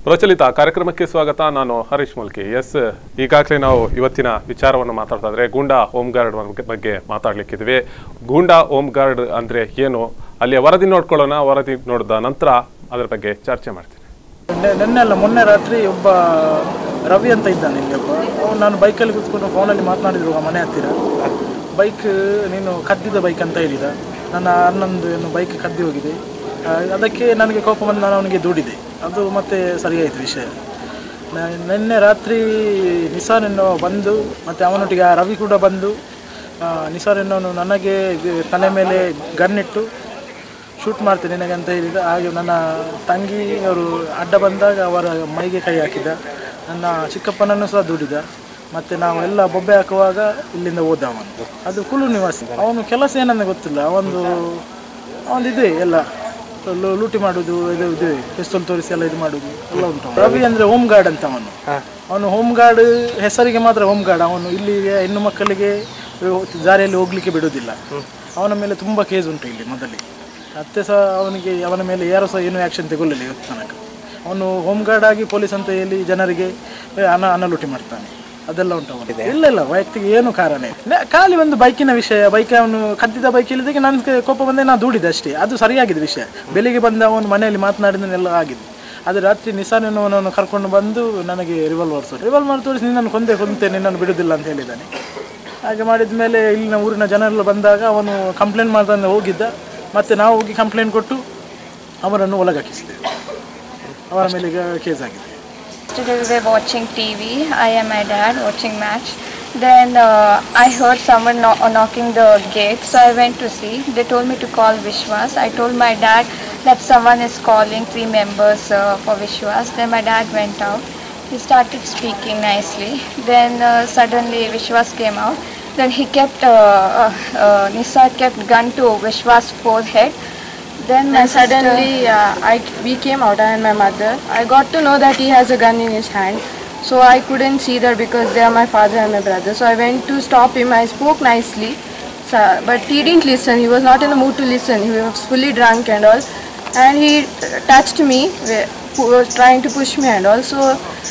ಪ್ರಚಲಿತ ಕಾರ್ಯಕ್ರಮಕ್ಕೆ ಸ್ವಾಗತ ನಾನು ಹರೀಶ್ ಮುಲ್ಕಿ ಎಸ್ ಈಗಾಗಲೇ ನಾವು ಇವತ್ತಿನ ವಿಚಾರವನ್ನು ಮಾತಾಡ್ತಾ ಇದ್ರೆ ಗೂಂಡಾ ಹೋಮ್ ಗಾರ್ಡ್ ಬಗ್ಗೆ- ಬಗ್ಗೆ ಮಾತಾಡ್ಲಿಕ್ಕಿದ್ವಿ ಗೂಂಡಾ ಹೋಮ್ ಗಾರ್ಡ್ ಅಂದ್ರೆ ಏನು ಅಲ್ಲಿಯ ವರದಿ ನೋಡ್ಕೊಳ್ಳೋಣ ವರದಿ ನೋಡಿದ ನಂತರ ಅದರ ಬಗ್ಗೆ ಚರ್ಚೆ ಮಾಡ್ತೀನಿ ನಿನ್ನೆ ನಿನ್ನೆ ಅಲ್ಲ ಮೊನ್ನೆ ರಾತ್ರಿ ಒಬ್ಬ ರವಿ ಅಂತ ಇದ್ದಾನೆ ಇಲ್ಲಿ ಒಬ್ಬ ಅವ್ನು ನಾನು ಬೈಕಲ್ಲಿ ಕೂತ್ಕೊಂಡು ಫೋನಲ್ಲಿ ಮಾತನಾಡಿದ್ರು ಆ ಮನೆ ಹತ್ತಿರ ಬೈಕ್ ನೀನು ಕದ್ದಿದ್ದ ಬೈಕ್ ಅಂತ ಹೇಳಿದ ನನ್ನ ಅಣ್ಣಂದು ಏನು ಬೈಕ್ ಕದ್ದಿ ಹೋಗಿದೆ ಆ, ಅದಕ್ಕೆ ನನಗೆ ಕೋಪ ಬಂದು ನಾನು ಅವನಿಗೆ ದೂಡಿದೆ ಅದು ಮತ್ತೆ ಸರಿಯಾಯಿತು ವಿಷಯ ನ- ನಿನ್ನೆ ರಾತ್ರಿ ನಿಸಾರ್ ಎನ್ನುವ ಬಂದು ಮತ್ತು ಅವನೊಟ್ಟಿಗೆ ಆ ರವಿ ಕೂಡ ಬಂದು ಆ, ನಿಸಾರ್ ಎನ್ನುವನು ನನಗೆ ಇದು ತಲೆ ಮೇಲೆ ಗನ್ನಿಟ್ಟು ಶೂಟ್ ಮಾಡ್ತೇನೆ ನಿನಗೆ ಅಂತ ಹೇಳಿದ ಹಾಗೆ ನನ್ನ ತಂಗಿ ಅವರು ಅಡ್ಡ ಬಂದಾಗ ಅವರ ಮೈಗೆ ಕೈ ಹಾಕಿದ ನನ್ನ ಚಿಕ್ಕಪ್ಪನನ್ನು ಸಹ ದುಡಿದ ಮತ್ತೆ ನಾವು ಎಲ್ಲ ಬೊಬ್ಬೆ ಹಾಕುವಾಗ ಇಲ್ಲಿಂದ ಹೋದ ಅವನು ಅದು ಕುಲು ನಿವಾಸಿ ಅವನು ಕೆಲಸ ಏನಂತ ಗೊತ್ತಿಲ್ಲ ಅವನು ಅವನು ಇದೆ ಎಲ್ಲ ಲೂ- ಲೂಟಿ ಮಾಡುದು ಇದು ಇದು ಪಿಸ್ತೂಲ್ ತೋರಿಸಿ ಎಲ್ಲ ಇದು ಮಾಡುದು ಎಲ್ಲ ಉಂಟು ರವಿ ಅಂದ್ರೆ ಹೋಮ್ ಗಾರ್ಡ್ ಅಂತ ಅವನು ಅವನು ಹೋಮ್ ಗಾರ್ಡ್ ಹೆಸರಿಗೆ ಮಾತ್ರ ಹೋಮ್ ಗಾರ್ಡ್ ಅವನು ಇಲ್ಲಿಗೆ ಹೆಣ್ಣು ಮಕ್ಕಳಿಗೆ ಜಾರಿಯಲ್ಲಿ ಹೋಗ್ಲಿಕ್ಕೆ ಬಿಡುವುದಿಲ್ಲ ಅವನ ಮೇಲೆ ತುಂಬಾ ಕೇಸ್ ಉಂಟು ಇಲ್ಲಿ ಮೊದಲಿಗೆ ಮತ್ತೆ ಸಹ ಅವನಿಗೆ ಅವನ ಮೇಲೆ ಯಾರು ಸಹ ಏನೂ ಆ್ಯಕ್ಷನ್ ತಗೊಳ್ಳಿಲ್ಲ ಇವತ್ತು ತನಕ ಅವನು ಹೋಮ್ ಗಾರ್ಡ್ ಆಗಿ ಪೊಲೀಸ್ ಅಂತ ಹೇಳಿ ಜನರಿಗೆ ಏ, ಹಣ ಹಣ ಲೂಟಿ ಮಾಡ್ತಾನೆ ಅದೆಲ್ಲ ಉಂಟು ಅವನಿಗೆ ಇಲ್ಲ ಇಲ್ಲ ವೈಯಕ್ತಿಕ ಏನು ಕಾರಣ ಇಲ್ಲ. ನ- ಖಾಲಿ ಒಂದು ಬೈಕಿನ ವಿಷಯ ಬೈಕ್ ಅವನು ಕದ್ದಿದ್ದ ಬೈಕ್ ಇಲ್ಲಿದ್ದಕ್ಕೆ ನನ್ನ ಕೋಪ ಬಂದೆ ನಾನು ದೂಡಿದೆ ಅಷ್ಟೇ ಅದು ಸರಿಯಾಗಿದೆ ವಿಷಯ ಬೆಳಿಗ್ಗೆ ಬಂದ ಅವನು ಮನೆಯಲ್ಲಿ ಮಾತನಾಡಿದನೆಲ್ಲ ಆಗಿದೆ ಅದು ರಾತ್ರಿ ನಿಸಾನವನ್ನು ಕರ್ಕೊಂಡು ಬಂದು ನನಗೆ ರಿವಾಲ್ವರ್ ತೋರಿಸಿ ರಿವಾಲ್ವರ್ ತೋರಿಸಿ ನಿನ್ನನ್ನು ಕೊಂದೆ ಕೊಂತೆ ನಿನ್ನನ್ನು ಬಿಡುವುದಿಲ್ಲ ಅಂತ ಹೇಳಿದ್ದಾನೆ ಹಾಗೆ ಮಾಡಿದ ಮೇಲೆ ಇಲ್ಲಿನ ಊರಿನ ಜನರೆಲ್ಲ ಬಂದಾಗ ಅವನು ಕಂಪ್ಲೇಂಟ್ ಮಾಡ್ತಾನೆ ಹೋಗಿದ್ದ ಮತ್ತೆ ನಾವು ಹೋಗಿ ಕಂಪ್ಲೇಂಟ್ ಕೊಟ್ಟು ಅವರನ್ನು ಒಳಗಾಕಿಸಿದ್ದೇವೆ ಅವರ ಮೇಲೆ ಈಗ ಕೇಸ್ ಆಗಿದೆ Yesterday we were watching TV. I and my dad watching match. Then uh, I heard someone kno- uh, knocking the gate, so I went to see. They told me to call Vishwas. I told my dad that someone is calling three members uh, for Vishwas. Then my dad went out. He started speaking nicely. Then uh, suddenly Vishwas came out. Then he kept uh, uh, uh, Nisar kept gun to Vishwas' forehead. Then my And suddenly, uh, I we came out, I and my mother. I got to know that he has a gun in his hand. So I couldn't see that because they are my father and my brother. So I went to stop him. I spoke nicely, so, but he didn't listen. He was not in the mood to listen. He was fully drunk and all. And he uh, touched me, wh- who was trying to push me and all. So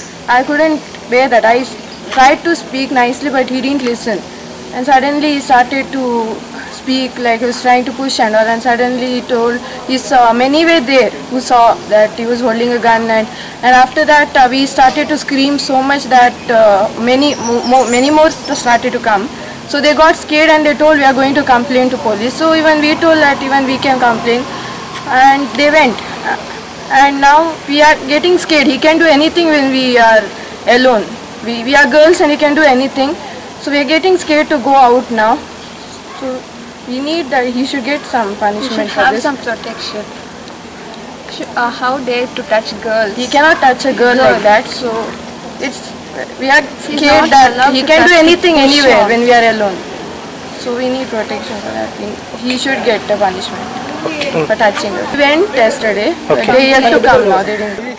I couldn't bear that. I tried to speak nicely, but he didn't listen. And suddenly he started to speak like he was trying to push and all and suddenly he told he saw many were there who saw that he was holding a gun and and after that uh, we started to scream so much that uh, many mo- mo- many more started to come so they got scared and they told we are going to complain to police so even we told that even we can complain and they went Uh, and now we are getting scared he can do anything when we are alone we, we are girls and he can do anything so we are getting scared to go out now so we need that he should get some You punishment should for have this. some protection. Sh- Uh, how dare to touch girls? He cannot touch a girl like that, so it's we are not scared that allowed he to can do touch anything people, anywhere sure. when we are alone. So we need protection for that. We, he should get a punishment for touching her. We went yesterday, but they yet to come now. They didn't.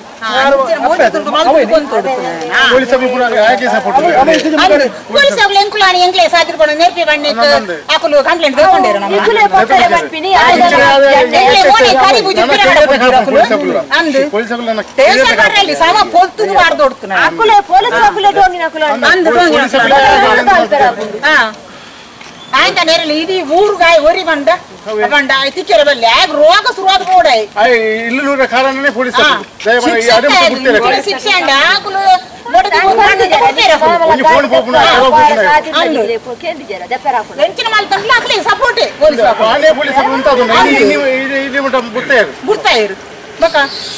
Police ఎంకులాని ఎంకులే సాదిరిపోవడం నేర్పి వాడిని అకులు complaint తోకుండేరు అందు దేశం కర్రల్లి సమ పొత్తుది వాడు దొడుతున్నాడు ಆಯ್ತ ನೇರಲಿ ಇದು ಊರುಗಾಯ ಒರಿ ಬಂಡ ಬಂಡ ತಿಕ್ಕಿರ ಬಲ್ಲಿ ಆಗ ರೋಗ ಶುರುವಾದ ಬೋಡಾಯಿ ಇಲ್ಲೂ ಕಾರಣನೇ ಪೊಲೀಸ್ ದಯಮಾಡಿ ಈ ಅಡೆ ಮುಟ್ಟು ಬಿಡ್ತೇನೆ ಶಿಕ್ಷೆ ಅಂಡ ಆಕುಲು ಬಡದಿ ಕೊಡ್ತಾರೆ ಒಂದು ಫೋನ್ ಪೋಪುನ ಎಂಚಿನ ಮಾಲ್ ತಂಗ್ಲ ಹಾಕ್ಲಿ ಸಪೋರ್ಟ್ ಪೊಲೀಸ್ ಆನೆ ಪೊಲೀಸ್ ಅಂತ ಅದು ಇಲ್ಲಿ ಇಲ್ಲಿ ಇಲ್ಲಿ ಮಟ್ಟ ಬಿಡ್ತಾ ಇರು ಬಿಡ್ತಾ ಇರು ಬಕ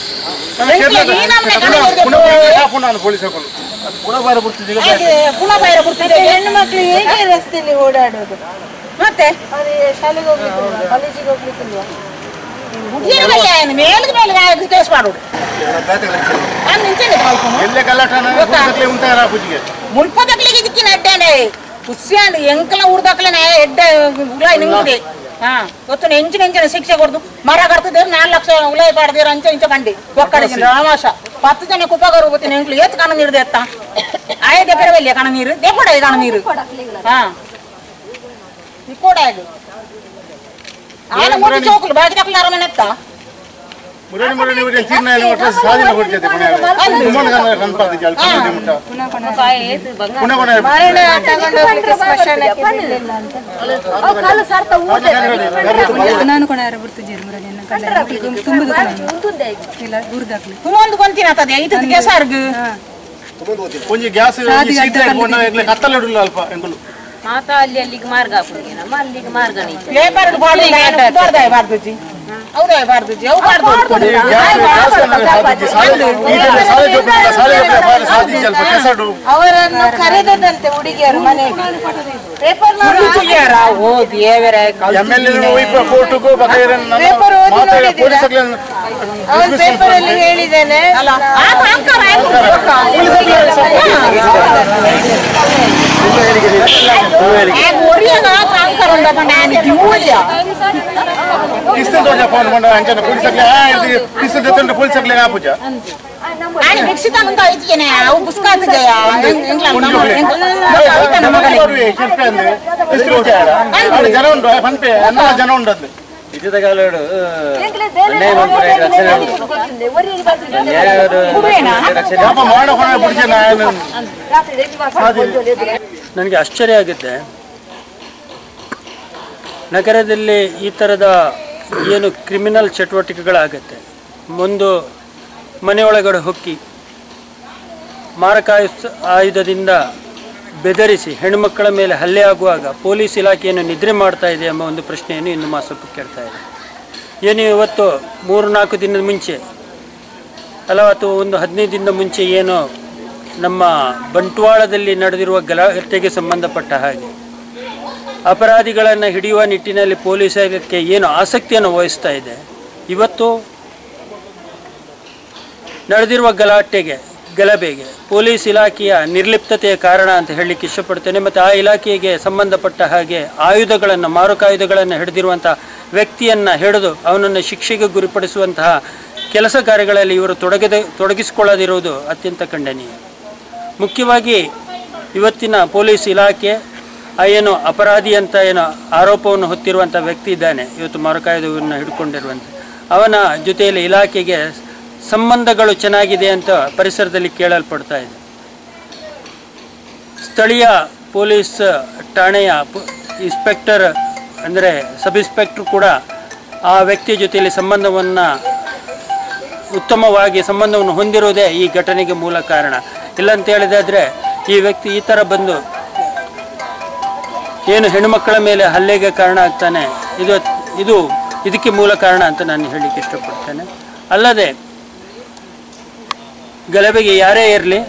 ನಾನು ಪೊಲೀಸ್ ಹಾಕೊಂಡು ಗುಣಬಾರ ಬಿಡ್ತಿದ್ದೀಗ ಗುಣ ಬೈರ ಬಿಡ್ತಿದ್ದೆ ಹೆಣ್ಣು ಮಕ್ಕಳು ಹೇಗೆ ರಸ್ತೆಯಲ್ಲಿ ಓಡಾಡೋದು ಮತ್ತೆ ಶಾಲೆಗೆ ಹೋಗ್ಲಿಕ್ಕಿಲ್ವಾ ಕಾಲೇಜಿಗೆ ಹೋಗ್ಲಿಕ್ಕಿಲ್ವಾ ಏನು ಮೇಲ್ಗೆ ಮೇಲ್ಗೆ ಕೇಸ್ ಮಾಡೋದು ನಾನು ನಿಂಚೇನೆ ಕಲ್ಪನು ಎಲ್ಲೇ ಗಲಾಟ ಪೊಲೀಸ್ ఉంటారా ಪೂಜೆಗೆ ಮುಲ್ಪದಕ್ಲಿಗೆ ದಿಕ್ಕಿನ ಅಡ್ಡಾನೆ ಹುಸ್ಯಾಂಡ್ ಎಂಕಲ ಊರ್ದಕ್ಲೆ ಎಡ್ಡ ಉಲಾಯ್ ನಿಂಗಿದೆ ಹಾ ಗೊತ್ತು ಎಂಚಿನ ಎಂಚಿನ ಶಿಕ್ಷೆ ಕೊಡ್ದು ಮರ ಕಡ್ತದೆ ನಾಲ್ಕು ಲಕ್ಷ ಉಲಾಯ್ ಪಾಡ್ದಿರ ಅಂಚ ಇಂಚ ಕಂಡಿ ಒಕ್ಕಡಿಗೆ ರಾಮಾಶ ಪತ್ತು ಜನ ಕುಪ್ಪಗರು ಗೊತ್ತಿನ ಎಂಕ್ಲು ಏತ್ ಕಣ ನೀರು ಎತ್ತ ಆಯ ದೆಪ್ಪರ ಬೆಲ್ಲಿಯ ಕಣ ನೀರು ದೆಪ್ಪಡ ಕಣ ನೀರು ಹಾ ಇಕ್ಕೋಡ ಇದು ಆನ ಮೂರು ಚೌಕಲು ಬಾಕಿ ತಕ್ಕಲ ಅರಮನೆ ಎತ್ತ ಮುರಳಿ ಮುರಳಿ ಮುರಳಿ ತೀರ್ನಾಯಲ್ಲಿ ಒಟ್ಟು ಸಾಧಿನ ಕೊಡ್ತೈತೆ ಪುಣ್ಯ ತುಂಬ ಕನ್ಪಾದ ಜಾಲ ಪುಣ್ಯ ಪುಣ್ಯ ನಾನು ಕೊಣ ಯಾರು ಬರ್ತಿದ್ದೀರಿ ಮುರಳಿ ನನ್ನ ಕಂಡ ತುಂಬುದು ಇಲ್ಲ ಊರ್ದಾಗ್ಲಿ ಕುಮೊಂದು ಕೊಂತಿನ ಆತದೆ ಐತದ ಕೆಸಾರ್ಗ್ ಒಂಜಿ ಗ್ಯಾಸ್ ಶೀತ ಇಟ್ಕೊಂಡು ಈಗಲೇ ಕತ್ತಲೆ ಇಡಲ್ಲ ಅಲ್ಪ ಎಂಕುಲು ಮಾತ ಅಲ್ಲಿ ಅಲ್ಲಿಗೆ ಮಾರ್ಗ ಹಾಕುದಿಗೆ ನಮ್ಮ ಅಲ್ಲಿಗೆ ಮಾರ್ಗ ನೀಚೆ ಪೇಪರ್ ಬಾಡಿ ದೊಡ್ಡದಾಯ ಬಾರ್ದುಜಿ ಹೌದಾ ಬಾರ್ದುಜಿ ಅವು ಬಾರ್ದು ಗ್ಯಾಸ್ ಗ್ಯಾಸ್ ಸಾಧಿಸಿ ಸಾಲೆ ಈಗೆಲ್ಲ ಸಾಲೆ ಜೋಬಿಲ್ಲ ಸಾಲೆ ಜೋಬಿಲ್ಲ ಬಾರಿ ಸಾಧಿಸಿ ಅಲ್ಪ ಕೆಸಡು ಅವರನ್ನು ಕರೆದದಂತೆ ಹುಡುಗಿಯರು ಮನೆಗೆ ಪೇಪರ್ ಯಾರ ಓ ದೇವರ ಎಮ್ ಎಲ್ ಎ ಒಯ್ಪ ಕೋರ್ಟ್ಗೂ ಬಗೆರೆ ಪೇಪರ್ ಓದಿ ಮಾತಾಡಿ ನೋಡಿದ್ದೀರಾ? ಪೊಲೀಸರಿಗೆ ಅವನು ಪೇಪರ್ ಅಲ್ಲಿ ಹೇಳಿದ್ದೇನೆ ಪಿಸ್ತಲ್ ತೋಜ ಫೋನ್ ಮಾಡ ಅಂಚನ ಪೊಲೀಸರಿಗೆ ಇದು ಪಿಸ್ತಲ್ ಜೊತೆ ಪೊಲೀಸರಿಗೆ ಆಪುಜ आणि मिक्सिता म्हणतो ऐकणे अहो पुस्तकात गया ಕೆಂಪೆ ಅಂದ್ರೆ ಪಿಸ್ತಲ್ ತೋಜ ಅಲ್ಲಿ ಜನ ಉಂಟು ಪಂಪೆ ಎಲ್ಲ ಜನ ಉಂಟು ಅಲ್ಲಿ ಪಾಪ ಮಾಡೋ ಹೊಣ ಬಿಡ್ಜೆ ನಾನು ನನಗೆ ಆಶ್ಚರ್ಯ ಆಗುತ್ತೆ ನಗರದಲ್ಲಿ ಈ ಥರದ ಏನು ಕ್ರಿಮಿನಲ್ ಚಟುವಟಿಕೆಗಳಾಗತ್ತೆ ಒಂದು ಮನೆಯೊಳಗಡೆ ಹೊಕ್ಕಿ ಮಾರಕಾಯುಸ್ ಆಯುಧದಿಂದ ಬೆದರಿಸಿ ಹೆಣ್ಣುಮಕ್ಕಳ ಮೇಲೆ ಹಲ್ಲೆ ಆಗುವಾಗ ಪೊಲೀಸ್ ಇಲಾಖೆಯನ್ನು ನಿದ್ರೆ ಮಾಡ್ತಾ ಇದೆ ಎಂಬ ಒಂದು ಪ್ರಶ್ನೆಯನ್ನು ಇನ್ನು ಮಾಸಕ್ಕೆ ಕೇಳ್ತಾ ಇದೆ ಏನು ಇವತ್ತು ಮೂರು ನಾಲ್ಕು ದಿನದ ಮುಂಚೆ ಅಲ್ಲ ಅಥವಾ ಒಂದು ಹದಿನೈದು ದಿನದ ಮುಂಚೆ ಏನು ನಮ್ಮ ಬಂಟ್ವಾಳದಲ್ಲಿ ನಡೆದಿರುವ ಗಲಾಟೆಗೆ ಸಂಬಂಧಪಟ್ಟ ಹಾಗೆ ಅಪರಾಧಿಗಳನ್ನು ಹಿಡಿಯುವ ನಿಟ್ಟಿನಲ್ಲಿ ಪೊಲೀಸ್ ಇಲಾಖೆ ಏನು ಆಸಕ್ತಿಯನ್ನು ವಹಿಸ್ತಾ ಇದೆ ಇವತ್ತು ನಡೆದಿರುವ ಗಲಾಟೆಗೆ ಗಲಭೆಗೆ ಪೊಲೀಸ್ ಇಲಾಖೆಯ ನಿರ್ಲಿಪ್ತತೆಯ ಕಾರಣ ಅಂತ ಹೇಳಲಿಕ್ಕೆ ಇಷ್ಟಪಡ್ತೇನೆ ಮತ್ತು ಆ ಇಲಾಖೆಗೆ ಸಂಬಂಧಪಟ್ಟ ಹಾಗೆ ಆಯುಧಗಳನ್ನು ಮಾರಕಾಯುಧಗಳನ್ನು ಹಿಡಿದಿರುವಂಥ ವ್ಯಕ್ತಿಯನ್ನು ಹಿಡಿದು ಅವನನ್ನು ಶಿಕ್ಷೆಗೆ ಗುರಿಪಡಿಸುವಂತಹ ಕೆಲಸ ಕಾರ್ಯಗಳಲ್ಲಿ ಇವರು ತೊಡಗದೆ ತೊಡಗಿಸಿಕೊಳ್ಳದಿರುವುದು ಅತ್ಯಂತ ಖಂಡನೀಯ ಮುಖ್ಯವಾಗಿ ಇವತ್ತಿನ ಪೊಲೀಸ್ ಇಲಾಖೆ ಆ ಏನು ಅಪರಾಧಿ ಅಂತ ಏನು ಆರೋಪವನ್ನು ಹೊತ್ತಿರುವಂಥ ವ್ಯಕ್ತಿ ಇದ್ದಾನೆ ಇವತ್ತು ಮಾರಕಾಯುಧವನ್ನು ಹಿಡ್ಕೊಂಡಿರುವಂಥ ಅವನ ಜೊತೆಯಲ್ಲಿ ಇಲಾಖೆಗೆ ಸಂಬಂಧಗಳು ಚೆನ್ನಾಗಿದೆ ಅಂತ ಪರಿಸರದಲ್ಲಿ ಕೇಳಲ್ಪಡ್ತಾ ಇದೆ ಸ್ಥಳೀಯ ಪೊಲೀಸ್ ಠಾಣೆಯ ಪ- ಇನ್ಸ್ಪೆಕ್ಟರ್ ಅಂದರೆ ಸಬ್ ಇನ್ಸ್ಪೆಕ್ಟರ್ ಕೂಡ ಆ ವ್ಯಕ್ತಿಯ ಜೊತೆಯಲ್ಲಿ ಸಂಬಂಧವನ್ನು ಉತ್ತಮವಾಗಿ ಸಂಬಂಧವನ್ನು ಹೊಂದಿರುವುದೇ ಈ ಘಟನೆಗೆ ಮೂಲ ಕಾರಣ ಇಲ್ಲ ಅಂತ ಹೇಳಿದಾದ್ರೆ ಈ ವ್ಯಕ್ತಿ ಈ ಥರ ಬಂದು ಏನು ಹೆಣ್ಣುಮಕ್ಕಳ ಮೇಲೆ ಹಲ್ಲೆಗೆ ಕಾರಣ ಆಗ್ತಾನೆ ಇದು ಇದು ಇದಕ್ಕೆ ಮೂಲ ಕಾರಣ ಅಂತ ನಾನು ಹೇಳಲಿಕ್ಕೆ ಇಷ್ಟಪಡ್ತೇನೆ ಅಲ್ಲದೆ ಗಲಭೆಗೆ ಯಾರೇ ಇರಲಿ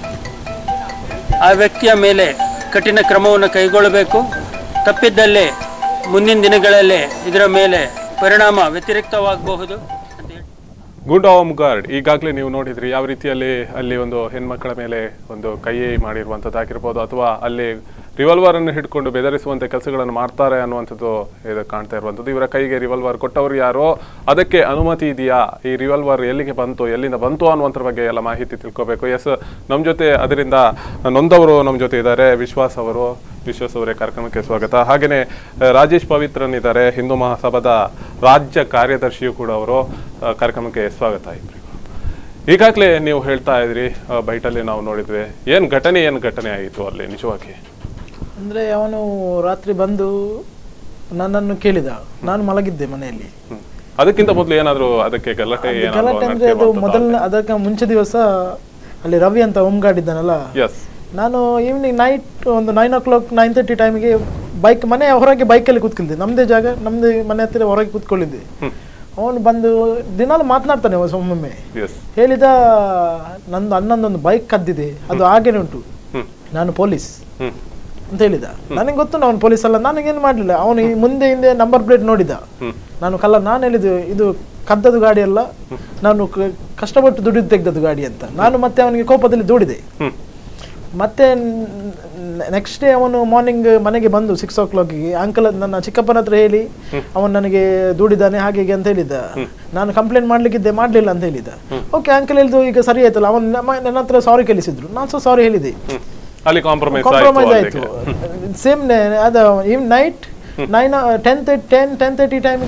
ಆ ವ್ಯಕ್ತಿಯ ಮೇಲೆ ಕಠಿಣ ಕ್ರಮವನ್ನು ಕೈಗೊಳ್ಳಬೇಕು ತಪ್ಪಿದ್ದಲ್ಲಿ ಮುಂದಿನ ದಿನಗಳಲ್ಲಿ ಇದರ ಮೇಲೆ ಪರಿಣಾಮ ವ್ಯತಿರಿಕ್ತವಾಗಬಹುದು ಅಂತ ಹೇಳಿ ಗೂಂಡಾ ಹೋಮ್ ಗಾರ್ಡ್ ಈಗಾಗಲೇ ನೀವು ನೋಡಿದ್ರಿ ಯಾವ ರೀತಿಯಲ್ಲಿ ಅಲ್ಲಿ ಒಂದು ಹೆಣ್ಮಕ್ಕಳ ಮೇಲೆ ಒಂದು ಕೈ ಮಾಡಿರುವಂಥದ್ದಾಗಿರ್ಬೋದು ಅಥವಾ ಅಲ್ಲಿ ರಿವಾಲ್ವರ್ ಅನ್ನು ಹಿಡ್ಕೊಂಡು ಬೆದರಿಸುವಂತ ಕೆಲಸಗಳನ್ನು ಮಾಡ್ತಾರೆ ಅನ್ನುವಂಥದ್ದು ಇದು ಕಾಣ್ತಾ ಇರುವಂಥದ್ದು ಇವರ ಕೈಗೆ ರಿವಾಲ್ವರ್ ಕೊಟ್ಟವರು ಯಾರೋ ಅದಕ್ಕೆ ಅನುಮತಿ ಇದೆಯಾ ಈ ರಿವಾಲ್ವರ್ ಎಲ್ಲಿಗೆ ಬಂತು ಎಲ್ಲಿಂದ ಬಂತು ಅನ್ನುವಂಥದ್ರ ಬಗ್ಗೆ ಎಲ್ಲ ಮಾಹಿತಿ ತಿಳ್ಕೋಬೇಕು ಎಸ್ ನಮ್ಮ ಜೊತೆ ಅದರಿಂದ ನೊಂದವರು ನಮ್ಮ ಜೊತೆ ಇದ್ದಾರೆ ವಿಶ್ವಾಸ್ ಅವರು ವಿಶ್ವಾಸ್ ಅವರೇ ಕಾರ್ಯಕ್ರಮಕ್ಕೆ ಸ್ವಾಗತ ಹಾಗೆಯೇ ಆ, ರಾಜೇಶ್ ಪವಿತ್ರನ್ ಇದ್ದಾರೆ ಹಿಂದೂ ಮಹಾಸಭಾದ ರಾಜ್ಯ ಕಾರ್ಯದರ್ಶಿಯು ಕೂಡ ಅವರು ಆ, ಕಾರ್ಯಕ್ರಮಕ್ಕೆ ಸ್ವಾಗತ ಇಬ್ಬರಿಗೂ ಈಗಾಗಲೇ ನೀವು ಹೇಳ್ತಾ ಇದ್ರಿ ಆ, ಬೈಟಲ್ಲಿ ನಾವು ನೋಡಿದ್ವಿ ಏನು ಘಟನೆ ಏನು ಘಟನೆ ಆಯಿತು ಅಲ್ಲಿ ನಿಜವಾಗಿ ಅಂದರೆ ಅವನು ರಾತ್ರಿ ಬಂದು ನನ್ನನ್ನು ಕೇಳಿದ ನಾನು ಮಲಗಿದ್ದೆ ಮನೆಯಲ್ಲಿ ಹ್ಮ್. ಅದಕ್ಕಿಂತ ಮೊದಲು ಏನಾದರೂ ಅದಕ್ಕೆ ಗಲಾಟೆ ಅದು ಗಲಾಟೆ ಅಂದ್ರೆ ಅದು ಮೊದಲನೇ ಅದಕ್ಕೆ ಮುಂಚೆ ದಿವಸ ಅಲ್ಲಿ ರವಿ ಅಂತ ಹೋಮ್ಗಾರ್ಡ್ ಇದ್ದಾನಲ್ಲ ಎಸ್ ನಾನು ಈವ್ನಿಂಗ್ ನೈಟ್ ಒಂದು nine o'clock nine thirty ಟೈಮಿಗೆ ಬೈಕ್ ಮನೆ ಹೊರಗೆ ಬೈಕಲ್ಲಿ ಕೂತ್ಕೊಳ್ದೆ ನಮ್ಮದೇ ಜಾಗ ನಮ್ಮದೇ ಮನೆ ಹತ್ತಿರ ಹೊರಗೆ ಕೂತ್ಕೊಳ್ಳಿದ್ದೆ ಅವನು ಬಂದು ದಿನಾಲು ಮಾತನಾಡ್ತಾನೆ ಒಮ್ಮೊಮ್ಮೆ ಎಸ್ ಹೇಳಿದ ನಂದು ಅಣ್ಣಂದೊಂದು ಬೈಕ್ ಕದ್ದಿದೆ ಅದು ಹಾಗೇನೆ ಉಂಟು ಹ್ಮ್ ನಾನು ಪೊಲೀಸ್ ಹ್ಮ್ ಅಂತ ಹೇಳಿದ ನನಗೆ ಗೊತ್ತು ಅವನು ಪೊಲೀಸ್ ಅಲ್ಲ ನನಗೇನು ಮಾಡಲಿಲ್ಲ ಅವನು ಈ ಮುಂದೆ ಹಿಂದೆ ನಂಬರ್ ಪ್ಲೇಟ್ ನೋಡಿದ ಹ್ಮ್. ನಾನು ಕಲ್ಲ ನಾನು ಹೇಳಿದ್ದು ಇದು ಕದ್ದದು ಗಾಡಿ ಅಲ್ಲ ನಾನು ಕ- ಕಷ್ಟಪಟ್ಟು ದುಡಿದು ತೆಗ್ದದ್ದು ಗಾಡಿ ಅಂತ ನಾನು ಮತ್ತೆ ಅವನಿಗೆ ಕೋಪದಲ್ಲಿ ದೂಡಿದೆ ಹ್ಮ್ ಮತ್ತೆ ನೆಕ್ಸ್ಟ್ ಡೇ ಅವನು ಮಾರ್ನಿಂಗ್ ಮನೆಗೆ ಬಂದು ಸಿಕ್ಸ್ ಓ ಕ್ಲಾಕಿಗೆ ಅಂಕಲ್ ನನ್ನ ಚಿಕ್ಕಪ್ಪನ ಹತ್ರ ಹೇಳಿ ಅವನು ನನಗೆ ದೂಡಿದ್ದಾನೆ ಹಾಗೆ ಹೀಗೆ ಅಂತ ಹೇಳಿದ್ದ ನಾನು ಕಂಪ್ಲೇಂಟ್ ಮಾಡ್ಲಿಕ್ಕಿದ್ದೆ ಮಾಡ್ಲಿಲ್ಲ ಅಂತ ಹೇಳಿದ ಓಕೆ ಅಂಕಲ್ ಹೇಳಿದ್ದು ಈಗ ಸರಿ ಆಯ್ತಲ್ಲ ಅವನು ನಮ್ಮ- ನನ್ನ ಹತ್ರ ಸಾರಿ ಕೇಳಿಸಿದ್ರು ನಾನು ಸಹ ಸಾರಿ ಹೇಳಿದೆ ಹ್ಮ್ ಅಲ್ಲಿ ಕಾಂಪ್ರಮೈಸ್ ಕಾಂಪ್ರಮೈಸ್ ಆಯಿತು ಆಯ್ತು ಸೇಮ್ ಅದು ಇವ್ night nine ten ten ten thirty ಟೈಮ್ಗೆ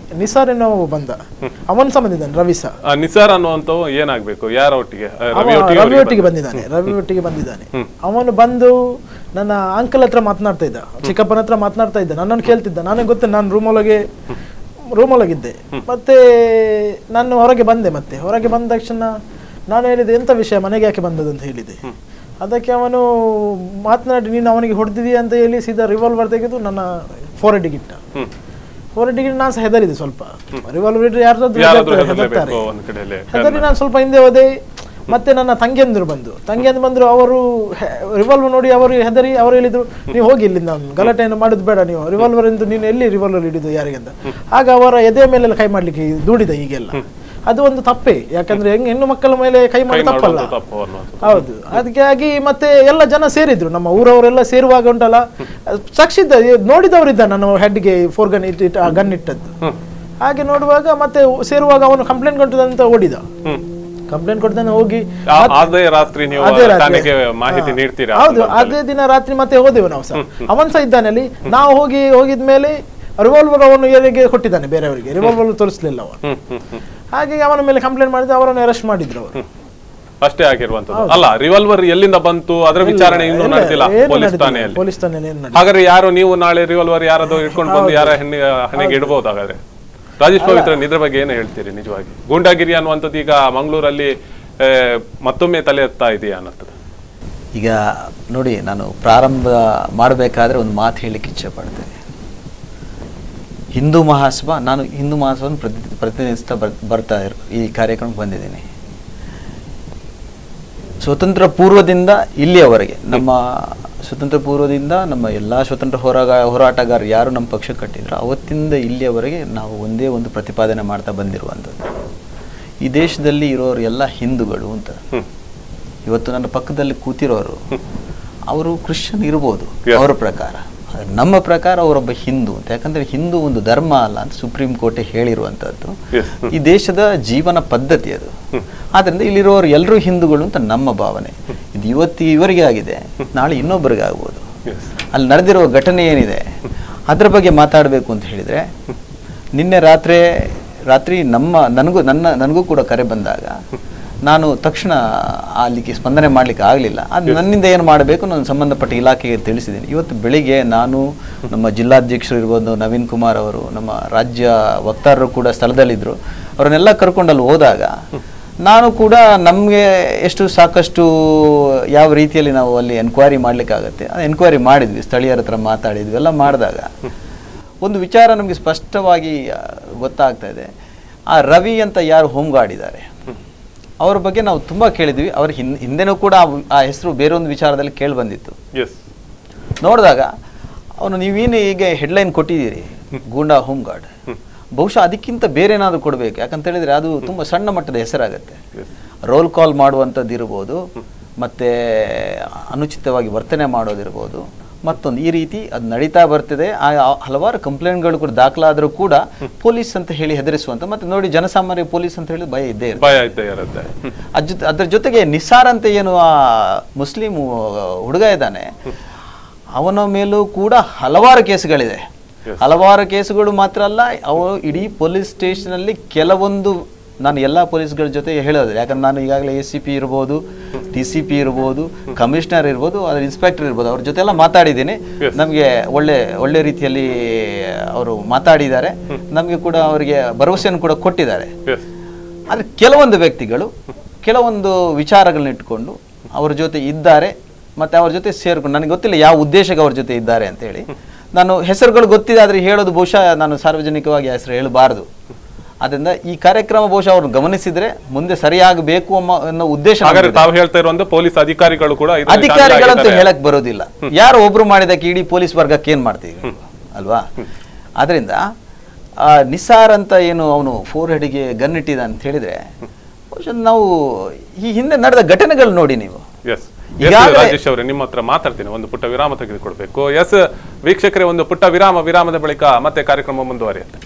ನಿಸಾರ್ ಎನ್ನುವ ಬಂದ ಅವನ್ ಸಹ ಬಂದಿದ್ದಾನೆ ರವಿ ಸಹ ಆ, ನಿಸಾರ್ ಅನ್ನುವಂಥವು ಏನಾಗ್ಬೇಕು ಯಾರ ಒಟ್ಟಿಗೆ ಆ, ಅವ ರವಿ ಒಟ್ಟಿಗೆ ರವಿ ಅವ್ರಿಗೆ ಒಟ್ಟಿಗೆ ಬಂದ- ಬಂದಿದ್ದಾನೆ ರವಿ ಒಟ್ಟಿಗೆ ಬಂದಿದ್ದಾನೆ ಅವನು ಬಂದು ನನ್ನ ಅಂಕಲ್ ಹತ್ರ ಮಾತನಾಡ್ತಾ ಇದ್ದ ಚಿಕ್ಕಪ್ಪನ ಹತ್ರ ಮಾತನಾಡ್ತಾ ಇದ್ದ ನನ್ನನ್ನು ಕೇಳ್ತಿದ್ದ ನನಗೆ ಗೊತ್ತು ನಾನು ರೂಮೊಳಗೆ ರೂಮೊಳಗಿದ್ದೆ ಮತ್ತೆ ನಾನು ಹೊರಗೆ ಬಂದೆ ಮತ್ತೆ ಹೊರಗೆ ಬಂದ ತಕ್ಷಣ ನಾನು ಹೇಳಿದೆ ಎಂತ ವಿಷಯ ಮನೆಗೆ ಯಾಕೆ ಬಂದದ್ದು ಅಂತ ಹೇಳಿದೆ ಅದಕ್ಕೆ ಅವನು ಮಾತನಾಡಿ ನೀನು ಅವನಿಗೆ ಹೊಡೆದಿದೀಯ ಅಂತ ಹೇಳಿ ಸೀದಾ ರಿವಾಲ್ವರ್ ತೆಗೆದು ನನ್ನ ಫೋರ್ ಇಟ್ಟ ಹ್ಮ್. ಫೋರ್ ಗೆ ನಾನು ಸಹ ಹೆದರಿದೆ ಸ್ವಲ್ಪ ರಿವಾಲ್ವರ್ ಇಟ್ಟರೆ ಯಾರಾದ್ರೂ ಯಾರಾದ್ರೂ ಹೆದರ್ತಾರೆ, ಹೆದರ್ಲೇಬೇಕು ಹೆದರ್ತಾರೆ. ಒಂದ್ ಕಡೆಯಲ್ಲಿ ಹೆದರಿ ನಾನು ಸ್ವಲ್ಪ ಹಿಂದೆ ಹೋದೆ ಮತ್ತೆ ನನ್ನ ತಂಗಿಯಂದ್ರು ಬಂದು ತಂಗಿಯಂದ್ರು ಬಂದ್ರು ಅವರು ರಿವಾಲ್ವರ್ ನೋಡಿ ಅವರು ಹೆದರಿ ಅವರು ಹೇಳಿದ್ರು ನೀವು ಹೋಗಿ ಇಲ್ಲಿಂದ ಅವ್ನು ಗಲಾಟೆಯನ್ನು ಮಾಡೋದು ಬೇಡ ನೀವು ರಿವಾಲ್ವರ್ ಎಂದು ನೀನು ಎಲ್ಲಿ ರಿವಾಲ್ವರ್ ಹಿಡಿದು ಯಾರಿಗೆ ಅಂತ ಆಗ ಅವರ ಎದೆಯ ಮೇಲೆಲ್ಲ ಕೈ ಮಾಡ್ಲಿಕ್ಕೆ ದೂಡಿದ ಈಗೆಲ್ಲ ಅದು ಒಂದು ತಪ್ಪೇ ಯಾಕಂದ್ರೆ ಹೆಂಗ್ ಹೆಣ್ಣು ಮಕ್ಕಳ ಮೇಲೆ ಕೈ ಕೈ ಮಾಡಿ ತಪ್ಪಲ್ಲ ಮಾಡುವಂಥ ತಪ್ಪು ಅನ್ನುವಂಥದ್ದು ಹೌದು ಅದಕ್ಕಾಗಿ ಮತ್ತೆ ಎಲ್ಲ ಜನ ಸೇರಿದ್ರು ನಮ್ಮ ಊರವರೆಲ್ಲ ಸೇರುವಾಗ ಉಂಟಲ್ಲ ಸಾಕ್ಷಿದ್ದ ನೋಡಿದವರಿದ್ದ ನಾನು ಹೆಡ್ಗೆ ಫೋರ್ ಗನ್ ಇಟ್ಟು ಗನ್ ಇಟ್ಟದ್ದು ಹಾಗೆ ನೋಡುವಾಗ ಮತ್ತೆ ಸೇರುವಾಗ ಅವನು ಕಂಪ್ಲೇಂಟ್ ಕೊಟ್ಟದಂತ ಓಡಿದ ಹ್ಮ್. ಕಂಪ್ಲೇಂಟ್ ಕೊಟ್ಟದನ್ನ ಹೋಗಿ ಆ- ಅದೇ ರಾತ್ರಿ ನೀವು ಅದೇ ರಾತ್ರಿ. ಠಾಣೆಗೆ ಮಾಹಿತಿ ಹಾ. ನೀಡ್ತೀರಾ ಹೌದು ಅದೇ ದಿನ ರಾತ್ರಿ ಮತ್ತೆ ಹೋದೆವು ನಾವು ಸಹ ಅವನ್ ಸಹ ಇದ್ದಾನೆ ಅಲ್ಲಿ ನಾವು ಹೋಗಿ ಹೋಗಿದ್ಮೇಲೆ ರಿವಾಲ್ವರ್ ಅವನು ಯಾರಿಗೆ ಕೊಟ್ಟಿದ್ದಾನೆ ಬೇರೆಯವರಿಗೆ ರಿವಾಲ್ವರ್ ತೋರಿಸ್ಲಿಲ್ಲ ಅವನು ಹ್ಮ್ ಹ್ಮ್ ಹ್ಮ್ ಹಾಗೆ ಅವನ ಮೇಲೆ ಕಂಪ್ಲೇಂಟ್ ಮಾಡಿದ್ರೆ ಅವರನ್ನು ಅರೆಸ್ಟ್ ಮಾಡಿದ್ರು ಅವರು ಅಷ್ಟೇ ಆಗಿರುವಂತದ್ದು ಅಲ್ಲ ರಿವಾಲ್ವರ್ ಎಲ್ಲಿಂದ ಬಂತು ಅದರ ವಿಚಾರಣೆ ಇನ್ನೂ ಇಲ್ಲ, ನಡೆದಿಲ್ಲ ಏನು ಪೊಲೀಸ್ ನಡೆದಿಲ್ಲ. ಠಾಣೆಯಲ್ಲಿ ಪೊಲೀಸ್ ಠಾಣೆಯಲ್ಲಿ ಏನು ನಡೆದಿಲ್ಲ. ಹಾಗಾದ್ರೆ ಯಾರು ನೀವು ನಾಳೆ ರಿವಾಲ್ವರ್ ಯಾರಾದ್ರೂ ಇಟ್ಕೊಂಡು ಬಂದು ಯಾರ ಹೆಣ್ಣಿಗೆ ಹಣೆಗೆ ಇಡಬಹುದು ಹಾಗಾದ್ರೆ ರಾಜೇಶ್ ಪವಿತ್ರನ್ ಇದ್ರ ಬಗ್ಗೆ ಏನು ಹೇಳ್ತೀರಿ ನಿಜವಾಗಿ ಗೂಂಡಾಗಿರಿ ಅನ್ನುವಂಥದ್ದು ಈಗ ಮಂಗಳೂರಲ್ಲಿ ಆ, ಮತ್ತೊಮ್ಮೆ ತಲೆ ಎತ್ತಾ ಇದೆಯಾ ಅನ್ನೋದು ಈಗ ನೋಡಿ ನಾನು ಪ್ರಾರಂಭ ಮಾಡಬೇಕಾದ್ರೆ ಒಂದು ಮಾತು ಹೇಳಲಿಕ್ಕೆ ಇಚ್ಛೆ ಪಡ್ತೇನೆ ಹಿಂದೂ ಮಹಾಸಭಾ ನಾನು ಹಿಂದೂ ಮಹಾಸಭಾವನ್ನು ಪ್ರತಿ ಪ್ರತಿನಿಧಿಸ್ತಾ ಬರ್ ಬರ್ತಾ ಇರ್ ಈ ಕಾರ್ಯಕ್ರಮಕ್ಕೆ ಬಂದಿದ್ದೀನಿ ಸ್ವತಂತ್ರ ಪೂರ್ವದಿಂದ ಇಲ್ಲಿಯವರೆಗೆ ನಮ್ಮ ಸ್ವತಂತ್ರ ಪೂರ್ವದಿಂದ ನಮ್ಮ ಎಲ್ಲ ಸ್ವತಂತ್ರ ಹೋರಾಗ ಹೋರಾಟಗಾರರು ಯಾರು ನಮ್ಮ ಪಕ್ಷ ಕಟ್ಟಿದ್ರು ಅವತ್ತಿಂದ ಇಲ್ಲಿಯವರೆಗೆ ನಾವು ಒಂದೇ ಒಂದು ಪ್ರತಿಪಾದನೆ ಮಾಡ್ತಾ ಬಂದಿರುವಂಥದ್ದು ಈ ದೇಶದಲ್ಲಿ ಇರೋರು ಎಲ್ಲ ಹಿಂದೂಗಳು ಅಂತ ಇವತ್ತು ನನ್ನ ಪಕ್ಕದಲ್ಲಿ ಕೂತಿರೋರು ಅವರು ಕ್ರಿಶ್ಚಿಯನ್ ಇರ್ಬೋದು ಅವರ ಪ್ರಕಾರ ಆದ್ರೆ ನಮ್ಮ ಪ್ರಕಾರ ಅವರೊಬ್ಬ ಹಿಂದೂ ಅಂತ ಯಾಕಂದ್ರೆ ಹಿಂದೂ ಒಂದು ಧರ್ಮ ಅಲ್ಲ ಅಂತ ಸುಪ್ರೀಂ ಕೋರ್ಟ್ ಹೇಳಿರುವಂತದ್ದು Yes. ಈ ದೇಶದ ಜೀವನ ಪದ್ಧತಿ ಅದು ಆದ್ರಿಂದ ಇಲ್ಲಿರೋರು ಎಲ್ಲರೂ ಹಿಂದೂಗಳು ಅಂತ ನಮ್ಮ ಭಾವನೆ ಇದು ಇವತ್ತು ಇವರಿಗೆ ಆಗಿದೆ ನಾಳೆ ಇನ್ನೊಬ್ಬರಿಗೆ ಆಗ್ಬೋದು ಅಲ್ಲಿ ನಡೆದಿರುವ ಘಟನೆ ಏನಿದೆ ಅದ್ರ ಬಗ್ಗೆ ಮಾತಾಡಬೇಕು ಅಂತ ಹೇಳಿದ್ರೆ ನಿನ್ನೆ ರಾತ್ರಿ ರಾತ್ರಿ ನಮ್ಮ ನನಗೂ ನನ್ನ ನನಗೂ ಕೂಡ ಕರೆ ಬಂದಾಗ ನಾನು ತಕ್ಷಣ ಅಲ್ಲಿಗೆ ಸ್ಪಂದನೆ ಮಾಡ್ಲಿಕ್ಕೆ ಆಗಲಿಲ್ಲ ಅದು ನನ್ನಿಂದ ಏನು ಮಾಡಬೇಕು ನಾನು ಸಂಬಂಧಪಟ್ಟ ಇಲಾಖೆಗೆ ತಿಳಿಸಿದ್ದೀನಿ ಇವತ್ತು ಬೆಳಿಗ್ಗೆ ನಾನು ನಮ್ಮ ಜಿಲ್ಲಾಧ್ಯಕ್ಷರು ಇರ್ಬೋದು ನವೀನ್ ಕುಮಾರ್ ಅವರು ನಮ್ಮ ರಾಜ್ಯ ವಕ್ತಾರರು ಕೂಡ ಸ್ಥಳದಲ್ಲಿದ್ದರು ಅವರನ್ನೆಲ್ಲ ಕರ್ಕೊಂಡಲ್ಲಿ ಹೋದಾಗ ನಾನು ಕೂಡ ನಮಗೆ ಎಷ್ಟು ಸಾಕಷ್ಟು ಯಾವ ರೀತಿಯಲ್ಲಿ ನಾವು ಅಲ್ಲಿ ಎನ್ಕ್ವೈರಿ ಮಾಡ್ಲಿಕ್ಕಾಗತ್ತೆ ಅದು ಎನ್ಕ್ವೈರಿ ಮಾಡಿದ್ವಿ ಸ್ಥಳೀಯರ ಹತ್ರ ಮಾತಾಡಿದ್ವಿ ಎಲ್ಲ ಮಾಡಿದಾಗ ಒಂದು ವಿಚಾರ ನಮಗೆ ಸ್ಪಷ್ಟವಾಗಿ ಆ, ಗೊತ್ತಾಗ್ತಾ ಇದೆ ಆ ರವಿ ಅಂತ ಯಾರು ಹೋಮ್ ಗಾರ್ಡ್ ಇದ್ದಾರೆ ಅವ್ರ ಬಗ್ಗೆ ನಾವು ತುಂಬಾ ಕೇಳಿದ್ವಿ ಅವ್ರ ಹಿನ್ ಹಿಂದೆನೂ ಕೂಡ ಆ- ಆ ಹೆಸರು ಬೇರೊಂದು ವಿಚಾರದಲ್ಲಿ ಕೇಳಿ ಬಂದಿತ್ತು ಎಸ್ ನೋಡಿದಾಗ ಅವನು ನೀವೇನು ಈಗ ಹೆಡ್ಲೈನ್ ಕೊಟ್ಟಿದ್ದೀರಿ ಗೂಂಡಾ ಹೋಮ್ ಗಾರ್ಡ್ ಬಹುಶಃ ಅದಕ್ಕಿಂತ ಬೇರೆ ಏನಾದರೂ ಕೊಡಬೇಕು ಯಾಕಂತ ಹೇಳಿದ್ರೆ ಅದು ತುಂಬ ಸಣ್ಣ ಮಟ್ಟದ ಹೆಸರಾಗತ್ತೆ ರೋಲ್ ಕಾಲ್ ಮಾಡುವಂಥದ್ದು ಇರ್ಬೋದು ಮತ್ತೆ ಅನುಚಿತವಾಗಿ ವರ್ತನೆ ಮಾಡೋದಿರ್ಬೋದು ಮತ್ತೊಂದು ಈ ರೀತಿ ಅದು ನಡೀತಾ ಬರ್ತಿದೆ ಆ ಆ ಹಲವಾರು ಕಂಪ್ಲೇಂಟ್ಗಳು ಕೂಡ ದಾಖಲಾದರೂ ಕೂಡ ಪೊಲೀಸ್ ಅಂತ ಹೇಳಿ ಹೆದರಿಸುವಂತ ಮತ್ತೆ ನೋಡಿ ಜನಸಾಮಾನ್ಯ ಪೊಲೀಸ್ ಅಂತ ಹೇಳಿ ಭಯ ಇದ್ದೇ ಇರುತ್ತೆ ಭಯ ಇದ್ದೇ ಇರುತ್ತೆ ಅದ್ ಜೊತೆ- ಅದ್ರ ಜೊತೆಗೆ ನಿಸಾರ್ ಅಂತ ಏನು ಆ ಮುಸ್ಲಿಂ ಹುಡುಗ ಇದ್ದಾನೆ ಅವನ ಮೇಲೂ ಕೂಡ ಹಲವಾರು ಕೇಸುಗಳಿದೆ ಹಲವಾರು ಕೇಸುಗಳು ಮಾತ್ರ ಅಲ್ಲ ಅವು ಇಡೀ ಪೊಲೀಸ್ ಸ್ಟೇಷನಲ್ಲಿ ಕೆಲವೊಂದು ನಾನು ಎಲ್ಲ ಪೊಲೀಸ್ಗಳ ಜೊತೆ ಹೇಳೋದು ಯಾಕಂದ್ರೆ ನಾನು ಈಗಾಗಲೇ ಎ ಸಿ ಪಿ ಇರ್ಬೋದು ಡಿ ಸಿ ಪಿ ಇರ್ಬೋದು ಕಮಿಷನರ್ ಇರ್ಬೋದು ಅದ್ರ ಇನ್ಸ್ಪೆಕ್ಟರ್ ಇರ್ಬೋದು ಅವ್ರ ಜೊತೆ ಎಲ್ಲ ಮಾತಾಡಿದ್ದೀನಿ ನಮಗೆ ಒಳ್ಳೆ ಒಳ್ಳೆ ರೀತಿಯಲ್ಲಿ ಅವರು ಮಾತಾಡಿದ್ದಾರೆ ನಮಗೆ ಕೂಡ ಅವರಿಗೆ ಭರವಸೆಯನ್ನು ಕೂಡ ಕೊಟ್ಟಿದ್ದಾರೆ ಆದರೆ ಕೆಲವೊಂದು ವ್ಯಕ್ತಿಗಳು ಕೆಲವೊಂದು ವಿಚಾರಗಳನ್ನ ಇಟ್ಕೊಂಡು ಅವ್ರ ಜೊತೆ ಇದ್ದಾರೆ ಮತ್ತೆ ಅವ್ರ ಜೊತೆ ಸೇರ್ಕೊಂಡು ನನಗೆ ಗೊತ್ತಿಲ್ಲ ಯಾವ ಉದ್ದೇಶಕ್ಕೆ ಅವ್ರ ಜೊತೆ ಇದ್ದಾರೆ ಅಂತ ಹೇಳಿ ನಾನು ಹೆಸರುಗಳು ಗೊತ್ತಿದೆ ಆದರೆ ಹೇಳೋದು ಬಹುಶಃ ನಾನು ಸಾರ್ವಜನಿಕವಾಗಿ ಆ ಹೆಸರು ಹೇಳಬಾರದು ಅದರಿಂದ ಈ ಕಾರ್ಯಕ್ರಮ ಬಹುಶಃ ಅವ್ರನ್ನ ಗಮನಿಸಿದ್ರೆ ಮುಂದೆ ಸರಿಯಾಗಬೇಕು ಅನ್ನೋ ಅನ್ನೋ ಉದ್ದೇಶ ಹಾಗಾದ್ರೆ ನಮ್ಗಿದೆ. ತಾವು ಹೇಳ್ತಾ ಇರುವಂತ ಪೊಲೀಸ್ ಅಧಿಕಾರಿಗಳು ಕೂಡ ಇದರಲ್ಲಿ ಅಧಿಕಾರಿಗಳಂತೂ ಶಾಮೀಲಾಗಿದ್ದಾರೆ. ಹೇಳಕ್ ಬರೋದಿಲ್ಲ ಯಾರೋ ಒಬ್ರು ಮಾಡಿದಕ್ಕೆ ಇಡೀ ಪೊಲೀಸ್ ವರ್ಗಕ್ಕೆ ಏನ್ ಮಾಡ್ತೀವಿ ಅಲ್ವಾ ಆದ್ರಿಂದ ಆ ನಿಸಾರ್ ಅಂತ ಏನು ಅವನು ಫೋರ್ ಹೆಡ್ಗೆ ಗನ್ ಇಟ್ಟಿದ ಅಂತ ಹೇಳಿದ್ರೆ ಬಹುಶಃ ನಾವು ಈ ಹಿಂದೆ ನಡೆದ ಘಟನೆಗಳು ನೋಡಿ ನೀವು ಎಸ್ ಈಗಾಗಲೇ- ರಾಜೇಶ್ ಅವರೇ ನಿಮ್ಮ ಹತ್ರ ಮಾತಾಡ್ತೀನಿ ಒಂದು ಪುಟ್ಟ ವಿರಾಮ ತೆಗೆದುಕೊಳ್ಬೇಕು ಎಸ್ ವೀಕ್ಷಕರೇ ಒಂದು ಪುಟ್ಟ ವಿರಾಮ ವಿರಾಮದ ಬಳಿಕ ಮತ್ತೆ ಕಾರ್ಯಕ್ರಮ ಮುಂದುವರಿಯುತ್ತೆ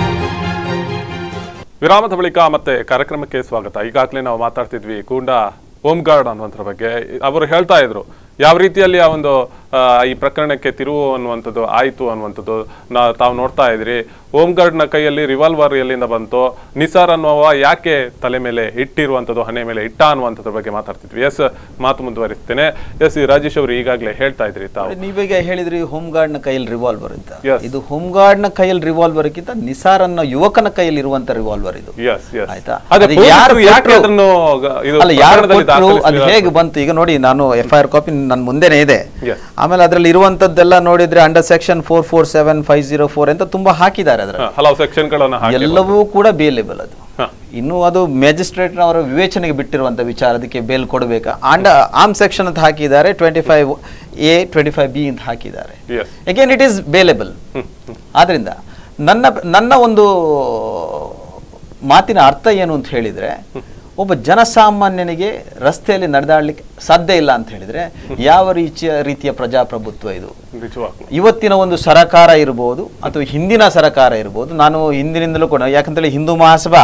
ವಿರಾಮದ ಬಳಿಕ ಮತ್ತೆ ಕಾರ್ಯಕ್ರಮಕ್ಕೆ ಸ್ವಾಗತ ಈಗಾಗಲೇ ನಾವು ಮಾತಾಡ್ತಿದ್ವಿ ಗೂಂಡಾ ಹೋಮ್ ಗಾರ್ಡ್ ಅನ್ನುವಂಥದ್ರ ಬಗ್ಗೆ ಅವರು ಹೇಳ್ತಾ ಇದ್ರು ಯಾವ ರೀತಿಯಲ್ಲಿ ಆ ಒಂದು ಆ, ಈ ಪ್ರಕರಣಕ್ಕೆ ತಿರುವು ಅನ್ನುವಂಥದ್ದು ಆಯಿತು ಅನ್ನುವಂಥದ್ದು ನಾ ತಾವು ನೋಡ್ತಾ ಇದ್ರಿ ಹೋಮ್ ಗಾರ್ಡ್ನ ಕೈಯಲ್ಲಿ ರಿವಾಲ್ವರ್ ಎಲ್ಲಿಂದ ಬಂತು ನಿಸಾರ್ ಅನ್ನುವ ಯಾಕೆ ತಲೆ ಮೇಲೆ ಇಟ್ಟಿರುವಂಥದ್ದು ಹಣೆ ಮೇಲೆ ಇಟ್ಟ ಅನ್ನುವಂಥದ್ರ ಬಗ್ಗೆ ಮಾತಾಡ್ತಿದ್ವಿ ಎಸ್ ಮಾತು ಮುಂದುವರಿಸ್ತೇನೆ ಎಸ್ ಈ ರಾಜೇಶ್ ಅವರು ಈಗಾಗಲೇ ಹೇಳ್ತಾ ಇದ್ರಿ ತಾವು ನೀವೀಗ ಹೇಳಿದ್ರಿ ಹೋಮ್ ಗಾರ್ಡ್ ನ ಕೈಯಲ್ಲಿ ರಿವಾಲ್ವರ್ ಅಂತ Yes. ಇದು ಹೋಮ್ ಗಾರ್ಡ್ ನ ಕೈಯಲ್ಲಿ ರಿವಾಲ್ವರ್ ಗಿಂತ ನಿಸಾರ್ ಅನ್ನೋ ಯುವಕನ ಕೈಯಲ್ಲಿ ಇರುವಂತ ರಿವಾಲ್ವರ್ ಇದು ಎಸ್ ಎಸ್ ಆಯ್ತಾ ಅದೇ ಅದು ಪೊಲೀಸರು ಯಾರು ಯಾಕೆ ಕೊಟ್ರು? ಅದನ್ನು ಗ- ಇದು ಅಲ್ಲ ಯಾರು ಪ್ರಕರಣದಲ್ಲಿ ಕೊಟ್ರು ಅದು ದಾಖಲಿಸಿಲ್ಲ? ಹೇಗೆ ಬಂತು ಈಗ ನೋಡಿ ನಾನು ಎಫ್ ಐ ಆರ್ ಕಾಪಿ ನನ್ನ ಮುಂದೆನೇ ಇದೆ Yes. ಆಮೇಲೆ ಅದ್ರಲ್ಲಿ ಇರುವಂತದ್ದೆಲ್ಲ ನೋಡಿದ್ರೆ under section four four seven five zero four ಅಂತ ತುಂಬಾ ಹಾಕಿದ್ದಾರೆ ಅದರಲ್ಲಿ ಹ, ಹಲವು ಸೆಕ್ಷನ್ಗಳನ್ನ ಹಾಕಿ ಎಲ್ಲವೂ ಕೂಡ ಬೇಲೇಬಲ್ ಅದು ಹ. ಇನ್ನು ಅದು ಮ್ಯಾಜಿಸ್ಟ್ರೇಟ್ ಅವರ ವಿವೇಚನೆಗೆ ಬಿಟ್ಟಿರುವಂತ ವಿಚಾರ ಅದಕ್ಕೆ ಬೇಲ್ ಕೊಡಬೇಕಾ ಅಂಡ ಆರ್ಮ್ ಸೆಕ್ಷನ್ ಅಂತ ಹಾಕಿದ್ದಾರೆ twenty five A twenty five B ಅಂತ ಹಾಕಿದ್ದಾರೆ yes again it is bailable ಆದ್ರಿಂದ ನನ್ನ ನನ್ನ ಒಂದು ಮಾತಿನ ಅರ್ಥ ಏನು ಅಂತ ಹೇಳಿದ್ರೆ ಒಬ್ಬ ಜನಸಾಮಾನ್ಯನಿಗೆ ರಸ್ತೆಯಲ್ಲಿ ನಡೆದಾಡ್ಲಿಕ್ಕೆ ಸಾಧ್ಯ ಇಲ್ಲ ಅಂತ ಹೇಳಿದ್ರೆ ಯಾವ ರೀತಿಯ ರೀತಿಯ ಪ್ರಜಾಪ್ರಭುತ್ವ ಇದು ನಿಜವಾಗ್ಲು ಇವತ್ತಿನ ಒಂದು ಸರಕಾರ ಇರ್ಬೋದು ಅಥವಾ ಹಿಂದಿನ ಸರಕಾರ ಇರ್ಬೋದು ನಾನು ಹಿಂದಿನಿಂದಲೂ ಕೂಡ ಯಾಕಂತೇಳಿ ಹಿಂದೂ ಮಹಾಸಭಾ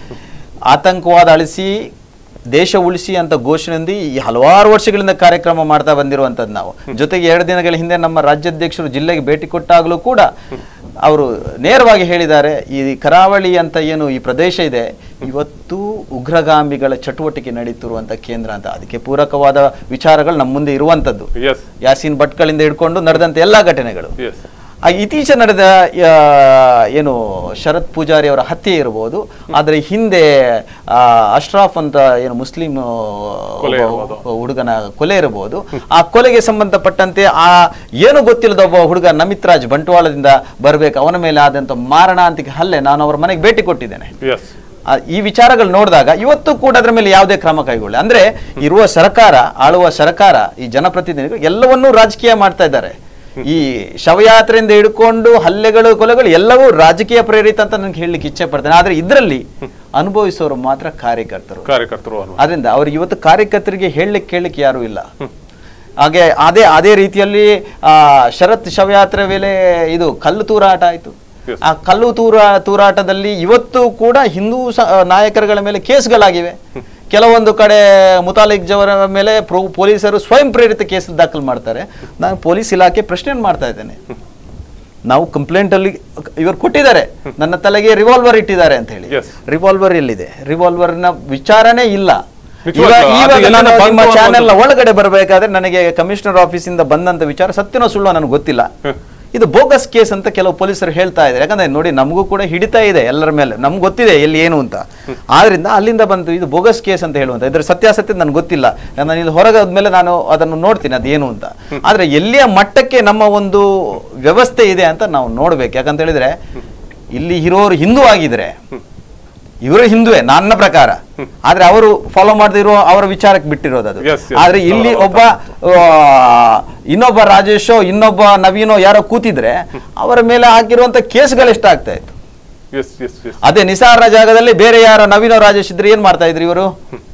ಆತಂಕವಾದ ಅಳಿಸಿ ದೇಶ ಉಳಿಸಿ ಅಂತ ಘೋಷಣೆಯಿಂದ ಈ ಹಲವಾರು ವರ್ಷಗಳಿಂದ ಕಾರ್ಯಕ್ರಮ ಮಾಡ್ತಾ ಬಂದಿರುವಂಥದ್ದು ನಾವು ಜೊತೆಗೆ ಎರಡು ದಿನಗಳ ಹಿಂದೆ ನಮ್ಮ ರಾಜ್ಯಾಧ್ಯಕ್ಷರು ಜಿಲ್ಲೆಗೆ ಭೇಟಿ ಕೊಟ್ಟಾಗಲೂ ಕೂಡ ಅವರು ನೇರವಾಗಿ ಹೇಳಿದ್ದಾರೆ ಈ ಕರಾವಳಿ ಅಂತ ಏನು ಈ ಪ್ರದೇಶ ಇದೆ ಇವತ್ತು ಉಗ್ರಗಾಮಿಗಳ ಚಟುವಟಿಕೆ ನಡೀತಿರುವಂತ ಕೇಂದ್ರ ಅಂತ ಅದಕ್ಕೆ ಪೂರಕವಾದ ವಿಚಾರಗಳು ನಮ್ಮ ಮುಂದೆ ಇರುವಂತದ್ದು ಎಸ್ ಯಾಸೀನ್ ಭಟ್ಗಳಿಂದ ಹಿಡ್ಕೊಂಡು ನಡೆದಂತ ಎಲ್ಲಾ ಘಟನೆಗಳು ಎಸ್ ಆ ಇತ್ತೀಚೆ ನಡೆದ ಆ, ಏನು ಶರತ್ ಪೂಜಾರಿ ಅವರ ಹತ್ಯೆ ಇರಬಹುದು ಆದರೆ ಹಿಂದೆ ಆ, ಅಶ್ರಾಫ್ ಅಂತ ಏನು ಮುಸ್ಲಿಂ ಆ, ಕೊಲೆ ಒಬ್ಬ ಇರ್ಬೋದು. ಹುಡುಗನ ಕೊಲೆ ಇರಬಹುದು ಆ ಕೊಲೆಗೆ ಸಂಬಂಧಪಟ್ಟಂತೆ ಆ ಏನು ಗೊತ್ತಿಲ್ಲದ ಒಬ್ಬ ಹುಡುಗ ನಮಿತ್ರಾಜ್ ಬಂಟ್ವಾಳದಿಂದ ಬರ್ಬೇಕು ಅವನ ಮೇಲೆ ಆದಂತ ಮಾರಣಾಂತಿಕ ಹಲ್ಲೆ ನಾನು ಅವರ ಮನೆಗೆ ಭೇಟಿ ಕೊಟ್ಟಿದ್ದೇನೆ ಎಸ್ ಆ, ಈ ವಿಚಾರಗಳು ನೋಡಿದಾಗ ಇವತ್ತು ಕೂಡ ಅದರ ಮೇಲೆ ಯಾವುದೇ ಕ್ರಮ ಕೈಗೊಳ್ಳಿ ಅಂದ್ರೆ ಇರುವ ಸರ್ಕಾರ ಆಳುವ ಸರ್ಕಾರ ಈ ಜನಪ್ರತಿನಿಧಿಗಳು ಎಲ್ಲವನ್ನೂ ರಾಜಕೀಯ ಮಾಡ್ತಾ ಇದ್ದಾರೆ ಈ ಶವಯಾತ್ರೆಯಿಂದ ಹಿಡ್ಕೊಂಡು ಹಲ್ಲೆಗಳು ಕೊಲೆಗಳು ಎಲ್ಲವೂ ರಾಜಕೀಯ ಪ್ರೇರಿತ ಅಂತ ನನಗೆ ಹೇಳಲಿಕ್ಕೆ ಇಚ್ಛೆ ಪಡ್ತೇನೆ ಆದ್ರೆ ಇದರಲ್ಲಿ ಅನುಭವಿಸೋರು ಮಾತ್ರ ಕಾರ್ಯಕರ್ತರು ಕಾರ್ಯಕರ್ತರು ಅನ್ನುವ ಅದರಿಂದ ಅವ್ರಿಗೆ ಇವತ್ತು ಕಾರ್ಯಕರ್ತರಿಗೆ ಹೇಳಲಿಕ್ಕೆ ಕೇಳಲಿಕ್ಕೆ ಯಾರು ಇಲ್ಲ ಹಾಗೆ ಅದೇ ಅದೇ ರೀತಿಯಲ್ಲಿ ಆ ಶರತ್ ಶವಯಾತ್ರೆ ವೇಳೆ ಇದು ಕಲ್ಲು ತೂರಾಟ ಆಯ್ತು Yes. ಆ ಕಲ್ಲು ತೂರ ತೂರಾಟದಲ್ಲಿ ಇವತ್ತು ಕೂಡ ಹಿಂದೂ ಸ- ನಾಯಕರುಗಳ ಮೇಲೆ ಕೇಸ್ಗಳಾಗಿವೆ ಕೆಲವೊಂದು ಕಡೆ ಮುತಾಲಿಕ್ ಜವರ ಮೇಲೆ ಪ್ರೊ- ಪೊಲೀಸರು ಸ್ವಯಂ ಪ್ರೇರಿತ ಕೇಸ್ ದಾಖಲು ಮಾಡ್ತಾರೆ ನಾನು ಪೊಲೀಸ್ ಇಲಾಖೆ ಪ್ರಶ್ನೆ ಮಾಡ್ತಾ ಇದ್ದೇನೆ ನಾವು ಕಂಪ್ಲೇಂಟ್ ಅಲ್ಲಿ ಇವರು ಕೊಟ್ಟಿದ್ದಾರೆ ನನ್ನ ತಲೆಗೆ ರಿವಾಲ್ವರ್ ಇಟ್ಟಿದ್ದಾರೆ ಅಂತ ಹೇಳಿ Yes. ರಿವಾಲ್ವರ್ ಎಲ್ಲಿದೆ ರಿವಾಲ್ವರ್ ನ ವಿಚಾರನೇ ಇಲ್ಲ ನಿಜವಾಗ್ಲೂ, ಇವಾಗ- ಅದು ಇವಾಗ ಎಲ್ಲಿಂದ ನಾನು ಬಂತು ನಿಮ್ಮ ಅನ್ನೋದು- ಚಾನೆಲ್ ಒಳಗಡೆ ಬರಬೇಕಾದ್ರೆ ನನಗೆ ಕಮಿಷನರ್ ಆಫೀಸಿಂದ ಬಂದಂತ ವಿಚಾರ ಸತ್ಯನೋ ಸುಳ್ಳು ನನಗೆ ಗೊತ್ತಿಲ್ಲ ಇದು ಬೋಗಸ್ ಕೇಸ್ ಅಂತ ಕೆಲವು ಪೊಲೀಸರು ಹೇಳ್ತಾ ಇದ್ದಾರೆ ಯಾಕಂದ್ರೆ ನೋಡಿ ನಮಗೂ ಕೂಡ ಹಿಡಿತಾ ಇದೆ ಎಲ್ಲರ ಮೇಲೆ ನಮ್ಗೆ ಗೊತ್ತಿದೆ ಎಲ್ಲಿ ಏನು ಅಂತ ಆದ್ರಿಂದ ಅಲ್ಲಿಂದ ಬಂತು ಇದು ಬೋಗಸ್ ಕೇಸ್ ಅಂತ ಹೇಳುವಂತ ಇದ್ರ ಸತ್ಯಾಸತ್ಯ ನನಗೆ ಗೊತ್ತಿಲ್ಲ ನಾನು ಇಲ್ಲಿ ಹೊರಗೆ ಆದ್ಮೇಲೆ ನಾನು ಅದನ್ನು ನೋಡ್ತೀನಿ ಅದೇನು ಅಂತ ಆದ್ರೆ ಎಲ್ಲಿಯ ಮಟ್ಟಕ್ಕೆ ನಮ್ಮ ಒಂದು ವ್ಯವಸ್ಥೆ ಇದೆ ಅಂತ ನಾವು ನೋಡ್ಬೇಕು ಯಾಕಂತ ಹೇಳಿದ್ರೆ ಇಲ್ಲಿ ಇರೋರು ಹಿಂದೂ ಆಗಿದ್ರೆ ಇವರು ಹಿಂದುವೆ ನನ್ನ ಪ್ರಕಾರ ಆದ್ರೆ ಅವರು ಫಾಲೋ ಮಾಡದಿರೋ ಅವರ ವಿಚಾರಕ್ಕೆ ಬಿಟ್ಟಿರೋದು ಅದು Yes, yes. ಆದ್ರೆ ಇಲ್ಲಿ ಒಬ್ಬ ಆ, ಇನ್ನೊಬ್ಬ ರಾಜೇಶೋ ಇನ್ನೊಬ್ಬ ನವೀನೋ ಯಾರೋ ಕೂತಿದ್ರೆ ಅವರ ಮೇಲೆ ಹಾಕಿರುವಂತ ಕೇಸ್ಗಳು ಎಷ್ಟಾಗ್ತಾ ಇತ್ತು ಎಸ್ ಎಸ್ ಎಸ್ ಅದೇ ನಿಸಾರ ಜಾಗದಲ್ಲಿ ಬೇರೆ ಯಾರೋ ನವೀನೋ ರಾಜೇಶ್ ಇದ್ರೆ ಏನ್ ಮಾಡ್ತಾ ಇದ್ರಿ ಇವರು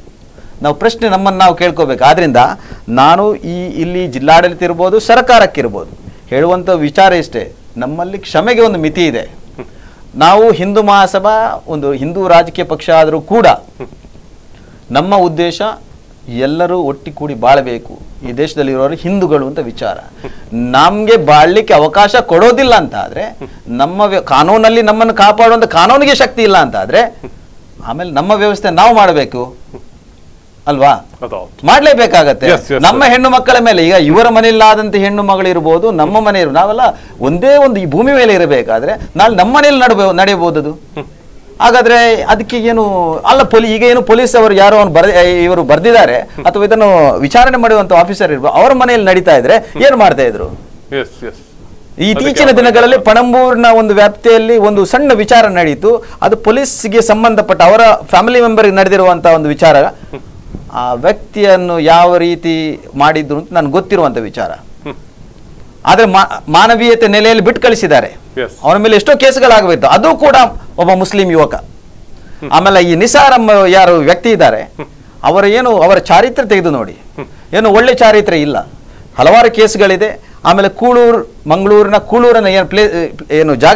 ನಾವು ಪ್ರಶ್ನೆ ನಮ್ಮನ್ನು ನಾವು ಕೇಳ್ಕೋಬೇಕು ಆದ್ರಿಂದ ನಾನು ಈ ಇಲ್ಲಿ ಜಿಲ್ಲಾಡಳಿತ ಇರ್ಬೋದು ಸರ್ಕಾರಕ್ಕಿರ್ಬೋದು ಹೇಳುವಂತ ವಿಚಾರ ಇಷ್ಟೇ ನಮ್ಮಲ್ಲಿ ಕ್ಷಮೆಗೆ ಒಂದು ಮಿತಿ ಇದೆ ನಾವು ಹಿಂದೂ ಮಹಾಸಭಾ ಒಂದು ಹಿಂದೂ ರಾಜಕೀಯ ಪಕ್ಷ ಆದರೂ ಕೂಡ ನಮ್ಮ ಉದ್ದೇಶ ಎಲ್ಲರೂ ಒಟ್ಟಿಗೂಡಿ ಬಾಳಬೇಕು ಈ ದೇಶದಲ್ಲಿ ಇರೋರು ಹಿಂದೂಗಳು ಅಂತ ವಿಚಾರ ನಮ್ಗೆ ಬಾಳ್ಲಿಕ್ಕೆ ಅವಕಾಶ ಕೊಡೋದಿಲ್ಲ ಅಂತ ಆದ್ರೆ ನಮ್ಮ ವ್ಯ- ಕಾನೂನಲ್ಲಿ ನಮ್ಮನ್ನು ಕಾಪಾಡುವಂತ ಕಾನೂನಿಗೆ ಶಕ್ತಿ ಇಲ್ಲ ಅಂತ ಆದ್ರೆ ಆಮೇಲೆ ನಮ್ಮ ವ್ಯವಸ್ಥೆ ನಾವು ಮಾಡಬೇಕು ಅಲ್ವಾ ಅದೌದು ಮಾಡ್ಲೇಬೇಕಾಗತ್ತೆ Yes, yes, ನಮ್ಮ ಹೆಣ್ಣು ಮಕ್ಕಳ ಮೇಲೆ ಈಗ ಇವರ ಮನೆಯಲ್ಲಾದಂತ ಹೆಣ್ಣು ಮಗಳು ಇರ್ಬೋದು ನಮ್ಮ ಮನೆ ಇರ್ಬೋದು ನಾವೆಲ್ಲ ಒಂದೇ ಒಂದು ಈ ಭೂಮಿ ಮೇಲೆ ಇರಬೇಕಾದ್ರೆ ನಾಳೆ ನಮ್ಮ ಮನೆಯಲ್ಲಿ ನಡಬೋ ನಡೆಯಬಹುದು ಅದು ಹಾಗಾದ್ರೆ ಅದಕ್ಕೆ ಏನು ಅಲ್ಲ ಪೊಲಿ ಈಗ ಏನು ಪೊಲೀಸ್ ಅವರು ಯಾರೋ ಅವ್ನು ಬರ ಇವರು ಬರ್ದಿದ್ದಾರೆ ಅಥವಾ ಇದನ್ನು ವಿಚಾರಣೆ ಮಾಡುವಂತ ಆಫೀಸರ್ ಇರ್ಬೋದು ಅವ್ರ ಮನೆಯಲ್ಲಿ ನಡೀತಾ ಇದ್ರೆ ಏನ್ ಮಾಡ್ತಾ ಇದ್ರು ಎಸ್ ಎಸ್ ಈ ಇತ್ತೀಚಿನ ದಿನಗಳಲ್ಲಿ ಪಣಂಬೂರ್ನ ಒಂದು ವ್ಯಾಪ್ತಿಯಲ್ಲಿ ಒಂದು ಸಣ್ಣ ವಿಚಾರ ನಡೀತು ಅದು ಪೊಲೀಸ್ಗೆ ಸಂಬಂಧಪಟ್ಟ ಅವರ ಫ್ಯಾಮಿಲಿ ಮೆಂಬರ್ಗೆ ನಡೆದಿರುವಂತಹ ಒಂದು ವಿಚಾರ ಆ ವ್ಯಕ್ತಿಯನ್ನು ಯಾವ ರೀತಿ ಮಾಡಿದ್ರು ಅಂತ ನನ್ಗೆ ಗೊತ್ತಿರುವಂತ ವಿಚಾರ ಆದ್ರೆ ಮಾ- ಮಾನವೀಯತೆ ನೆಲೆಯಲ್ಲಿ ಬಿಟ್ಟು ಕಳಿಸಿದ್ದಾರೆ Yes. ಅವನ ಮೇಲೆ ಎಷ್ಟೋ ಕೇಸ್ಗಳಾಗಬೇಕು ಅದು ಕೂಡ ಒಬ್ಬ ಮುಸ್ಲಿಂ ಯುವಕ ಆಮೇಲೆ ಈ ನಿಸಾರ್ ಎಂಬ ಯಾರು ವ್ಯಕ್ತಿ ಇದ್ದಾರೆ ಅವರ ಏನು ಅವರ ಚಾರಿತ್ರ್ಯ ತೆಗೆದು ನೋಡಿ ಏನು ಒಳ್ಳೆ ಚಾರಿತ್ರ್ಯ ಇಲ್ಲ ಹಲವಾರು ಕೇಸ್ಗಳಿದೆ ಆಮೇಲೆ ಕೂಳೂರು ಮಂಗಳೂರಿನ ಕೂಳೂರಿನ ಏನು ಪ್ಲೇ ಏನು ಜಾಗ ಇದೆ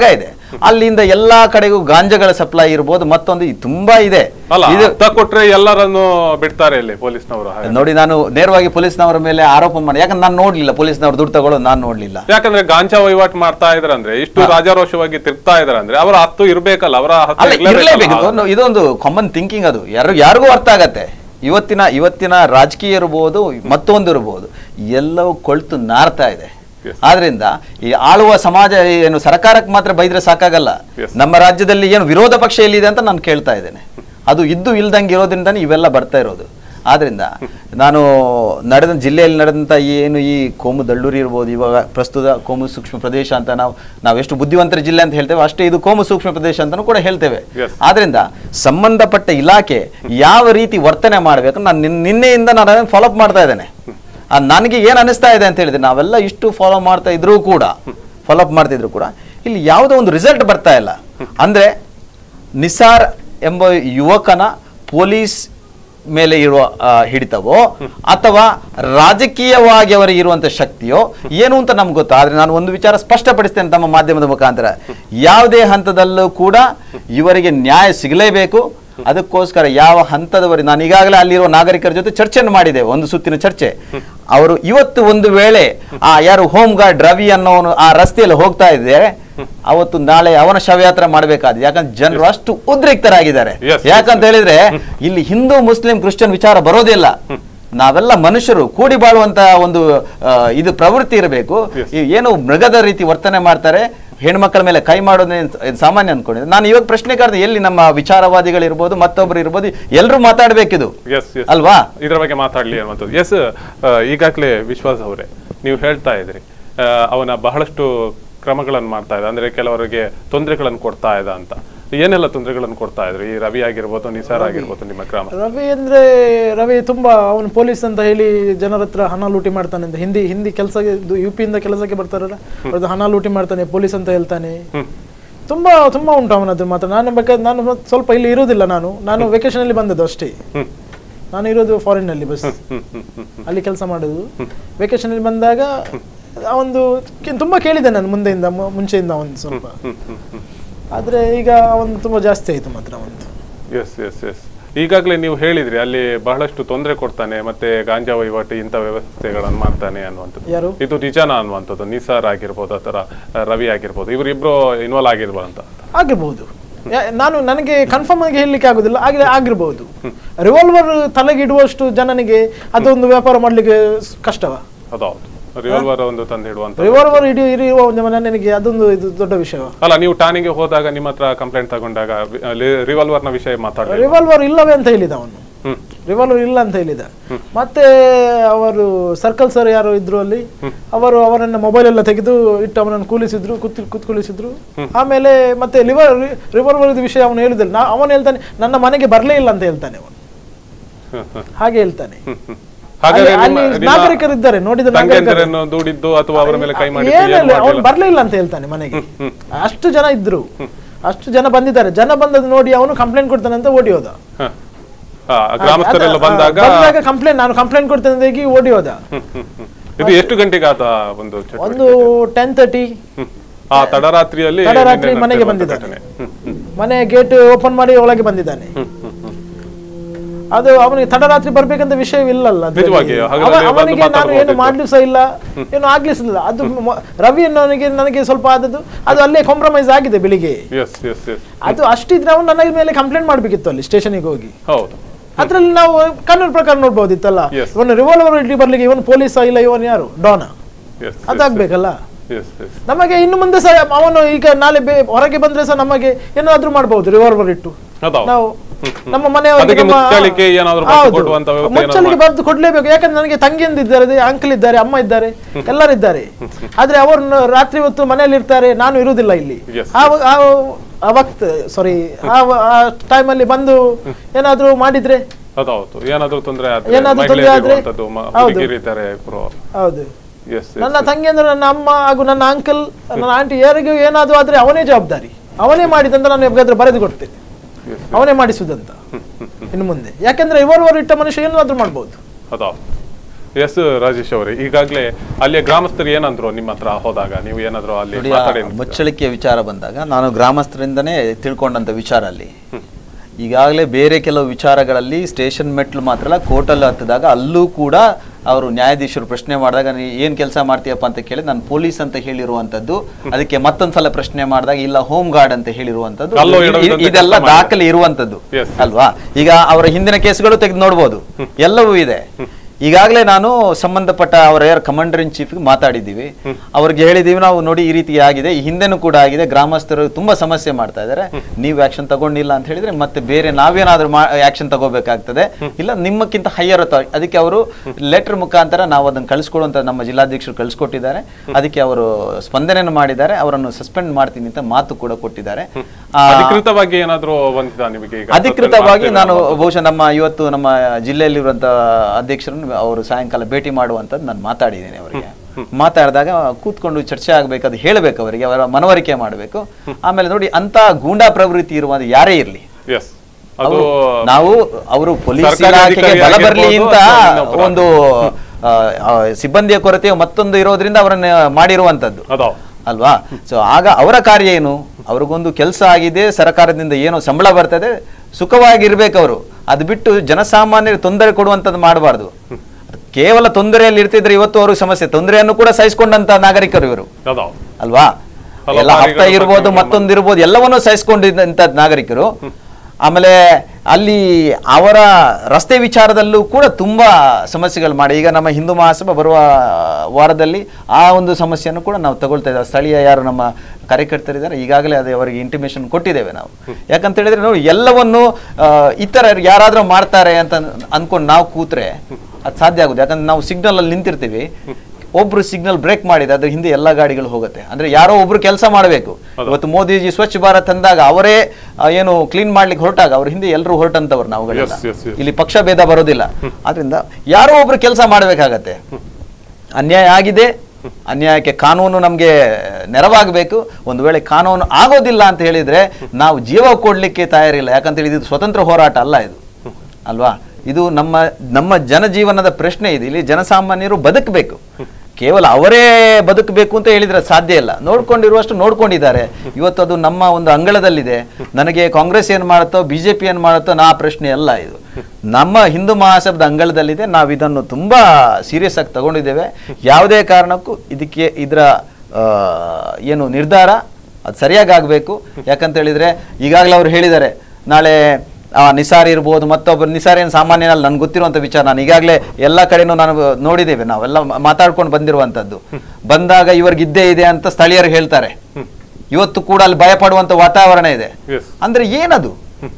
ಅಲ್ಲಿಂದ ಎಲ್ಲಾ ಕಡೆಗೂ ಗಾಂಜಾಗಳ ಸಪ್ಲೈ ಇರ್ಬೋದು ಮತ್ತೊಂದು ಇದು ತುಂಬಾ ಇದೆ ಅಲ್ಲ ಇದು ಹತ್ತ ಕೊಟ್ರೆ ಎಲ್ಲರನ್ನು ಬಿಡ್ತಾರೆ ಇಲ್ಲಿ ಪೊಲೀಸ್ನವರು ಹಾಗೆ. ನೋಡಿ ನಾನು ನೇರವಾಗಿ ಪೊಲೀಸ್ನವರ ಮೇಲೆ ಆರೋಪ ಮಾಡಿ ಯಾಕಂದ್ರೆ ನಾನು ನೋಡ್ಲಿಲ್ಲ ಪೊಲೀಸ್ನವರು ದುಡ್ಡು ತಗೊಳ್ಳೋದು ನಾನು ನೋಡ್ಲಿಲ್ಲ ಯಾಕಂದ್ರೆ ಗಾಂಜಾ ವಹಿವಾಟು ಮಾಡ್ತಾ ಇದ್ರಂದ್ರೆ ಇಷ್ಟು ರಾಜಾರೋಷವಾಗಿ ತಿರ್ಗ್ತಾ ಇದ್ರಂದ್ರೆ ಅವರ ಹತ್ತು ಇರ್ಬೇಕಲ್ಲ ಅವರ ಹತ್ತು ಅಲ್ಲ ಇರ್ಲೇಬೇಕಲ್ಲ. ಇರ್ಲೇಬೇಕು ಇದೊಂದು ಇದೊಂದು ಕಾಮನ್ ಥಿಂಕಿಂಗ್ ಅದು ಯಾರು ಯಾರಿಗೂ ಅರ್ಥ ಆಗತ್ತೆ ಇವತ್ತಿನ ಇವತ್ತಿನ ರಾಜಕೀಯ ಇರಬಹುದು ಮತ್ತೊಂದು ಇರಬಹುದು ಎಲ್ಲವೂ ಕೊಳ್ತು ನಾರ್ತಾ ಇದೆ ಆದ್ರಿಂದ ಈ ಆಳುವ ಸಮಾಜ ಏನು ಸರ್ಕಾರಕ್ಕೆ ಮಾತ್ರ ಬೈದ್ರೆ ಸಾಕಾಗಲ್ಲ ನಮ್ಮ ರಾಜ್ಯದಲ್ಲಿ ಏನು ವಿರೋಧ ಪಕ್ಷ ಎಲ್ಲಿದೆ ಅಂತ ನಾನು ಕೇಳ್ತಾ ಇದ್ದೇನೆ ಅದು ಇದ್ದು ಇಲ್ದಂಗೆ ಇರೋದ್ರಿಂದಾನೇ ಇವೆಲ್ಲ ಬರ್ತಾ ಇರೋದು ಆದ್ರಿಂದ ನಾನು ನಡೆದ ಜಿಲ್ಲೆಯಲ್ಲಿ ನಡೆದಂಥ ಏನು ಈ ಕೋಮು ದಳ್ಳೂರಿ ಇರ್ಬೋದು ಇವಾಗ ಪ್ರಸ್ತುತ ಕೋಮು ಸೂಕ್ಷ್ಮ ಪ್ರದೇಶ ಅಂತ ನಾವು ನಾವೆಷ್ಟು ಬುದ್ಧಿವಂತರ ಜಿಲ್ಲೆ ಅಂತ ಹೇಳ್ತೇವೆ ಅಷ್ಟೇ ಇದು ಕೋಮು ಸೂಕ್ಷ್ಮ ಪ್ರದೇಶ ಅಂತಲೂ ಕೂಡ ಹೇಳ್ತೇವೆ ಆದ್ರಿಂದ ಸಂಬಂಧಪಟ್ಟ ಇಲಾಖೆ ಯಾವ ರೀತಿ ವರ್ತನೆ ಮಾಡಬೇಕು ನಾನು ನಿನ್- ನಿನ್ನೆಯಿಂದ ನಾನು ಅದನ್ನು ಫಾಲೋ ಅಪ್ ಮಾಡ್ತಾ ಇದ್ದೇನೆ ಆ, ನನಗೆ ಏನು ಅನಿಸ್ತಾ ಇದೆ ಅಂತ ಹೇಳಿದ್ರೆ ನಾವೆಲ್ಲ ಇಷ್ಟು ಫಾಲೋ ಮಾಡ್ತಾ ಇದ್ರೂ ಕೂಡ ಫಾಲೋ ಅಪ್ ಮಾಡ್ತಿದ್ರು ಕೂಡ ಇಲ್ಲಿ ಯಾವುದೋ ಒಂದು ರಿಸಲ್ಟ್ ಬರ್ತಾ ಇಲ್ಲ ಅಂದ್ರೆ ನಿಸಾರ್ ಎಂಬ ಯುವಕನ ಪೊಲೀಸ್ ಮೇಲೆ ಇರುವ ಆ, ಹಿಡಿತವೋ ಅಥವಾ ರಾಜಕೀಯವಾಗಿ ಅವರಿಗೆ ಇರುವಂತ ಶಕ್ತಿಯೋ ಏನು ಅಂತ ನಮ್ಗೆ ಗೊತ್ತು ಆದ್ರೆ ನಾನು ಒಂದು ವಿಚಾರ ಸ್ಪಷ್ಟಪಡಿಸ್ತೇನೆ ತಮ್ಮ ಮಾಧ್ಯಮದ ಮುಖಾಂತರ ಯಾವುದೇ ಹಂತದಲ್ಲೂ ಕೂಡ ಇವರಿಗೆ ನ್ಯಾಯ ಸಿಗಲೇಬೇಕು ಅದಕ್ಕೋಸ್ಕರ ಯಾವ ಹಂತದವರೆಗೆ ನಾನು ಈಗಾಗಲೇ ಅಲ್ಲಿರುವ ನಾಗರಿಕರ ಜೊತೆ ಚರ್ಚೆಯನ್ನು ಮಾಡಿದೆ ಒಂದು ಸುತ್ತಿನ ಚರ್ಚೆ ಅವರು ಇವತ್ತು ಒಂದು ವೇಳೆ ಆ ಯಾರು ಹೋಮ್ ಗಾರ್ಡ್ ರವಿ ಅನ್ನೋನು ಆ ರಸ್ತೆಯಲ್ಲಿ ಹೋಗ್ತಾ ಇದ್ದಾರೆ ಅವತ್ತು ನಾಳೆ ಅವನ ಶವಯಾತ್ರೆ ಮಾಡಬೇಕಾದ ಯಾಕಂದ್ರೆ ಜನರು ಅಷ್ಟು ಉದ್ರಿಕ್ತರಾಗಿದ್ದಾರೆ ಯಾಕಂತ ಹೇಳಿದ್ರೆ ಇಲ್ಲಿ ಹಿಂದೂ ಮುಸ್ಲಿಂ ಕ್ರಿಶ್ಚಿಯನ್ ವಿಚಾರ ಬರೋದಿಲ್ಲ ನಾವೆಲ್ಲ ಮನುಷ್ಯರು ಕೂಡಿ ಬಾಳುವಂತ ಒಂದು ಆ, ಇದು ಪ್ರವೃತ್ತಿ ಇರಬೇಕು ಏನು ಮೃಗದ ರೀತಿ ವರ್ತನೆ ಮಾಡ್ತಾರೆ ಹೆಣ್ಮಕ್ಳ ಮೇಲೆ ಕೈ ಮಾಡೋದೇ ಇದು ಸಾಮಾನ್ಯ ಅನ್ಕೊಂಡಿದ್ದೆ ನಾನು ಇವಾಗ ಪ್ರಶ್ನೆ ಕರೆದು ಎಲ್ಲಿ ನಮ್ಮ ವಿಚಾರವಾದಿಗಳಿರ್ಬೋದು ಮತ್ತೊಬ್ರು ಇರ್ಬೋದು ಎಲ್ಲರೂ ಮಾತಾಡ್ಬೇಕಿದು Yes, yes. ಅಲ್ವಾ ಇದ್ರ ಬಗ್ಗೆ ಮಾತಾಡ್ಲಿ ಅನ್ನುವಂಥದ್ದು ಎಸ್ ಈಗಾಗಲೇ ವಿಶ್ವಾಸ್ ಅವರೇ ನೀವು ಹೇಳ್ತಾ ಇದ್ರಿ ಆ, ಅವನ ಬಹಳಷ್ಟು ಕ್ರಮಗಳನ್ನು ಮಾಡ್ತಾ ಇದ್ದ ಅಂದ್ರೆ ಕೆಲವರಿಗೆ ತೊಂದರೆಗಳನ್ನು ಕೊಡ್ತಾ ಇದ್ದ ಅಂತ ಏನೆಲ್ಲ ತೊಂದರೆಗಳನ್ನು ಕೊಡ್ತಾ ಇದ್ರು ಈ ರವಿ ಆಗಿರ್ಬೋದು ನಿಸಾರ್ ಆಗಿರ್ಬೋದು ನಿಮ್ಮ ಗ್ರಾಮ ರವಿ ಅಂದ್ರೆ ರವಿ ತುಂಬಾ ಅವನು ಪೊಲೀಸ್ ಅಂತ ಹೇಳಿ ಜನರ ಹತ್ರ ಹಣ ಲೂಟಿ ಮಾಡ್ತಾನೆ ಅಂತ ಹಿಂದಿ ಹಿಂದಿ ಕೆಲಸ ಯು ಪಿಯಿಂದ ಕೆಲಸಕ್ಕೆ ಬರ್ತಾರಲ್ಲ ಅವ್ರದ್ದು ಹಣ ಲೂಟಿ ಮಾಡ್ತಾನೆ ಪೊಲೀಸ್ ಅಂತ ಹೇಳ್ತಾನೆ ತುಂಬಾ ತುಂಬಾ ಉಂಟು ಅವನದ್ದು ಮಾತ್ರ ನಾನು ಬೇಕಾದ್ರೆ ನಾನು ಮತ್ತ್ ಸ್ವಲ್ಪ ಇಲ್ಲಿ ಇರುವುದಿಲ್ಲ ನಾನು ನಾನು ವೆಕೇಶನ್ ಅಲ್ಲಿ ಬಂದದ್ದು ಅಷ್ಟೇ ನಾನು ಇರೋದು ಫಾರಿನ್ ಅಲ್ಲಿ ಬಸ್ ಅಲ್ಲಿ ಕೆಲಸ ಮಾಡೋದು ವೆಕೇಶನ್ ಅಲ್ಲಿ ಬಂದಾಗ ಒಂದು ತುಂಬಾ ಕೇಳಿದೆ ನಾನು ಮುಂದೆಯಿಂದ ಮು- ಮುಂಚೆಯಿಂದ ಒಂದು ಸ್ವಲ್ಪ ಆದ್ರೆ ಈಗ ಅವನು ತುಂಬಾ ಜಾಸ್ತಿ ಆಯ್ತು ಮಾತ್ರ ಒಂದು ಎಸ್ ಎಸ್ ಎಸ್ ಈಗಾಗಲೇ ನೀವು ಹೇಳಿದ್ರಿ ಅಲ್ಲಿ ಬಹಳಷ್ಟು ತೊಂದರೆ ಕೊಡ್ತಾನೆ ಮತ್ತೆ ಗಾಂಜಾ ವಹಿವಾಟು ಇಂಥ ವ್ಯವಸ್ಥೆಗಳನ್ನು ಮಾಡ್ತಾನೆ ಅನ್ನುವಂಥದ್ದು ಯಾರು? ಇದು ನಿಜಾನ ಅನ್ನುವಂಥದ್ದು ನಿಸಾರ್ ಆಗಿರ್ಬೋದು ಅಥವಾ ರವಿ ಆಗಿರ್ಬೋದು ಇವರಿಬ್ರು ಇನ್ವಾಲ್ವ್ ಆಗಿರ್ಬೋದು ಅಂತ ಆಗಿರ್ಬಹುದು ಯಾ- ನಾನು ನನಗೆ ಕನ್ಫರ್ಮ್ ಆಗಿ ಹೇಳಲಿಕ್ಕೆ ಆಗುದಿಲ್ಲ ಆಗಲೇ ಆಗಿರ್ಬಹುದು ರಿವಾಲ್ವರ್ ತಲೆಗಿಡುವಷ್ಟು ಜನನಿಗೆ ಅದೊಂದು ವ್ಯಾಪಾರ ಮಾಡ್ಲಿಕ್ಕೆ ಸ್- ಕಷ್ಟವ ಅದೌದು ರಿವಾಲ್ವರ್ ಒಂದು ತಂದಿಡುವಂತ ರಿವಾಲ್ವರ್ ಇಡಿ ಇರುವ ನನಗೆ ಅದೊಂದು ಇದು ದೊಡ್ಡ ವಿಷಯ ಅಲ್ಲ ನೀವು ಠಾಣೆಗೆ ಹೋದಾಗ ನಿಮ್ಮ ಹತ್ರ ಕಂಪ್ಲೇಂಟ್ ತಗೊಂಡಾಗ ರಿವಾಲ್ವರ್ ನ ವಿಷಯ ಮಾತಾಡಲಿ ರಿವಾಲ್ವರ್ ಇಲ್ಲವೇ ಅಂತ ಹೇಳಿದ ಅವನು ಹ್ಮ್ ರಿವಾಲ್ವರ್ ಇಲ್ಲ ಅಂತ ಹೇಳಿದ ಮತ್ತೆ ಅವರು ಸರ್ಕಲ್ ಸರ್ ಯಾರು ಇದ್ರು ಅಲ್ಲಿ ಅವರು ಅವರನ್ನ ಮೊಬೈಲ್ ಎಲ್ಲ ತೆಗೆದು ಇಟ್ಟು ಅವನನ್ನು ಕೂಲಿಸಿದ್ರು ಕುತ್ ಕುತ್ಕೊಳಿಸಿದ್ರು ಆಮೇಲೆ ಮತ್ತೆ ಲಿವರ್ ರಿವಾಲ್ವರ್ ವಿಷಯ ಅವನು ಹೇಳಿದಿಲ್ಲ ನಾ ಅವನು ಹೇಳ್ತಾನೆ ನನ್ನ ಮನೆಗೆ ಬರಲೇ ಇಲ್ಲ ಅಂತ ಹೇಳ್ತಾನೆ ಅವನು ಹಾಗೆ ಹೇಳ್ತಾನೆ ಹಾಗಾದ್ರೆ ಅಲ್ಲಿ- ಅಲ್ಲಿ ನಿಮ್ಮ- ನಿಮ್ಮ ನಾಗರಿಕರಿದ್ದಾರೆ ನೋಡಿದ ನಾಗರಿಕರು ತಂಗಿಯಂದಿರನ್ನು ದೂಡಿದ್ದು ಅಥವಾ ಅವರ ಮೇಲೆ ಕೈ ಮಾಡಿ ಏನಿಲ್ಲ ಅವನು ಬರ್ಲೇ ಇಲ್ಲ ಅಂತ ಹೇಳ್ತಾನೆ ಮನೆಗೆ ಅಷ್ಟು ಜನ ಇದ್ರು ಅಷ್ಟು ಜನ ಬಂದಿದ್ದಾರೆ ಜನ ಬಂದದ್ದು ನೋಡಿ ಅವನು ಕಂಪ್ಲೇಂಟ್ ಕೊಡ್ತಾನೆ ಅಂತ ಓಡಿ ಹೋದ ಗ್ರಾಮಸ್ಥರೆಲ್ಲ ಬಂದಾಗ ಬಂದಾಗ ಕಂಪ್ಲೇಂಟ್ ನಾನು ಕಂಪ್ಲೇಂಟ್ ಕೊಡ್ತೇನೆ ಅಂತ ಹೇಳಿ ಓಡಿ ಹೋದ ಹ್ಮ್, ಹ್ಮ್, ಹ್ಮ್. ಇದು ಎಷ್ಟು ಗಂಟೆಗೆ ಆತ ಒಂದು ಚಟುವಟಿಕೆ? ಒಂದು ಟೆನ್ ತರ್ಟಿ ಹ್ಮ್. ಆ ತಡರಾತ್ರಿಯಲ್ಲಿ ತಡರಾತ್ರಿ ನಿನ್ನೆ ಮನೆಗೆ ನಡೆದಿರುವಂತ ಬಂದಿದ್ದಾನೆ. ಘಟನೆ. ಹ್ಮ್, ಹ್ಮ್, ಮನೆ ಗೇಟ್ ಓಪನ್ ಮಾಡಿ ಒಳಗೆ ಬಂದಿದ್ದಾನೆ ಹ್ಮ್, ಹ್ಮ್, ಹ್ಮ್. ಅದು ಅವನಿಗೆ ತಡರಾತ್ರಿ ಬರ್ಬೇಕಂತ ವಿಷಯವಿಲ್ಲಲ್ಲ ಅದ್ರಲ್ಲಿ. ನಿಜವಾಗಿ, ಹಾಗಾದ್ರೆ ಅವ- ನೀವು ಬಂದು ಅವನಿಗೆ ನಾನು ಏನು ಮಾತಾಡ್ಬೋದಿತ್ತು. ಮಾಡ್ಲಿೂ ಸಹ ಇಲ್ಲ ಏನು ಆಗ್ಲಿಸಿಲ್ಲ ಅದು ಮ- ರವಿ ಅನ್ನೋನಿಗೆ ನನಗೆ ಸ್ವಲ್ಪ ಆದದ್ದು ಅದು ಅಲ್ಲೇ ಕಾಂಪ್ರಮೈಸ್ ಆಗಿದೆ ಬೆಳಿಗ್ಗೆ ಎಸ್ ಎಸ್ ಎಸ್ ಅದು ಅಷ್ಟಿದ್ರೆ ಅವನು ನನ್ನ ಮೇಲೆ ಕಂಪ್ಲೇಂಟ್ ಮಾಡ್ಬೇಕಿತ್ತು ಅಲ್ಲಿ ಸ್ಟೇಷನ್ಗೆ ಹೋಗಿ ಹೌದು ಅದ್ರಲ್ಲಿ ನಾವು ಕಾನೂನು ಪ್ರಕಾರ ನೋಡ್ಬೋದಿತ್ತಲ್ಲ Yes. ಇವನು ರಿವಾಲ್ವರ್ ಇಟ್ಟು ಬರ್ಲಿಕ್ಕೆ ಇವನು ಪೊಲೀಸ್ ಇಲ್ಲ ಇವನು ಯಾರು ಡಾನ ಎಸ್ ಅದಾಗ್ಬೇಕಲ್ಲ ಎಸ್ ಎಸ್ ನಮಗೆ ಇನ್ನು ಮುಂದೆ ಸಹ ಅವನು ಈಗ ನಾಳೆ ಬೇ- ಹೊರಗೆ ಬಂದ್ರೆ ಸಹ ನಮಗೆ ಏನಾದ್ರೂ ಮಾಡಬಹುದು ರಿವಾಲ್ವರ್ ಇಟ್ಟು ಹೌದು ನಾವು ನಮ್ಮ ಮನೆಯವರಿಗೆ ಅದಕ್ಕೆ ನಮ್ಮ- ಮುಚ್ಚಳಿಕೆ ಏನಾದ್ರು ಬರ್ದು ಹೌದು. ಕೊಡುವಂತ ವ್ಯವಸ್ಥೆ ಏನಾದ್ರು ಮುಚ್ಚಳಿಕೆ ಬರೆದು ಕೊಡ್ಲೇಬೇಕು ಯಾಕಂದ್ರೆ ನನಗೆ ತಂಗಿಯಂದಿದ್ದಾರೆ ಅಂಕಲ್ ಇದ್ದಾರೆ ಅಮ್ಮ ಇದ್ದಾರೆ ಎಲ್ಲರಿದ್ದಾರೆ ಆದ್ರೆ ಅವರು ರಾತ್ರಿ ಹೊತ್ತು ಮನೆಯಲ್ಲಿ ಇರ್ತಾರೆ ನಾನು ಇರುವುದಿಲ್ಲ ಇಲ್ಲಿ Yes, ಆ- ಆ- ಆ ವಕ್ತ್ ಸಾರಿ ಆ ಟೈಮಲ್ಲಿ ಬಂದು ಏನಾದ್ರೂ ಮಾಡಿದ್ರೆ ಅದೌದು ಏನಾದ್ರೂ ತೊಂದರೆ ಏನಾದ್ರೂ ತೊಂದ್ರೆ ಆದ್ರೆ? ಹೌದು. ಹುಡುಗಿರಿದ್ದಾರೆ ಇಬ್ರು ಹೌದು ಎಸ್ ನನ್ನ ತಂಗಿ ಅಂದ್ರೆ ನನ್ನ ಅಮ್ಮ ಹಾಗೂ ನನ್ನ ಅಂಕಲ್ ನನ್ನ ಆಂಟಿ ಯಾರಿಗೂ ಏನಾದ್ರೂ ಆದ್ರೆ ಅವನೇ ಜವಾಬ್ದಾರಿ ಅವನೇ ಮಾಡಿದಂತ ನಾನು ಯಾವಾಗಾದ್ರೂ ಬರೆದು ಕೊಡ್ತೇನೆ ಅವನೇ ಮಾಡಿಸುದಂತ ಇನ್ನು ಮುಂದೆ ಯಾಕಂದ್ರೆ ಇವರವರು ಇಟ್ಟ ಮನುಷ್ಯ ಏನಾದ್ರೂ ಮಾಡ್ಬೋದು ಅದೌದು ಎಸ್ ರಾಜೇಶ್ ಅವರೇ ಈಗಾಗಲೇ ಅಲ್ಲಿಯ ಗ್ರಾಮಸ್ಥರು ಏನಂದ್ರು ನಿಮ್ಮ ಹತ್ರ ಹೋದಾಗ ನೀವು ಏನಾದ್ರು ಅಲ್ಲಿ ನೋಡಿ ಆ ಮಾತಾಡಿ ಮುಚ್ಚಳಿಕೆಯ ವಿಚಾರ ಬಂದಾಗ ನಾನು ಗ್ರಾಮಸ್ಥರಿಂದನೇ ತಿಳ್ಕೊಂಡಂತ ವಿಚಾರ ಅಲ್ಲಿ ಈಗಾಗಲೇ ಬೇರೆ ಕೆಲವು ವಿಚಾರಗಳಲ್ಲಿ ಸ್ಟೇಷನ್ ಮೆಟ್ಲು ಮಾತ್ರ ಅಲ್ಲ ಕೋರ್ಟಲ್ಲಿ ಹತ್ತಿದಾಗ ಅಲ್ಲೂ ಕೂಡ ಅವರು ನ್ಯಾಯಾಧೀಶರು ಪ್ರಶ್ನೆ ಮಾಡಿದಾಗ ನೀ ಏನ್ ಕೆಲಸ ಮಾಡ್ತೀಯಪ್ಪ ಅಂತ ಕೇಳಿ ನಾನು ಪೊಲೀಸ್ ಅಂತ ಹೇಳಿರುವಂತದ್ದು ಅದಕ್ಕೆ ಮತ್ತೊಂದ್ಸಲ ಪ್ರಶ್ನೆ ಮಾಡಿದಾಗ ಇಲ್ಲ ಹೋಮ್ ಗಾರ್ಡ್ ಅಂತ ಹೇಳಿರುವಂತದ್ದು ಕಲ್ಲು ಇ- ಎಡವಿದಂತೆ ಇದೆಲ್ಲ ಕೆಲಸ ಮಾಡಿದ್ದಾರೆ. ದಾಖಲೆ ಇರುವಂತದ್ದು Yes. ಅಲ್ವಾ ಈಗ ಅವರ ಹಿಂದಿನ ಕೇಸ್ಗಳು ತೆಗೆದು ನೋಡ್ಬೋದು ಎಲ್ಲವೂ ಇದೆ ಈಗಾಗಲೇ ನಾನು ಸಂಬಂಧಪಟ್ಟ ಅವರ ಯಾರು ಕಮಾಂಡರ್ ಇನ್ ಚೀಫ್ ಮಾತಾಡಿದ್ದೀವಿ ಅವ್ರಿಗೆ ಹೇಳಿದೀವಿ ನಾವು ನೋಡಿ ಈ ರೀತಿ ಆಗಿದೆ ಈ ಹಿಂದೆನೂ ಕೂಡ ಆಗಿದೆ ಗ್ರಾಮಸ್ಥರು ತುಂಬಾ ಸಮಸ್ಯೆ ಮಾಡ್ತಾ ಇದ್ದಾರೆ ನೀವು ಆಕ್ಷನ್ ತಗೊಂಡಿಲ್ಲ ಅಂತ ಹೇಳಿದ್ರೆ ಮತ್ತೆ ಬೇರೆ ನಾವೇನಾದ್ರೂ ಆಕ್ಷನ್ ತಗೋಬೇಕಾಗ್ತದೆ ಇಲ್ಲ ನಿಮ್ಮಕ್ಕಿಂತ ಹೈಯರ್ ಅದಕ್ಕೆ ಅವರು ಲೆಟರ್ ಮುಖಾಂತರ ನಾವು ಅದನ್ನು ಕಳಿಸ್ಕೊಡುವಂತ ನಮ್ಮ ಜಿಲ್ಲಾಧ್ಯಕ್ಷರು ಕಳಿಸ್ಕೊಟ್ಟಿದ್ದಾರೆ ಅದಕ್ಕೆ ಅವರು ಸ್ಪಂದನೆಯನ್ನು ಮಾಡಿದ್ದಾರೆ ಅವರನ್ನು ಸಸ್ಪೆಂಡ್ ಮಾಡ್ತೀನಿ ಅಂತ ಮಾತು ಕೂಡ ಕೊಟ್ಟಿದ್ದಾರೆ ಆ, ಅಧಿಕೃತವಾಗಿ ಏನಾದ್ರು ಬಂದಿದ ನಿಮಗೆ ಈಗ ಅಧಿಕೃತವಾಗಿ ನಾನು ಬಹುಶಃ ನಮ್ಮ ಇವತ್ತು ನಮ್ಮ ಜಿಲ್ಲೆಯಲ್ಲಿರುವಂತ ಅಧ್ಯಕ್ಷರನ್ನು ಅವರು ಸಾಯಂಕಾಲ ಭೇಟಿ ಮಾಡುವಂತದ್ದು ನಾನು ಮಾತಾಡಿದ್ದೇನೆ ಅವರಿಗೆ ಮಾತಾಡಿದಾಗ ಕೂತ್ಕೊಂಡು ಚರ್ಚೆ ಆಗ್ಬೇಕು ಅದು ಹೇಳಬೇಕು ಅವರಿಗೆ ಅವರ ಮನವರಿಕೆ ಮಾಡಬೇಕು ಆಮೇಲೆ ನೋಡಿ ಅಂತ ಗೂಂಡಾ ಪ್ರವೃತ್ತಿ ಇರುವ ಯಾರೇ ಇರಲಿ ಎಸ್ ಅದು ನಾವು ಅವರು ಪೊಲೀಸ್ ಸರ್ಕಾರಿ ಇಲಾಖೆಗೆ ಅಧಿಕಾರಿ ಬಲ ಬರಲಿ ಆಗಿರ್ಬೋದು ಅಂತ ಅಥವಾ ಇನ್ನೊಬ್ಬರು ಒಂದು ಆ, ಆ, ಸಿಬ್ಬಂದಿಯ ಕೊರತೆ ಮತ್ತೊಂದು ಇರೋದ್ರಿಂದ ಅವರನ್ನ ಮಾಡಿರುವಂತದ್ದು ಅದಾವ ಅಲ್ವಾ ಸೊ ಆಗ ಅವರ ಕಾರ್ಯ ಏನು ಅವ್ರಿಗೊಂದು ಕೆಲಸ ಆಗಿದೆ ಸರ್ಕಾರದಿಂದ ಏನೋ ಸಂಬಳ ಬರ್ತದೆ ಸುಖವಾಗಿರ್ಬೇಕು ಅವರು ಅದು ಬಿಟ್ಟು ಜನಸಾಮಾನ್ಯರಿಗೆ ತೊಂದರೆ ಕೊಡುವಂಥದ್ದು ಮಾಡಬಾರ್ದು ಕೇವಲ ತೊಂದರೆಯಲ್ಲಿ ಇರ್ತಿದ್ರೆ ಇವತ್ತು ಅವ್ರಿಗೆ ಸಮಸ್ಯೆ ತೊಂದರೆಯನ್ನು ಕೂಡ ಸಹಿಸಿಕೊಂಡಂತ ನಾಗರಿಕರು ಇವರು ಅದಾವ ಅಲ್ವಾ ಹಲವು ಎಲ್ಲ ಹಪ್ತ ಬಾರಿಗಳು ಇರ್ಬೋದು ಪ್ರಕರಣಗಳು ಮತ್ತೊಂದು ಇರ್ಬೋದು ಎಲ್ಲವನ್ನೂ ಸಹಿಸಿಕೊಂಡಿದ್ದಂತ ನಾಗರಿಕರು ಆಮೇಲೆ ಅಲ್ಲಿ ಅವರ ರಸ್ತೆ ವಿಚಾರದಲ್ಲೂ ಕೂಡ ತುಂಬಾ ಸಮಸ್ಯೆಗಳು ಮಾಡಿ ಈಗ ನಮ್ಮ ಹಿಂದೂ ಮಹಾಸಭಾ ಬರುವ ವಾರದಲ್ಲಿ ಆ ಒಂದು ಸಮಸ್ಯೆಯನ್ನು ಕೂಡ ನಾವು ತಗೊಳ್ತಾ ಇದ್ದೇವೆ ಸ್ಥಳೀಯ ಯಾರು ನಮ್ಮ ಕಾರ್ಯಕರ್ತರಿದ್ದಾರೆ ಈಗಾಗಲೇ ಅದೇ ಅವರಿಗೆ ಇಂಟಿಮೇಷನ್ ಕೊಟ್ಟಿದ್ದೇವೆ ನಾವು ಯಾಕಂತ ಹೇಳಿದ್ರೆ ನೋಡಿ ಎಲ್ಲವನ್ನು ಆ, ಇತರರು ಯಾರಾದ್ರೂ ಮಾಡ್ತಾರೆ ಅಂತ ಅನ್ಕೊಂಡು ನಾವು ಕೂತ್ರೆ ಅದು ಸಾಧ್ಯ ಆಗುದು ಯಾಕಂದ್ರೆ ನಾವು ಸಿಗ್ನಲ್ ಅಲ್ಲಿ ನಿಂತಿರ್ತೀವಿ ಒಬ್ರು ಸಿಗ್ನಲ್ ಬ್ರೇಕ್ ಮಾಡಿದ ಅದ್ರ ಹಿಂದೆ ಎಲ್ಲಾ ಗಾಡಿಗಳು ಹೋಗುತ್ತೆ ಅಂದ್ರೆ ಯಾರೋ ಒಬ್ರು ಕೆಲಸ ಮಾಡಬೇಕು ಇವತ್ತು ಮೋದಿಜಿ ಸ್ವಚ್ಛ ಭಾರತ್ ಅಂದಾಗ ಅವರೇ ಆ, ಏನು ಕ್ಲೀನ್ ಮಾಡ್ಲಿಕ್ಕೆ ಹೊರಟಾಗ ಅವ್ರ ಹಿಂದೆ ಎಲ್ಲರೂ ಹೊರಟಂತವ್ರು ನಾವುಗಳೆಲ್ಲ Yes, yes, yes. ಇಲ್ಲಿ ಪಕ್ಷ ಭೇದ ಬರೋದಿಲ್ಲ ಆದ್ರಿಂದ ಯಾರೋ ಒಬ್ರು ಕೆಲಸ ಮಾಡಬೇಕಾಗತ್ತೆ ಅನ್ಯಾಯ ಆಗಿದೆ ಅನ್ಯಾಯಕ್ಕೆ ಕಾನೂನು ನಮಗೆ ನೆರವಾಗಬೇಕು ಒಂದು ವೇಳೆ ಕಾನೂನು ಆಗೋದಿಲ್ಲ ಅಂತ ಹೇಳಿದ್ರೆ ನಾವು ಜೀವ ಕೊಡ್ಲಿಕ್ಕೆ ತಯಾರಿಲ್ಲ ಯಾಕಂತ ಹೇಳಿ ಇದು ಸ್ವತಂತ್ರ ಹೋರಾಟ ಅಲ್ಲ ಇದು ಅಲ್ವಾ ಇದು ನಮ್ಮ ನಮ್ಮ ಜನಜೀವನದ ಪ್ರಶ್ನೆ ಇದೆ ಇಲ್ಲಿ ಜನಸಾಮಾನ್ಯರು ಬದುಕಬೇಕು ಕೇವಲ ಅವರೇ ಬದುಕಬೇಕು ಅಂತ ಹೇಳಿದ್ರೆ ಸಾಧ್ಯ ಇಲ್ಲ ನೋಡ್ಕೊಂಡಿರುವಷ್ಟು ನೋಡ್ಕೊಂಡಿದ್ದಾರೆ ಇವತ್ತು ಅದು ನಮ್ಮ ಒಂದು ಅಂಗಳದಲ್ಲಿದೆ ನನಗೆ ಕಾಂಗ್ರೆಸ್ ಏನ್ ಮಾಡುತ್ತೋ ಬಿಜೆಪಿ ಏನ್ ಮಾಡುತ್ತೋ ನಾ ಪ್ರಶ್ನೆ ಅಲ್ಲ ಇದು ನಮ್ಮ ಹಿಂದೂ ಮಹಾಸಭಾದ ಅಂಗಳದಲ್ಲಿದೆ ನಾವು ಇದನ್ನು ತುಂಬಾ ಸೀರಿಯಸ್ ಆಗಿ ತಗೊಂಡಿದ್ದೇವೆ ಯಾವುದೇ ಕಾರಣಕ್ಕೂ ಇದಕ್ಕೆ ಇದರ ಆ, ಏನು ನಿರ್ಧಾರ ಅದು ಸರಿಯಾಗಿ ಆಗಬೇಕು ಯಾಕಂತ ಹೇಳಿದ್ರೆ ಈಗಾಗಲೇ ಅವ್ರು ಹೇಳಿದ್ದಾರೆ ನಾಳೆ ಆ, ನಿಸಾರ್ ಇರ್ಬೋದು ಮತ್ತೊಬ್ಬರು ನಿಸಾರ್ ಏನು ಸಾಮಾನ್ಯನಲ್ಲ ನನ್ಗೆ ಗೊತ್ತಿರುವಂತ ವಿಚಾರ ನಾನು ಈಗಾಗಲೇ ಎಲ್ಲ ಕಡೆನೂ ನಾನು ನೋಡಿದ್ದೇವೆ ನಾವೆಲ್ಲ ಮಾ- ಮಾತಾಡ್ಕೊಂಡು ಬಂದಿರುವಂತದ್ದು ಬಂದಾಗ ಇವ್ರಿಗೆ ಇದ್ದೇ ಇದೆ ಅಂತ ಸ್ಥಳೀಯರು ಹೇಳ್ತಾರೆ ಇವತ್ತು ಕೂಡ ಅಲ್ಲಿ ಭಯ ಪಡುವಂತ ವಾತಾವರಣ ಇದೆ ಎಸ್ ಅಂದ್ರೆ ಏನದು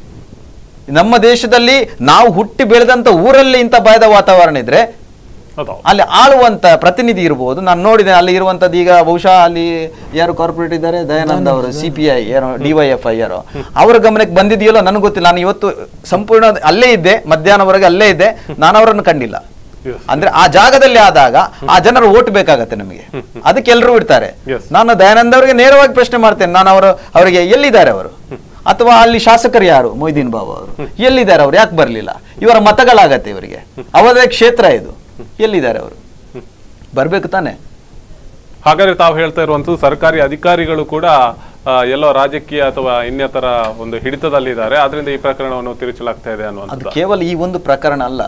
ನಮ್ಮ ದೇಶದಲ್ಲಿ ನಾವು ಹುಟ್ಟಿ ಬೆಳೆದಂತ ಊರಲ್ಲಿ ಇಂಥ ಭಯದ ವಾತಾವರಣ ಇದ್ರೆ ಅದಾವ ಅಲ್ಲಿ ಆಳುವಂತ ಪ್ರತಿನಿಧಿ ಇರಬಹುದು ನಾನು ನೋಡಿದೆ ಅಲ್ಲಿ ಇರುವಂತದ್ದು ಈಗ ಬಹುಶಃ ಅಲ್ಲಿ ಯಾರು ಕಾರ್ಪೊರೇಟ್ ಇದ್ದಾರೆ ದಯಾನಂದ್ ಅವರು ಸಿ ಪಿ ಐ ಏನೋ ಡಿ ವೈ ಎಫ್ ಐ ಯಾರೋ ಅವರ ಗಮನಕ್ಕೆ ಬಂದಿದೆಯಲ್ಲೋ ನನಗೆ ಗೊತ್ತಿಲ್ಲ ನಾನು ಇವತ್ತು ಸಂಪೂರ್ಣ ಅಲ್ಲೇ ಇದ್ದೆ ಮಧ್ಯಾಹ್ನವರೆಗೆ ಅಲ್ಲೇ ಇದ್ದೆ ನಾನು ಅವರನ್ನು ಕಂಡಿಲ್ಲ Yes. ಅಂದ್ರೆ ಆ ಜಾಗದಲ್ಲಿ ಆದಾಗ ಆ ಜನರು ಓಟ್ ಬೇಕಾಗತ್ತೆ ನಮಗೆ ಅದಕ್ಕೆ ಎಲ್ಲರೂ ಇಡ್ತಾರೆ Yes. ನಾನು ದಯಾನಂದ್ ಅವರಿಗೆ ನೇರವಾಗಿ ಪ್ರಶ್ನೆ ಮಾಡ್ತೇನೆ ನಾನು ಅವರು ಅವರಿಗೆ ಎಲ್ಲಿದ್ದಾರೆ ಅವರು ಅಥವಾ ಅಲ್ಲಿ ಶಾಸಕರು ಯಾರು ಮೊಯ್ದೀನ್ ಬಾಬು ಅವರು ಎಲ್ಲಿದ್ದಾರೆ ಅವರು ಯಾಕೆ ಬರಲಿಲ್ಲ ಇವರ ಮತಗಳಾಗತ್ತೆ ಇವರಿಗೆ ಅವರದೇ ಕ್ಷೇತ್ರ ಇದು ಎಲ್ಲಿದ್ದಾರೆ ಅವರು ಬರ್ಬೇಕು ತಾನೆ ಹಾಗಾದ್ರೆ ತಾವು ಹೇಳ್ತಾ ಇರುವಂತದ್ದು ಸರ್ಕಾರಿ ಅಧಿಕಾರಿಗಳು ಕೂಡ ಆ, ಎಲ್ಲೋ ರಾಜಕೀಯ ಅಥವಾ ಇನ್ನಿತರ ಒಂದು ಹಿಡಿತದಲ್ಲಿದ್ದಾರೆ ಆದ್ರಿಂದ ಈ ಪ್ರಕರಣವನ್ನು ತಿರುಚಲಾಗ್ತಾ ಇದೆ ಅದು ಅನ್ನುವಂಥದ್ದು ಕೇವಲ ಈ ಒಂದು ಪ್ರಕರಣ ಅಲ್ಲ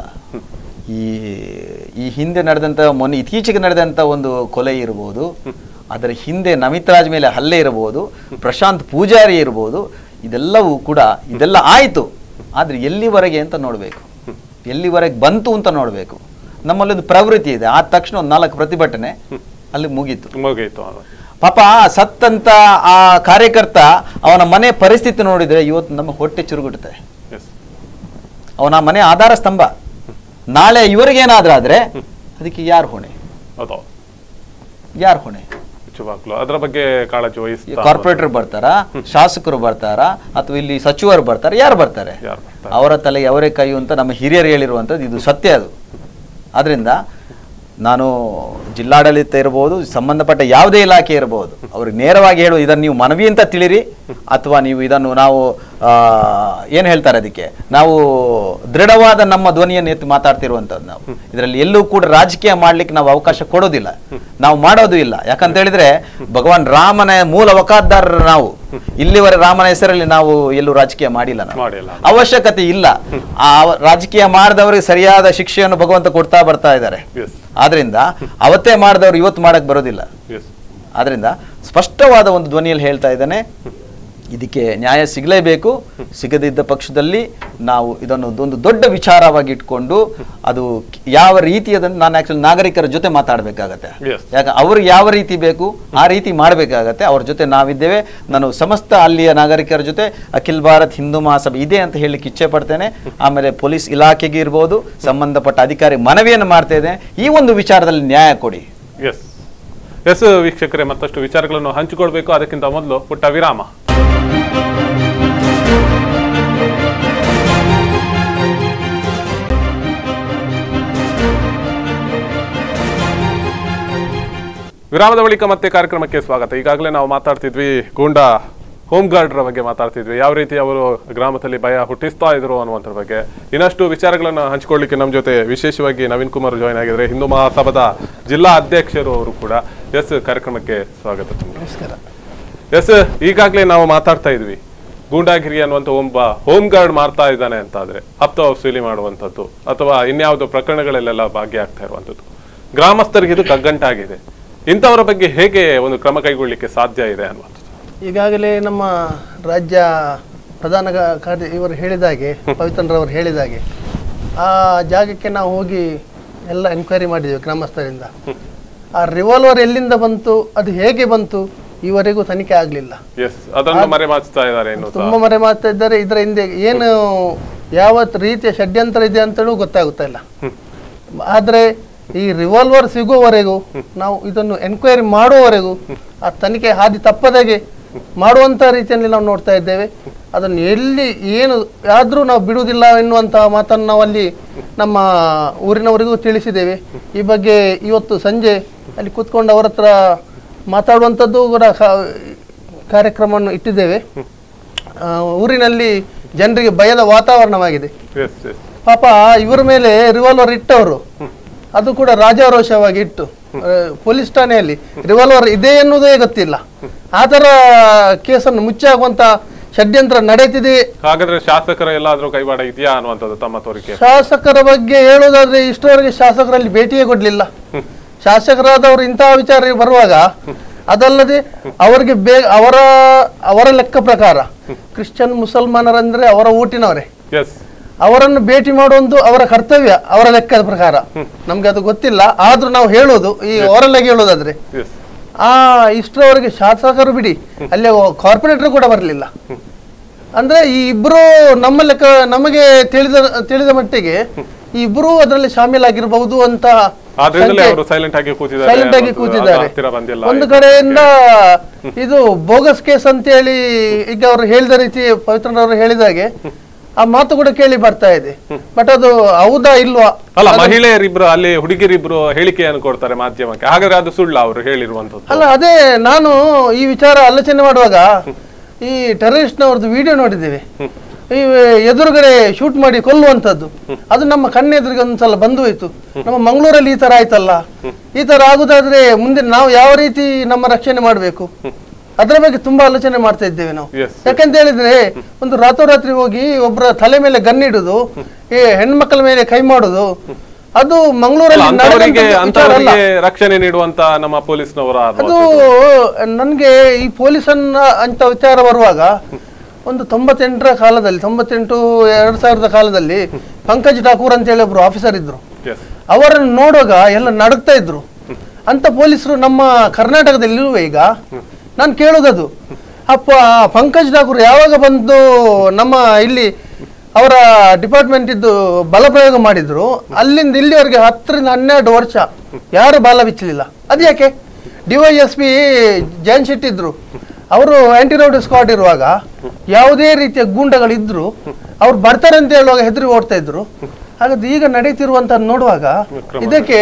ಈ ಈ ಹಿಂದೆ ನಡೆದಂತ ಮೊನ್ನೆ ಇತ್ತೀಚೆಗೆ ನಡೆದಂತ ಒಂದು ಕೊಲೆ ಇರಬಹುದು ಅದರ ಹಿಂದೆ ನಮಿತ್ ರಾಜ್ ಮೇಲೆ ಹಲ್ಲೆ ಇರಬಹುದು ಪ್ರಶಾಂತ್ ಪೂಜಾರಿ ಇರಬಹುದು ಇದೆಲ್ಲವೂ ಕೂಡ ಇದೆಲ್ಲ ಆಯ್ತು ಆದ್ರೆ ಎಲ್ಲಿವರೆಗೆ ಅಂತ ನೋಡ್ಬೇಕು ಎಲ್ಲಿವರೆಗೆ ಬಂತು ಅಂತ ನೋಡ್ಬೇಕು ನಮ್ಮಲ್ಲಿ ಒಂದು ಪ್ರವೃತ್ತಿ ಇದೆ ಆದ ತಕ್ಷಣ ಒಂದು ನಾಲ್ಕು ಪ್ರತಿಭಟನೆ ಅಲ್ಲಿ ಮುಗೀತು ಮುಗಿಯಿತು ಅದು. ಪಾಪ ಸತ್ತಂತ ಆ ಕಾರ್ಯಕರ್ತ ಅವನ ಮನೆ ಪರಿಸ್ಥಿತಿ ನೋಡಿದ್ರೆ ಇವತ್ತು ನಮ್ಮ ಹೊಟ್ಟೆ ಚುರುಗುಡುತ್ತೆ Yes. ಅವನ ಮನೆ ಆಧಾರ ಸ್ತಂಭ ನಾಳೆ ಇವರಿಗೇನಾದ್ರೂ ಆದ್ರೆ ಅದಕ್ಕೆ ಯಾರು ಹೊಣೆ ಅದಾವ ಯಾರು ಹೊಣೆ ನಿಜವಾಗ್ಲು ಅದರ ಬಗ್ಗೆ ಕಾಳಜಿ ವಹಿಸ್ತಾ ಕಾರ್ಪೊರೇಟರ್ ಬರ್ತಾರಾ ಶಾಸಕರು ಬರ್ತಾರಾ ಅಥವಾ ಇಲ್ಲಿ ಸಚಿವರು ಬರ್ತಾರೆ ಯಾರು ಬರ್ತಾರೆ ಯಾರು ಅವರ ತಲೆಗೆ ಅವರೇ ಕೈ ಅಂತ ನಮ್ಮ ಹಿರಿಯರು ಹೇಳಿರುವಂಥದ್ದು ಇದು ಸತ್ಯ ಅದು ಆದ್ರಿಂದ ನಾನು ಜಿಲ್ಲಾಡಳಿತ ಇರಬಹುದು ಸಂಬಂಧಪಟ್ಟ ಯಾವುದೇ ಇಲಾಖೆ ಇರಬಹುದು ಅವ್ರಿಗೆ ನೇರವಾಗಿ ಹೇಳು ಇದನ್ನು ನೀವು ಮನವಿ ಅಂತ ತಿಳಿರಿ ಅಥವಾ ನೀವು ಇದನ್ನು ನಾವು ಆ, ಏನ್ ಹೇಳ್ತಾರೆ ಅದಕ್ಕೆ ನಾವು ದೃಢವಾದ ನಮ್ಮ ಧ್ವನಿಯನ್ನು ಎತ್ತಿ ಮಾತಾಡ್ತಿರುವಂತದ್ದು ನಾವು ಇದರಲ್ಲಿ ಎಲ್ಲೂ ಕೂಡ ರಾಜಕೀಯ ಮಾಡ್ಲಿಕ್ಕೆ ನಾವು ಅವಕಾಶ ಕೊಡೋದಿಲ್ಲ ನಾವು ಮಾಡೋದು ಇಲ್ಲ ಯಾಕಂತ ಹೇಳಿದ್ರೆ ಭಗವಾನ್ ರಾಮನ ಮೂಲ ವಕಾದ್ದಾರರು ನಾವು ಇಲ್ಲಿವರೆ ರಾಮನ ಹೆಸರಲ್ಲಿ ನಾವು ಎಲ್ಲೂ ರಾಜಕೀಯ ಮಾಡಿಲ್ಲ ನಾವು ಮಾಡಿಲ್ಲ ಅವಶ್ಯಕತೆ ಇಲ್ಲ ಆ ರಾಜಕೀಯ ಮಾಡಿದವರಿಗೆ ಸರಿಯಾದ ಶಿಕ್ಷೆಯನ್ನು ಭಗವಂತ ಕೊಡ್ತಾ ಬರ್ತಾ ಇದ್ದಾರೆ ಎಸ್ ಆದ್ರಿಂದ ಅವತ್ತೇ ಮಾಡಿದವರು ಇವತ್ತು ಮಾಡಕ್ ಬರೋದಿಲ್ಲ ಎಸ್ ಆದ್ರಿಂದ ಸ್ಪಷ್ಟವಾದ ಒಂದು ಧ್ವನಿಯಲ್ಲಿ ಹೇಳ್ತಾ ಇದ್ದಾನೆ ಇದಕ್ಕೆ ನ್ಯಾಯ ಸಿಗಲೇಬೇಕು ಸಿಗದಿದ್ದ ಪಕ್ಷದಲ್ಲಿ ನಾವು ಇದನ್ನು ಒಂದು ದೊಡ್ಡ ವಿಚಾರವಾಗಿ ಇಟ್ಕೊಂಡು ಅದು ಯಾವ ರೀತಿಯದನ್ನು ನಾನು ಆಕ್ಚುಲಿ ನಾಗರಿಕರ ಜೊತೆ ಮಾತಾಡಬೇಕಾಗತ್ತೆ Yes. ಯಾಕೆ ಅವ್ರಿಗೆ ಯಾವ ರೀತಿ ಬೇಕು ಆ ರೀತಿ ಮಾಡಬೇಕಾಗತ್ತೆ ಅವ್ರ ಜೊತೆ ನಾವಿದ್ದೇವೆ ನಾನು ಸಮಸ್ತ ಅಲ್ಲಿಯ ನಾಗರಿಕರ ಜೊತೆ ಅಖಿಲ್ ಭಾರತ್ ಹಿಂದೂ ಮಹಾಸಭೆ ಇದೆ ಅಂತ ಹೇಳಲಿಕ್ಕೆ ಇಚ್ಛೆ ಪಡ್ತೇನೆ ಆಮೇಲೆ ಪೊಲೀಸ್ ಇಲಾಖೆಗೆ ಇರ್ಬೋದು ಸಂಬಂಧಪಟ್ಟ ಅಧಿಕಾರಿ ಮನವಿಯನ್ನು ಮಾಡ್ತಾ ಇದ್ದೇನೆ ಈ ಒಂದು ವಿಚಾರದಲ್ಲಿ ನ್ಯಾಯ ಕೊಡಿ ಎಸ್ ಎಸ್ ವೀಕ್ಷಕರೇ ಮತ್ತಷ್ಟು ವಿಚಾರಗಳನ್ನು ಹಂಚಿಕೊಳ್ಬೇಕು ಅದಕ್ಕಿಂತ ಮೊದಲು ಪುಟ್ಟ ವಿರಾಮ ವಿರಾಮದ ಬಳಿಕ ಮತ್ತೆ ಕಾರ್ಯಕ್ರಮಕ್ಕೆ ಸ್ವಾಗತ ಈಗಾಗಲೇ ನಾವು ಮಾತಾಡ್ತಿದ್ವಿ ಗೂಂಡಾ ಹೋಮ್ ಗಾರ್ಡ್ರ ಬಗ್ಗೆ ಮಾತಾಡ್ತಿದ್ವಿ ಯಾವ ರೀತಿ ಅವರು ಗ್ರಾಮದಲ್ಲಿ ಭಯ ಹುಟ್ಟಿಸ್ತಾ ಇದ್ರು ಅನ್ನುವಂಥದ್ರ ಬಗ್ಗೆ ಇನ್ನಷ್ಟು ವಿಚಾರಗಳನ್ನು ಹಂಚಿಕೊಳ್ಳಿಕ್ಕೆ ನಮ್ಮ ಜೊತೆ ವಿಶೇಷವಾಗಿ ನವೀನ್ ಕುಮಾರ್ ಜಾಯ್ನ್ ಆಗಿದ್ದಾರೆ ಹಿಂದೂ ಮಹಾಸಭಾದ ಜಿಲ್ಲಾ ಅಧ್ಯಕ್ಷರು ಅವರು ಕೂಡ ಎಸ್ ಕಾರ್ಯಕ್ರಮಕ್ಕೆ ಸ್ವಾಗತ ತಮಗೆ. ನಮಸ್ಕಾರ ಎಸ್ ಈಗಾಗಲೇ ನಾವು ಮಾತಾಡ್ತಾ ಇದ್ವಿ ಗೂಂಡಾಗಿರಿ ಅನ್ನುವಂಥ ಒಬ್ಬ ಹೋಮ್ ಗಾರ್ಡ್ ಮಾಡ್ತಾ ಇದ್ದಾನೆ ಅಂತಾದ್ರೆ ಹಪ್ತ ವಸೂಲಿ ಮಾಡುವಂಥದ್ದು ಅಥವಾ ಇನ್ಯಾವುದೋ ಪ್ರಕರಣಗಳಲ್ಲೆಲ್ಲ ಭಾಗಿಯಾಗ್ತಾ ಇರುವಂಥದ್ದು ಗ್ರಾಮಸ್ಥರಿಗೆ ಇದು ಕಗ್ಗಂಟಾಗಿದೆ ಇಂಥವರ ಬಗ್ಗೆ ಹೇಗೆ ಒಂದು ಕ್ರಮ ಕೈಗೊಳ್ಳಿಕ್ಕೆ ಸಾಧ್ಯ ಇದೆ ಅನ್ನುವಂಥದ್ದು ಈಗಾಗಲೇ ನಮ್ಮ ರಾಜ್ಯ ಪ್ರಧಾನ ಕ- ಕಾರ್ಯ ಇವರು ಹೇಳಿದಾಗೆ ಪವಿತ್ರರವರು ಹೇಳಿದಾಗೆ ಆ ಜಾಗಕ್ಕೆ ನಾವು ಹೋಗಿ ಎಲ್ಲ ಎನ್ಕ್ವೈರಿ ಮಾಡಿದ್ದೇವೆ ಗ್ರಾಮಸ್ಥರಿಂದ ಆ ರಿವಾಲ್ವರ್ ಎಲ್ಲಿಂದ ಬಂತು ಅದು ಹೇಗೆ ಬಂತು ಈವರೆಗೂ ತನಿಖೆ ಆಗಲಿಲ್ಲ ಎಸ್ ಅದನ್ನು ಮರೆಮಾಚ್ತಾ ಇದ್ದಾರೆ ಇನ್ನು ಸಹ ತುಂಬ ಮರೆ ಮಾಡ್ತಾ ಇದ್ದಾರೆ ಇದರ ಹಿಂದೆ ಏನು ಯಾವ ರೀತಿಯ ಷಡ್ಯಂತ್ರ ಇದೆ ಅಂತಲೂ ಗೊತ್ತಾಗುತ್ತಾ ಇಲ್ಲ ಆದರೆ ಈ ರಿವಾಲ್ವರ್ ಸಿಗುವವರೆಗೂ ನಾವು ಇದನ್ನು ಎನ್ಕ್ವೈರಿ ಮಾಡುವವರೆಗೂ ಆ ತನಿಖೆ ಹಾದಿ ತಪ್ಪದಾಗೆ ಮಾಡುವಂಥ ರೀತಿಯಲ್ಲಿ ನಾವು ನೋಡ್ತಾ ಇದ್ದೇವೆ ಅದನ್ನು ಎಲ್ಲಿ ಏನು ಆದರೂ ನಾವು ಬಿಡುವುದಿಲ್ಲ ಎನ್ನುವಂತಹ ಮಾತನ್ನು ನಾವು ಅಲ್ಲಿ ನಮ್ಮ ಊರಿನವರಿಗೂ ತಿಳಿಸಿದ್ದೇವೆ ಈ ಬಗ್ಗೆ ಇವತ್ತು ಸಂಜೆ ಅಲ್ಲಿ ಕೂತ್ಕೊಂಡು ಅವರ ಹತ್ರ ಮಾತಾಡುವಂಥದ್ದು ಕೂಡ ಕ- ಕಾರ್ಯಕ್ರಮವನ್ನು ಇಟ್ಟಿದ್ದೇವೆ ಆ, ಊರಿನಲ್ಲಿ ಜನರಿಗೆ ಭಯದ ವಾತಾವರಣವಾಗಿದೆ ಎಸ್ ಎಸ್ ಪಾಪ ಇವರ ಮೇಲೆ ರಿವಾಲ್ವರ್ ಇಟ್ಟವರು ಅದು ಕೂಡ ರಾಜಾರೋಷವಾಗಿ ಇಟ್ಟು ಆ, ಪೊಲೀಸ್ ಠಾಣೆಯಲ್ಲಿ ರಿವಾಲ್ವರ್ ಇದೆ ಎನ್ನುವುದೇ ಗೊತ್ತಿಲ್ಲ ಆ ಥರ ಕೇಸನ್ನು ಮುಚ್ಚಾಗುವಂತ ಷಡ್ಯಂತ್ರ ನಡೆಯುತ್ತಿದೆ ಹಾಗಾದ್ರೆ ಶಾಸಕರ ಎಲ್ಲಾದ್ರೂ ಕೈವಾಡ ಇದೆಯಾ ಅನ್ನುವಂಥದ್ದು ತಮ್ಮ ತೋರಿಕೆ ಶಾಸಕರ ಬಗ್ಗೆ ಹೇಳುವುದಾದ್ರೆ ಇಷ್ಟರವರೆಗೆ ಶಾಸಕರಲ್ಲಿ ಭೇಟಿಯೇ ಕೊಡ್ಲಿಲ್ಲ ಶಾಸಕರಾದವರು ಇಂತಹ ವಿಚಾರ ಬರುವಾಗ ಅದಲ್ಲದೆ ಅವರಿಗೆ ಬೇ ಅವರ ಅವರ ಲೆಕ್ಕ ಪ್ರಕಾರ ಕ್ರಿಶ್ಚಿಯನ್ ಮುಸಲ್ಮಾನರಂದ್ರೆ ಅವರ ಊಟಿನವರೇ ಎಸ್ ಅವರನ್ನು ಭೇಟಿ ಮಾಡುವುದು ಅವರ ಕರ್ತವ್ಯ ಅವರ ಲೆಕ್ಕದ ಪ್ರಕಾರ ನಮ್ಗೆ ಅದು ಗೊತ್ತಿಲ್ಲ ಆದ್ರೂ ನಾವು ಹೇಳೋದು ಈ ಅವರಲ್ಲಾಗಿ ಹೇಳೋದಾದ್ರೆ ಎಸ್ ಆ ಇಷ್ಟರವರೆಗೆ ಶಾಸಕರು ಬಿಡಿ ಅಲ್ಲಿ ಕಾರ್ಪೊರೇಟರ್ ಕೂಡ ಬರಲಿಲ್ಲ ಅಂದ್ರೆ ಈ ಇಬ್ರು ನಮ್ಮ ಲೆಕ್ಕ ನಮಗೆ ತಿಳಿದ ತಿಳಿದ ಮಟ್ಟಿಗೆ ಈ ಇಬ್ರು ಅದರಲ್ಲಿ ಶಾಮೀಲಾಗಿರಬಹುದು ಅಂತ ಆದ್ರಿಂದಲೇ ಅವರು ಸೈಲೆಂಟ್ ಆಗಿ ಕೂತಿದ್ದಾರೆ ಸೈಲೆಂಟ್ ಆಗಿ ಅನ್ನುವಂಥದ್ದು. ಕೂತಿದ್ದಾರೆ ಅದು ಹತ್ತಿರ ಬಂದಿಲ್ಲ ಒಂದು ಕಡೆಯಿಂದ ಇದು ಬೋಗಸ್ ಕೇಸ್ ಅಂತ ಹೇಳಿ ಈಗ ಅವರು ಹೇಳಿದ ರೀತಿ ಪವಿತ್ರನವರು ಹೇಳಿದಾಗೆ ಆ ಮಾತು ಕೂಡ ಕೇಳಿ ಬರ್ತಾ ಇದೆ ಬಟ್ ಅದು ಹೌದಾ ಇಲ್ವಾ ಅಲ್ಲ ಮಹಿಳೆಯರಿಬ್ರು ಅಲ್ಲಿ ಹುಡುಗಿರಿಬ್ರು ಹೇಳಿಕೆಯನ್ನು ಕೊಡ್ತಾರೆ ಮಾಧ್ಯಮಕ್ಕೆ ಹಾಗಾದ್ರೆ ಅದು ಸುಳ್ಳು ಅವರು ಹೇಳಿರುವಂತದ್ದು ಅಲ್ಲ ಅದೇ ನಾನು ಈ ವಿಚಾರ ಆಲೋಚನೆ ಮಾಡುವಾಗ ಈ ಟೆರರಿಸ್ಟ್ನವ್ರದ್ದು ವಿಡಿಯೋ ನೋಡಿದ್ದೇವೆ ಈ ಎದುರುಗಡೆ ಶೂಟ್ ಮಾಡಿ ಕೊಲ್ಲುವಂಥದ್ದು ಅದು ನಮ್ಮ ಕಣ್ಣೆದುರಿಗೆ ಒಂದ್ಸಲ ಬಂದು ಹೋಯ್ತು ನಮ್ಮ ಮಂಗಳೂರಲ್ಲಿ ಈ ತರ ಆಯ್ತಲ್ಲ ಈ ತರ ಆಗುದಾದ್ರೆ ಮುಂದೆ ನಾವು ಯಾವ ರೀತಿ ನಮ್ಮ ರಕ್ಷಣೆ ಮಾಡಬೇಕು ಅದರ ಬಗ್ಗೆ ತುಂಬಾ ಆಲೋಚನೆ ಮಾಡ್ತಾ ಇದ್ದೇವೆ ನಾವು Yes. ಯಾಕಂತ ಹೇಳಿದ್ರೆ ಒಂದು ರಾತ್ರೋರಾತ್ರಿ ಹೋಗಿ ಒಬ್ಬರ ತಲೆ ಮೇಲೆ ಗನ್ನಿಡುದು ಈ ಹೆಣ್ಮಕ್ಳ ಮೇಲೆ ಕೈ ಮಾಡುದು ಅದು ಮಂಗಳೂರಲ್ಲಿ ಅಂತವರಿಗೆ ನಡೆದಂತ ವಿಚಾರ ಅಲ್ಲ. ಅಂತವರಿಗೆ ರಕ್ಷಣೆ ನೀಡುವಂತ ನಮ್ಮ ಪೊಲೀಸ್ನವರ ಅದು ನನ್ಗೆ ಈ ಪೊಲೀಸನ್ನ ಅಂತ ವಿಚಾರ ಬರುವಾಗ ಒಂದು ತೊಂಬತ್ತೆಂಟರ ಕಾಲದಲ್ಲಿ ತೊಂಬತ್ತೆಂಟು ಎರಡ್ ಸಾವಿರದ ಕಾಲದಲ್ಲಿ ಪಂಕಜ್ ಠಾಕೂರ್ ಅಂತ ಹೇಳಿ ಒಬ್ರು ಆಫೀಸರ್ ಇದ್ರು ಎಸ್ ಅವರನ್ನು ನೋಡುವಾಗ ಎಲ್ಲ ನಡುಗ್ತಾ ಇದ್ರು ಅಂತ ಪೊಲೀಸರು ನಮ್ಮ ಕರ್ನಾಟಕದಲ್ಲಿ ಇರುವ ಈಗ ನಾನು ಕೇಳೋದದು ಅಪ್ಪ ಆ ಪಂಕಜ್ ಠಾಕೂರ್ ಯಾವಾಗ ಬಂದು ನಮ್ಮ ಇಲ್ಲಿ ಅವರ ಡಿಪಾರ್ಟ್ಮೆಂಟ್ ಇದ್ದು ಬಲಪ್ರಯೋಗ ಮಾಡಿದ್ರು ಅಲ್ಲಿಂದ ಇಲ್ಲಿವರೆಗೆ ಹತ್ತರಿಂದ ಹನ್ನೆರಡು ವರ್ಷ ಯಾರು ಬಾಲ ಬಿಚ್ಚಲಿಲ್ಲ ಅದು ಯಾಕೆ ಡಿವೈಎಸ್ ಪಿ ಜೈನ್ ಶೆಟ್ಟಿ ಇದ್ರು ಅವರು ಆಂಟಿ ರೌಡಿ ಸ್ಕ್ವಾಡ್ ಇರುವಾಗ ಯಾವುದೇ ರೀತಿಯ ಗೂಂಡಗಳಿದ್ರು ಅವ್ರು ಬರ್ತಾರೆ ಅಂತ ಹೇಳುವಾಗ ಹೆದರಿ ಓಡ್ತಾ ಇದ್ರು ಹಾಗಾದ್ರೆ ಈಗ ನಡೀತಿರುವಂತ ನೋಡುವಾಗ ಇದಕ್ಕೆ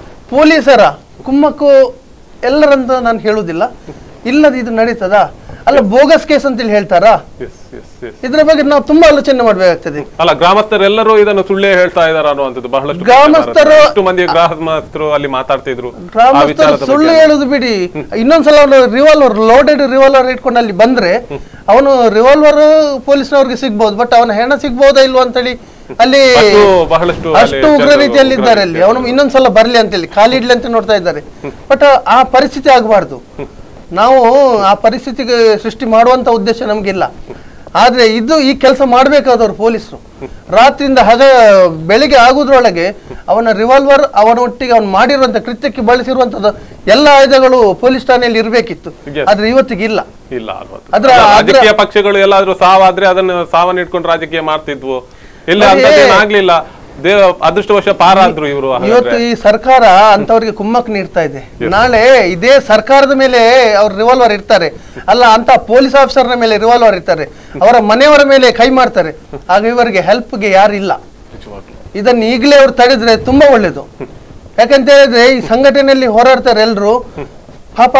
ಪೊಲೀಸರ ಕುಮ್ಮಕ್ಕು ಎಲ್ಲರಂತ ನಾನು ಹೇಳುವುದಿಲ್ಲ ಇಲ್ಲದ ಇದು ನಡೀತದ ಅಲ್ಲ ಬೋಗಸ್ ಕೇಸ್ ಅಂತೇಳಿ ಹೇಳ್ತಾರಾ ಎಸ್ ಎಸ್ ಎಸ್ ಇದ್ರ ಬಗ್ಗೆ ನಾವು ತುಂಬಾ ಆಲೋಚನೆ ಮಾಡ್ಬೇಕಾಗ್ತದೆ ಅಲ್ಲ ಗ್ರಾಮಸ್ಥರೆಲ್ಲರೂ ಇದನ್ನು ಸುಳ್ಳೇ ಹೇಳ್ತಾ ಇದಾರ ಅನ್ನುವಂಥದ್ದು ಬಹಳಷ್ಟು ಗ್ರಾಮಸ್ಥರು- ಎಷ್ಟು ಮಂದಿ ಗ್ರಾಮಸ್ಥರು ಅಲ್ಲಿ ಮಾತಾಡ್ತಿದ್ರು ಆ ಗ್ರಾಮಸ್ಥರು ವಿಚಾರದ ಸುಳ್ಳು ಬಗ್ಗೆ ಹೇಳುದು ಬಿಡಿ ಇನ್ನೊಂದ್ಸಲ ಅವನು ರಿವಾಲ್ವರ್ ಲೋಡೆಡ್ ರಿವಾಲ್ವರ್ ಇಟ್ಕೊಂಡು ಅಲ್ಲಿ ಬಂದ್ರೆ ಅವನು ರಿವಾಲ್ವರ್ ಪೊಲೀಸ್ನವ್ರಿಗೆ ಸಿಗ್ಬೋದು ಬಟ್ ಅವನ ಹೆಣ ಸಿಗ್ಬೋದಾ ಇಲ್ವಾ ಅಂತೇಳಿ ಅಲ್ಲಿ ಅಷ್ಟು ಬಹಳಷ್ಟು ಅಲ್ಲಿ ಅಷ್ಟು ಉಗ್ರ ಜನರು ರೀತಿಯಲ್ಲಿ ಉಗ್ರ ಇದ್ದಾರೆ ಅಲ್ಲಿ ಅವನು ಇನ್ನೊಂದ್ಸಲ ಬರ್ಲಿ ಅಂತೇಳಿ ಖಾಲಿ ಇಡ್ಲಿ ಅಂತ ನೋಡ್ತಾ ಇದ್ದಾರೆ ಬಟ್ ಆ ಪರಿಸ್ಥಿತಿ ಆಗಬಾರ್ದು ನಾವು ಆ ಪರಿಸ್ಥಿತಿಗೆ ಸೃಷ್ಟಿ ಮಾಡುವಂತ ಉದ್ದೇಶ ನಮಗಿಲ್ಲ ಆದ್ರೆ ಇದು ಈ ಕೆಲಸ ಮಾಡಬೇಕಾದವರು ಪೊಲೀಸರು ರಾತ್ರಿಯಿಂದ ಹಗ ಬೆಳಿಗ್ಗೆ ಆಗುದ್ರೊಳಗೆ ಅವನ ರಿವಾಲ್ವರ್ ಅವನ ಒಟ್ಟಿಗೆ ಅವನು ಮಾಡಿರುವಂತ ಕೃತ್ಯಕ್ಕೆ ಬಳಸಿರುವಂತದ್ದು ಎಲ್ಲ ಆಯುಧಗಳು ಪೊಲೀಸ್ ಠಾಣೆಯಲ್ಲಿ ಇರಬೇಕಿತ್ತು Yes. ಆದ್ರೆ ಇವತ್ತಿಗೆ ಇಲ್ಲ ಇಲ್ಲ ಅಲ್ವಾ ಅದ್ರ- ಅಲ್ಲ, ಅದ್ರ- ರಾಜಕೀಯ ಪಕ್ಷಗಳು ಎಲ್ಲಾದ್ರೂ ಸಾವಾದ್ರೆ ಅದನ್ನು ಸಾವನ್ನ ಇಟ್ಕೊಂಡು ರಾಜಕೀಯ ಮಾಡ್ತಿದ್ವು ಇಲ್ಲ ಅದೇ- ಅಂತದೇನು ಆಗ್ಲಿಲ್ಲ ದೇವ ಅದೃಷ್ಟವಶ ಪಾರಾದ್ರು ಇವರು ಇವತ್ತು ಈ ಸರ್ಕಾರ ಅಂತವರಿಗೆ ಕುಮ್ಮಕ್ ನೀಡ್ತಾ ಇದೆ ನಾಳೆ ಇದೇ ಸರ್ಕಾರದ ಮೇಲೆ ಅವ್ರು ರಿವಾಲ್ವರ್ ಇರ್ತಾರೆ ಅಲ್ಲ ಅಂತ ಪೊಲೀಸ್ ಆಫೀಸರ್ನ ಮೇಲೆ ರಿವಾಲ್ವರ್ ಇರ್ತಾರೆ ಅವರ ಮನೆಯವರ ಮೇಲೆ ಕೈ ಮಾಡ್ತಾರೆ ಆಗ ಇವರಿಗೆ ಹೆಲ್ಪ್ಗೆ ಯಾರಿಲ್ಲ ಇದನ್ನ ಈಗಲೇ ಅವ್ರು ತಡೆದ್ರೆ ತುಂಬಾ ಒಳ್ಳೇದು ಯಾಕಂತ ಹೇಳಿದ್ರೆ ಈ ಸಂಘಟನೆಯಲ್ಲಿ ಹೋರಾಡ್ತಾರೆ ಎಲ್ರು ಪಾಪ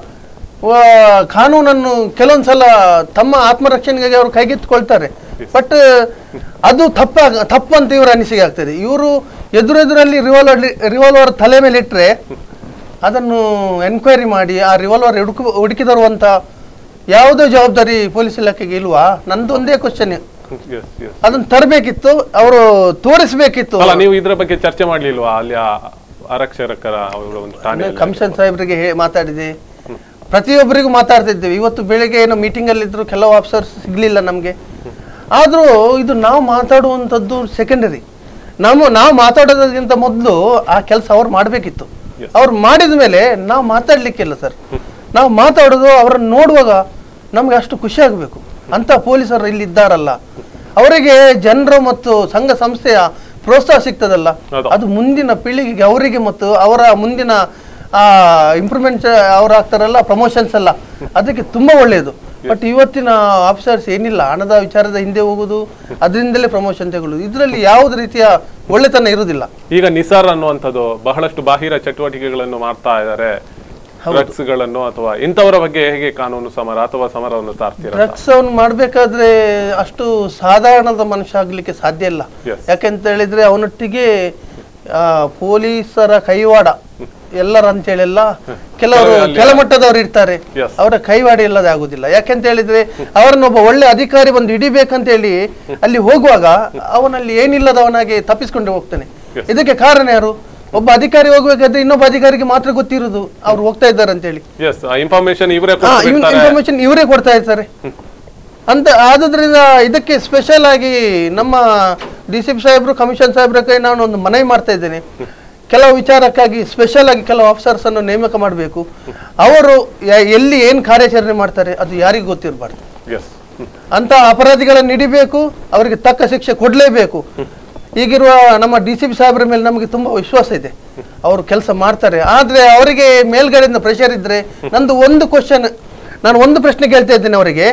ವ- ಕಾನೂನನ್ನು ಕೆಲವೊಂದ್ಸಲ ತಮ್ಮ ಆತ್ಮರಕ್ಷಣೆಗಾಗಿ ಅವರು ಕೈಗೆತ್ತಿಕೊಳ್ತಾರೆ ಬಟ್ ಅದು ತಪ್ಪ ತಪ್ಪು ಅಂತ ಇವರ ಅನಿಸಿಕೆ ಆಗ್ತದೆ ಇವರು ಎದುರೆದುರಲ್ಲಿ ರಿವಾಲ್ವರ್ ರಿವಾಲ್ವರ್ ತಲೆ ಮೇಲೆ ಇಟ್ರೆ ಅದನ್ನು ಎನ್ಕ್ವೈರಿ ಮಾಡಿ ಆ ರಿವಾಲ್ವರ್ ಹುಡುಕ ಹುಡುಕಿ ತರುವಂತ ಯಾವುದೇ ಜವಾಬ್ದಾರಿ ಪೊಲೀಸ್ ಇಲಾಖೆಗೆ ಇಲ್ವಾ ನಂದು ಒಂದೇ ಕ್ವಶನ್ ಅದನ್ನ ತರಬೇಕಿತ್ತು ಅವರು ತೋರಿಸ್ಬೇಕಿತ್ತು ಅಲ್ಲ ನೀವು ಇದ್ರ ಬಗ್ಗೆ ಚರ್ಚೆ ಮಾಡ್ಲಿಲ್ವಾ ಅಲ್ಲಿ ಆ ಆರಕ್ಷಕರ ಅವರ ಒಂದು ಠಾಣೆ ಕಮಿಷನ್ ಸಾಹೇಬ್ರಿಗೆ ಹೇ- ಮಾತಾಡಿದೆ ಪ್ರತಿಯೊಬ್ಬರಿಗೂ ಮಾತಾಡ್ತಿದ್ದೇವೆ ಇವತ್ತು ಬೆಳಿಗ್ಗೆ ಏನೋ ಮೀಟಿಂಗ್ ಅಲ್ಲಿ ಇದ್ರು ಕೆಲವು ಆಫೀಸರ್ಸ್ ಸಿಗ್ಲಿಲ್ಲ ನಮ್ಗೆ ಆದ್ರೂ ಇದು ನಾವು ಮಾತಾಡುವಂಥದ್ದು ಸೆಕೆಂಡರಿ ನಮ್ಮ ನಾವು ಮಾತಾಡೋದಕ್ಕಿಂತ ಮೊದಲು ಆ ಕೆಲಸ ಅವ್ರು ಮಾಡಬೇಕಿತ್ತು ಅವ್ರು ಮಾಡಿದ ಮೇಲೆ ನಾವು ಮಾತಾಡ್ಲಿಕ್ಕಿಲ್ಲ ಸರ್ ನಾವು ಮಾತಾಡೋದು ಅವರನ್ನು ನೋಡುವಾಗ ನಮ್ಗೆ ಅಷ್ಟು ಖುಷಿ ಆಗಬೇಕು ಅಂತ ಪೊಲೀಸರು ಇಲ್ಲಿ ಇದ್ದಾರಲ್ಲ ಅವರಿಗೆ ಜನರು ಮತ್ತು ಸಂಘ ಸಂಸ್ಥೆಯ ಪ್ರೋತ್ಸಾಹ ಸಿಗ್ತದಲ್ಲ ಅದು ಮುಂದಿನ ಪೀಳಿಗೆಗೆ ಅವರಿಗೆ ಮತ್ತು ಅವರ ಮುಂದಿನ ಆ ಇಂಪ್ರೂವ್ಮೆಂಟ್ ಅವ್ರು ಆಗ್ತಾರಲ್ಲ ಪ್ರಮೋಷನ್ಸ್ ಎಲ್ಲ ಅದಕ್ಕೆ ತುಂಬಾ ಒಳ್ಳೆಯದು ಬಟ್ ಇವತ್ತಿನ ಆಫೀಸರ್ಸ್ ಏನಿಲ್ಲ ಹಣದ ವಿಚಾರದ ಹಿಂದೆ ಹೋಗುದು ಅದರಿಂದಲೇ ಪ್ರಮೋಷನ್ ತಗೊಳ್ಳುದು ಇದರಲ್ಲಿ ಯಾವುದೇ ರೀತಿಯ ಒಳ್ಳೆತನ ಇರುವುದಿಲ್ಲ ಈಗ ನಿಸಾರ್ ಅನ್ನುವಂಥದ್ದು ಬಹಳಷ್ಟು ಬಾಹಿರ ಚಟುವಟಿಕೆಗಳನ್ನು ಮಾಡ್ತಾ ಇದ್ದಾರೆ ಡ್ರಗ್ಸ್ ಗಳನ್ನು ಅಥವಾ ಇಂಥವರ ಬಗ್ಗೆ ಹೇಗೆ ಕಾನೂನು ಸಮರ ಅಥವಾ ಸಮರವನ್ನು ಸಾರ್ತೀರಾ ಅಂತ? ಡ್ರಗ್ಸ್ ಅವನು ಮಾಡ್ಬೇಕಾದ್ರೆ ಅಷ್ಟು ಸಾಧಾರಣದ ಮನುಷ್ಯ ಆಗ್ಲಿಕ್ಕೆ ಸಾಧ್ಯ ಇಲ್ಲ Yes. ಯಾಕೆಂತ ಹೇಳಿದ್ರೆ ಅವನೊಟ್ಟಿಗೆ ಆ, ಪೊಲೀಸರ ಕೈವಾಡ ಎಲ್ಲರ ಅಂತೇಳಿ ಎಲ್ಲ ಕೆಲವರು ಕೆಲವು ಅಲ್ಲಿ- ಕೆಳಮಟ್ಟದವರು ಇರ್ತಾರೆ Yes. ಅವರ ಕೈವಾಡ ಇಲ್ಲದೆ ಆಗುದಿಲ್ಲ ಯಾಕೆಂತ ಹೇಳಿದ್ರೆ ಅವರನ್ನೊಬ್ಬ ಒಳ್ಳೆ ಅಧಿಕಾರಿ ಬಂದು ಹಿಡಿಬೇಕಂತ ಹೇಳಿ ಅಲ್ಲಿ ಹೋಗುವಾಗ ಅವನಲ್ಲಿ ಏನಿಲ್ಲದವನಾಗಿ ತಪ್ಪಿಸ್ಕೊಂಡು ಹೋಗ್ತಾನೆ ಇದಕ್ಕೆ ಕಾರಣ ಯಾರು ಒಬ್ಬ ಅಧಿಕಾರಿ ಹೋಗ್ಬೇಕಾದ್ರೆ ಇನ್ನೊಬ್ಬ ಅಧಿಕಾರಿಗೆ ಮಾತ್ರ ಗೊತ್ತಿರುದು ಅವ್ರು ಹೋಗ್ತಾ ಇದ್ದಾರೆ ಅಂತ ಹೇಳಿ ಎಸ್ ಇನ್ಫಾರ್ಮೇಶನ್ ಇವರೇ ಕೊಟ್ಬಿಡ್ತಾರೆ. ಇನ್ಫಾರ್ಮೇಶನ್ ಇವರೇ ಕೊಡ್ತಾ ಇರ್ತಾರೆ ಅಂತ ಆದ್ರಿಂದ ಇದಕ್ಕೆ ಸ್ಪೆಷಲ್ ಆಗಿ ನಮ್ಮ ಡಿ ಸಿ ಪಿ ಸಾಹೇಬ್ರು ಕಮಿಷನ್ ಸಾಹೇಬ್ರ ಕೈ ನಾನು ಒಂದು ಮನವಿ ಮಾಡ್ತಾ ಇದ್ದೇನೆ ಕೆಲವು ವಿಚಾರಕ್ಕಾಗಿ ಸ್ಪೆಷಲ್ ಆಗಿ ಕೆಲವು ಆಫೀಸರ್ಸ್ ಅನ್ನು ನೇಮಕ ಮಾಡಬೇಕು ಅವರು ಯ- ಎಲ್ಲಿ ಏನ್ ಕಾರ್ಯಾಚರಣೆ ಮಾಡ್ತಾರೆ ಅದು ಯಾರಿಗೂ ಗೊತ್ತಿರಬಾರ್ದು ಎಸ್ ಅಂತ ಅಪರಾಧಿಗಳನ್ನು ಹಿಡಿಬೇಕು ಅವರಿಗೆ ತಕ್ಕ ಶಿಕ್ಷೆ ಕೊಡಲೇಬೇಕು ಈಗಿರುವ ನಮ್ಮ ಡಿ ಸಿ ಪಿ ಸಾಹೇಬ್ರ ಮೇಲೆ ನಮಗೆ ತುಂಬಾ ವಿಶ್ವಾಸ ಇದೆ ಅವರು ಕೆಲಸ ಮಾಡ್ತಾರೆ ಆದ್ರೆ ಅವರಿಗೆ ಮೇಲ್ಗಡೆಯಿಂದ ಪ್ರೆಷರ್ ಇದ್ರೆ ನಂದು ಒಂದು ಕ್ವಶನ್ ನಾನು ಒಂದು ಪ್ರಶ್ನೆ ಕೇಳ್ತಾ ಇದ್ದೇನೆ ಅವರಿಗೆ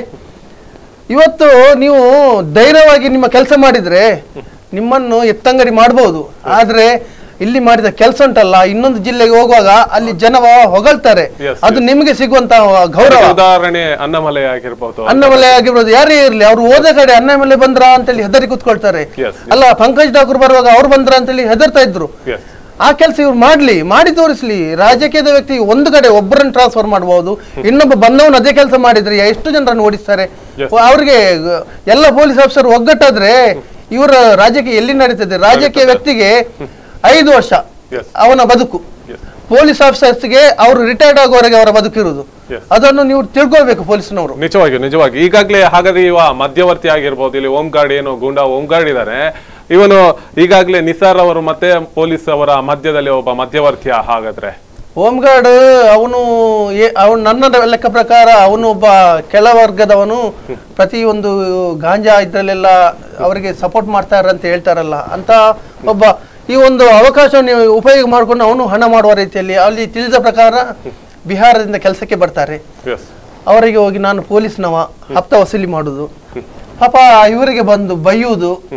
ಇವತ್ತು ನೀವು ಧೈರ್ಯವಾಗಿ ನಿಮ್ಮ ಕೆಲಸ ಮಾಡಿದ್ರೆ ನಿಮ್ಮನ್ನು ಎತ್ತಂಗಡಿ ಮಾಡಬಹುದು ಆದ್ರೆ ಇಲ್ಲಿ ಮಾಡಿದ ಕೆಲಸ ಉಂಟಲ್ಲ ಇನ್ನೊಂದು ಜಿಲ್ಲೆಗೆ ಹೋಗುವಾಗ ಅಲ್ಲಿ ಜನ ಹೊಗಳ್ತಾರೆ Yes, ಅದು ನಿಮಗೆ ಸಿಗುವಂತ ಗೌರವ ಅದಕ್ಕೆ ಉದಾಹರಣೆ ಅನ್ನಮಲೆ ಆಗಿರ್ಬೋದು ಅನ್ನಮಲೆ ಆಗಿರ್ಬೋದು ಯಾರೇ ಇರ್ಲಿ ಅವ್ರು ಹೋದ ಕಡೆ ಅನ್ನಮಲೆ ಬಂದ್ರ ಅಂತೇಳಿ ಹೆದರಿ ಕೂತ್ಕೊಳ್ತಾರೆ Yes, ಅಲ್ಲ ಪಂಕಜ್ ಠಾಕೂರ್ ಬರುವಾಗ ಅವ್ರು ಬಂದ್ರ ಅಂತೇಳಿ ಹೆದರ್ತಾ ಇದ್ರು Yes. ಆ ಕೆಲಸ ಇವ್ರು ಮಾಡ್ಲಿ ಮಾಡಿ ತೋರಿಸ್ಲಿ ರಾಜಕೀಯದ ವ್ಯಕ್ತಿ ಒಂದು ಕಡೆ ಒಬ್ಬರನ್ನು ಟ್ರಾನ್ಸ್ಫರ್ ಮಾಡಬಹುದು ಇನ್ನೊಬ್ಬ ಬಂದವನು ಅದೇ ಕೆಲಸ ಮಾಡಿದ್ರೆ ಎಷ್ಟು ಜನರನ್ನು ಓಡಿಸ್ತಾರೆ Yes. ಅವ್ರಿಗೆ ಗ- ಎಲ್ಲ ಪೊಲೀಸ್ ಆಫೀಸರ್ ಒಗ್ಗಟ್ಟಾದ್ರೆ ಇವರ ರಾಜಕೀಯ ಎಲ್ಲಿ ನಡೀತದೆ ರಾಜಕೀಯ ವ್ಯಕ್ತಿಗೆ ಐದು ವರ್ಷ Yes. ಅವನ ಬದುಕು ಪೊಲೀಸ್ ಆಫೀಸರ್ಸ್ಗೆ ಅವರು ರಿಟೈರ್ಡ್ ಆಗುವವರೆಗೆ ಅವರ ಬದುಕಿರುವುದು Yes. ಅದನ್ನು ನೀವು ತಿಳ್ಕೊಳ್ಬೇಕು ಪೊಲೀಸ್ನವರು ನಿಜವಾಗಿ ನಿಜವಾಗಿ ಈಗಾಗಲೇ ಹಾಗಾದ್ರೆ ಇವ ಮಧ್ಯವರ್ತಿ ಆಗಿರ್ಬೋದು ಇಲ್ಲಿ ಓಂ ಗಾರ್ಡ್ ಏನು ಗೂಂಡಾ ಓಂ ಗಾರ್ಡ್ ಇದ್ದಾನೆ ಇವನು ಈಗಾಗಲೇ ನಿಸಾರ್ ಅವರು ಮತ್ತೆ ಪೊಲೀಸ್ ಅವರ ಮಧ್ಯದಲ್ಲಿ ಒಬ್ಬ ಮಧ್ಯವರ್ತಿಯ ಹಾಗಾದ್ರೆ ಹೋಮ್ಗಾರ್ಡ್ ಅವನು ಅವನು ನನ್ನ ಲೆಕ್ಕ ಪ್ರಕಾರ ಅವನು ಒಬ್ಬ ಕೆಳವರ್ಗದವನು ಪ್ರತಿ ಒಂದು ಗಾಂಜಾ ಇದ್ರಲ್ಲೆಲ್ಲ ಅವರಿಗೆ ಸಪೋರ್ಟ್ ಮಾಡ್ತಾರೆ ಅಂತ ಹೇಳ್ತಾರಲ್ಲ ಅಂತ ಒಬ್ಬ ಈ ಒಂದು ಅವಕಾಶವನ್ನು ಉಪಯೋಗ ಮಾಡಿಕೊಂಡು ಅವನು ಹಣ ಮಾಡುವ ರೀತಿಯಲ್ಲಿ ಅಲ್ಲಿ ತಿಳಿದ ಪ್ರಕಾರ ಬಿಹಾರದಿಂದ ಕೆಲಸಕ್ಕೆ ಬರ್ತಾರೆ ಎಸ್ ಅವರಿಗೆ ಹೋಗಿ ನಾನು ಪೊಲೀಸ್ನವ ಹಪ್ತ ವಸೂಲಿ ಮಾಡುದು ಪಾಪ ಇವರಿಗೆ ಬಂದು ಬೈಯುವುದು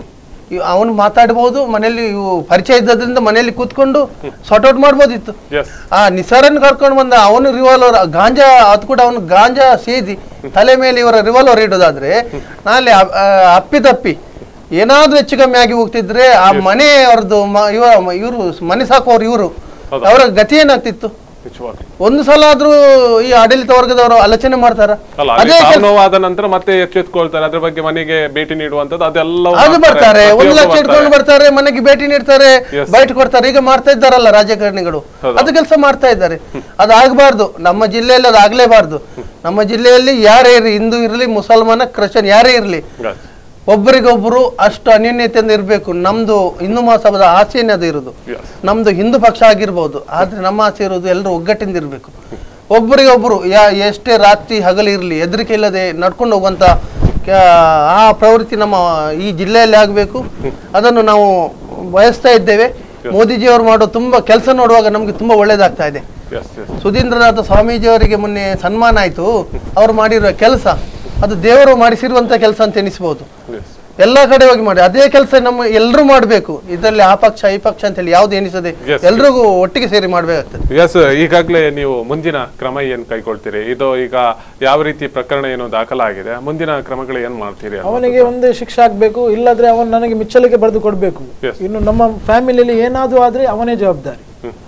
ಅವನು ಮಾತಾಡ್ಬೋದು ಮನೆಯಲ್ಲಿ ಇವು ಪರಿಚಯ ಇದ್ದದ್ರಿಂದ ಮನೆಯಲ್ಲಿ ಕೂತ್ಕೊಂಡು ಸಾರ್ಟ್ ಔಟ್ ಮಾಡ್ಬೋದಿತ್ತು ಎಸ್ ಆ ನಿಸಾರನ್ ಕರ್ಕೊಂಡು ಬಂದ ಅವನು ರಿವಾಲ್ವರ್ ಗಾಂಜಾ ಅದು ಕೂಡ ಅವನು ಗಾಂಜಾ ಸೇದಿ ತಲೆ ಮೇಲೆ ಇವರ ರಿವಾಲ್ವರ್ ಇಡೋದಾದ್ರೆ ನಾಳೆ ಅ- ಆ, ಅಪ್ಪಿತಪ್ಪಿ ಏನಾದ್ರೂ ಹೆಚ್ಚು ಕಮ್ಮಿ ಆಗಿ ಹೋಗ್ತಿದ್ರೆ ಆ ಮನೆ ಅವ್ರದ್ದು ಇವ ಇವರು ಮನೆ ಸಾಕುವವರು ಇವರು ಹೌದಾ? ಅವರ ಗತಿ ಏನಾಗ್ತಿತ್ತು ನಿಜವಾಗಿ ಒಂದು ಸಲ ಆದ್ರೂ ಈ ಆಡಳಿತ ವರ್ಗದವರು ಆಲೋಚನೆ ಮಾಡ್ತಾರ ಅಲ್ಲ ಅದೇ ಅಲ್ಲಿ ಕೆಲ್ಸ- ಸಾವು ನೋವಾದ ನಂತರ ಮತ್ತೆ ಎಚ್ಚೆತ್ಕೊಳ್ತಾರೆ ಅದ್ರ ಬಗ್ಗೆ ಮನೆಗೆ ಭೇಟಿ ನೀಡುವಂತದ್ದು ಅದೆಲ್ಲ ಅದು ಬರ್ತಾರೆ ಒಂದು ಲಕ್ಷ ಇಟ್ಕೊಂಡು ಬರ್ತಾರೆ ಮನೆಗೆ ಭೇಟಿ ನೀಡ್ತಾರೆ Yes. ಬೈಟ್ ಕೊಡ್ತಾರೆ ಈಗ ಮಾಡ್ತಾ ಇದ್ದಾರಲ್ಲ ರಾಜಕಾರಣಿಗಳು ಹೌದಾ? ಅದು ಕೆಲಸ ಮಾಡ್ತಾ ಇದ್ದಾರೆ ಅದು ಆಗ್ಬಾರ್ದು ನಮ್ಮ ಜಿಲ್ಲೆಯಲ್ಲಿ ಅದು ಆಗ್ಲೇಬಾರ್ದು ನಮ್ಮ ಜಿಲ್ಲೆಯಲ್ಲಿ ಯಾರೇ ಇರಲಿ ಹಿಂದೂ ಇರಲಿ ಮುಸಲ್ಮಾನ ಕ್ರಿಶ್ಚಿಯನ್ ಯಾರೇ ಇರಲಿ ಒಬ್ಬರಿಗೊಬ್ಬರು ಅಷ್ಟು ಅನ್ಯೋನ್ಯತೆಯಿಂದ ಇರಬೇಕು ನಮ್ದು ಹಿಂದೂ ಮಹಾಸಭಾದ ಆಸೆನೇ ಅದು ಇರೋದು ನಮ್ದು ಹಿಂದೂ ಪಕ್ಷ ಆಗಿರ್ಬೋದು ಆದ್ರೆ ನಮ್ಮ ಆಸೆ ಇರೋದು ಎಲ್ಲರೂ ಒಗ್ಗಟ್ಟಿಂದ ಇರಬೇಕು ಒಬ್ಬರಿಗೊಬ್ಬರು ಯಾ ಎಷ್ಟೇ ರಾತ್ರಿ ಹಗಲು ಇರಲಿ ಹೆದರಿಕೆ ಇಲ್ಲದೆ ನಡ್ಕೊಂಡು ಹೋಗುವಂತ ಕ- ಆ ಪ್ರವೃತ್ತಿ ನಮ್ಮ ಈ ಜಿಲ್ಲೆಯಲ್ಲಿ ಆಗಬೇಕು ಅದನ್ನು ನಾವು ಬಯಸ್ತಾ ಇದ್ದೇವೆ ಮೋದಿಜಿಯವರು ಮಾಡೋ ತುಂಬಾ ಕೆಲಸ ನೋಡುವಾಗ ನಮ್ಗೆ ತುಂಬಾ ಒಳ್ಳೇದಾಗ್ತಾ ಇದೆ ಎಸ್ ಎಸ್ ಸುಧೀಂದ್ರನಾಥ ಸ್ವಾಮೀಜಿಯವರಿಗೆ ಮೊನ್ನೆ ಸನ್ಮಾನ ಆಯ್ತು ಅವ್ರು ಮಾಡಿರೋ ಕೆಲಸ ಅದು ದೇವರು ಮಾಡಿಸಿರುವಂತ ಕೆಲಸ ಅಂತ ಎನಿಸ್ಬೋದು ಎಲ್ಲಾ ಕಡೆ ಹೋಗಿ ಮಾಡಿ ಅದೇ ಕೆಲಸ ನಮ್ಮ ಎಲ್ಲರೂ ಮಾಡಬೇಕು ಇದರಲ್ಲಿ ಆ ಪಕ್ಷ ಈ ಪಕ್ಷ ಅಂತ ಹೇಳಿ ಯಾವ್ದು ಎನಿಸದೆ Yes. ಎಲ್ರಿಗೂ ಒಟ್ಟಿಗೆ ಸೇರಿ ಮಾಡ್ಬೇಕಾಗ್ತದೆ ಎಸ್ ಈಗಾಗಲೇ ನೀವು ಮುಂದಿನ ಕ್ರಮ ಏನ್ ಕೈಗೊಳ್ತೀರಿ ಇದು ಈಗ ಯಾವ ರೀತಿ ಪ್ರಕರಣ ಏನು ದಾಖಲಾಗಿದೆ ಮುಂದಿನ ಕ್ರಮಗಳು ಏನ್ ಮಾಡ್ತೀರಿ ಅನ್ನೋದು. ಅವನಿಗೆ ಒಂದೇ ಶಿಕ್ಷೆ ಆಗ್ಬೇಕು ಇಲ್ಲದ್ರೆ ಅವನು ನನಗೆ ಮಿಚ್ಚಲಿಗೆ ಬರೆದು ಕೊಡಬೇಕು Yes. ಇನ್ನು ನಮ್ಮ ಫ್ಯಾಮಿಲಿಯಲ್ಲಿ ಏನಾದ್ರೂ ಆದ್ರೆ ಅವನೇ ಜವಾಬ್ದಾರಿ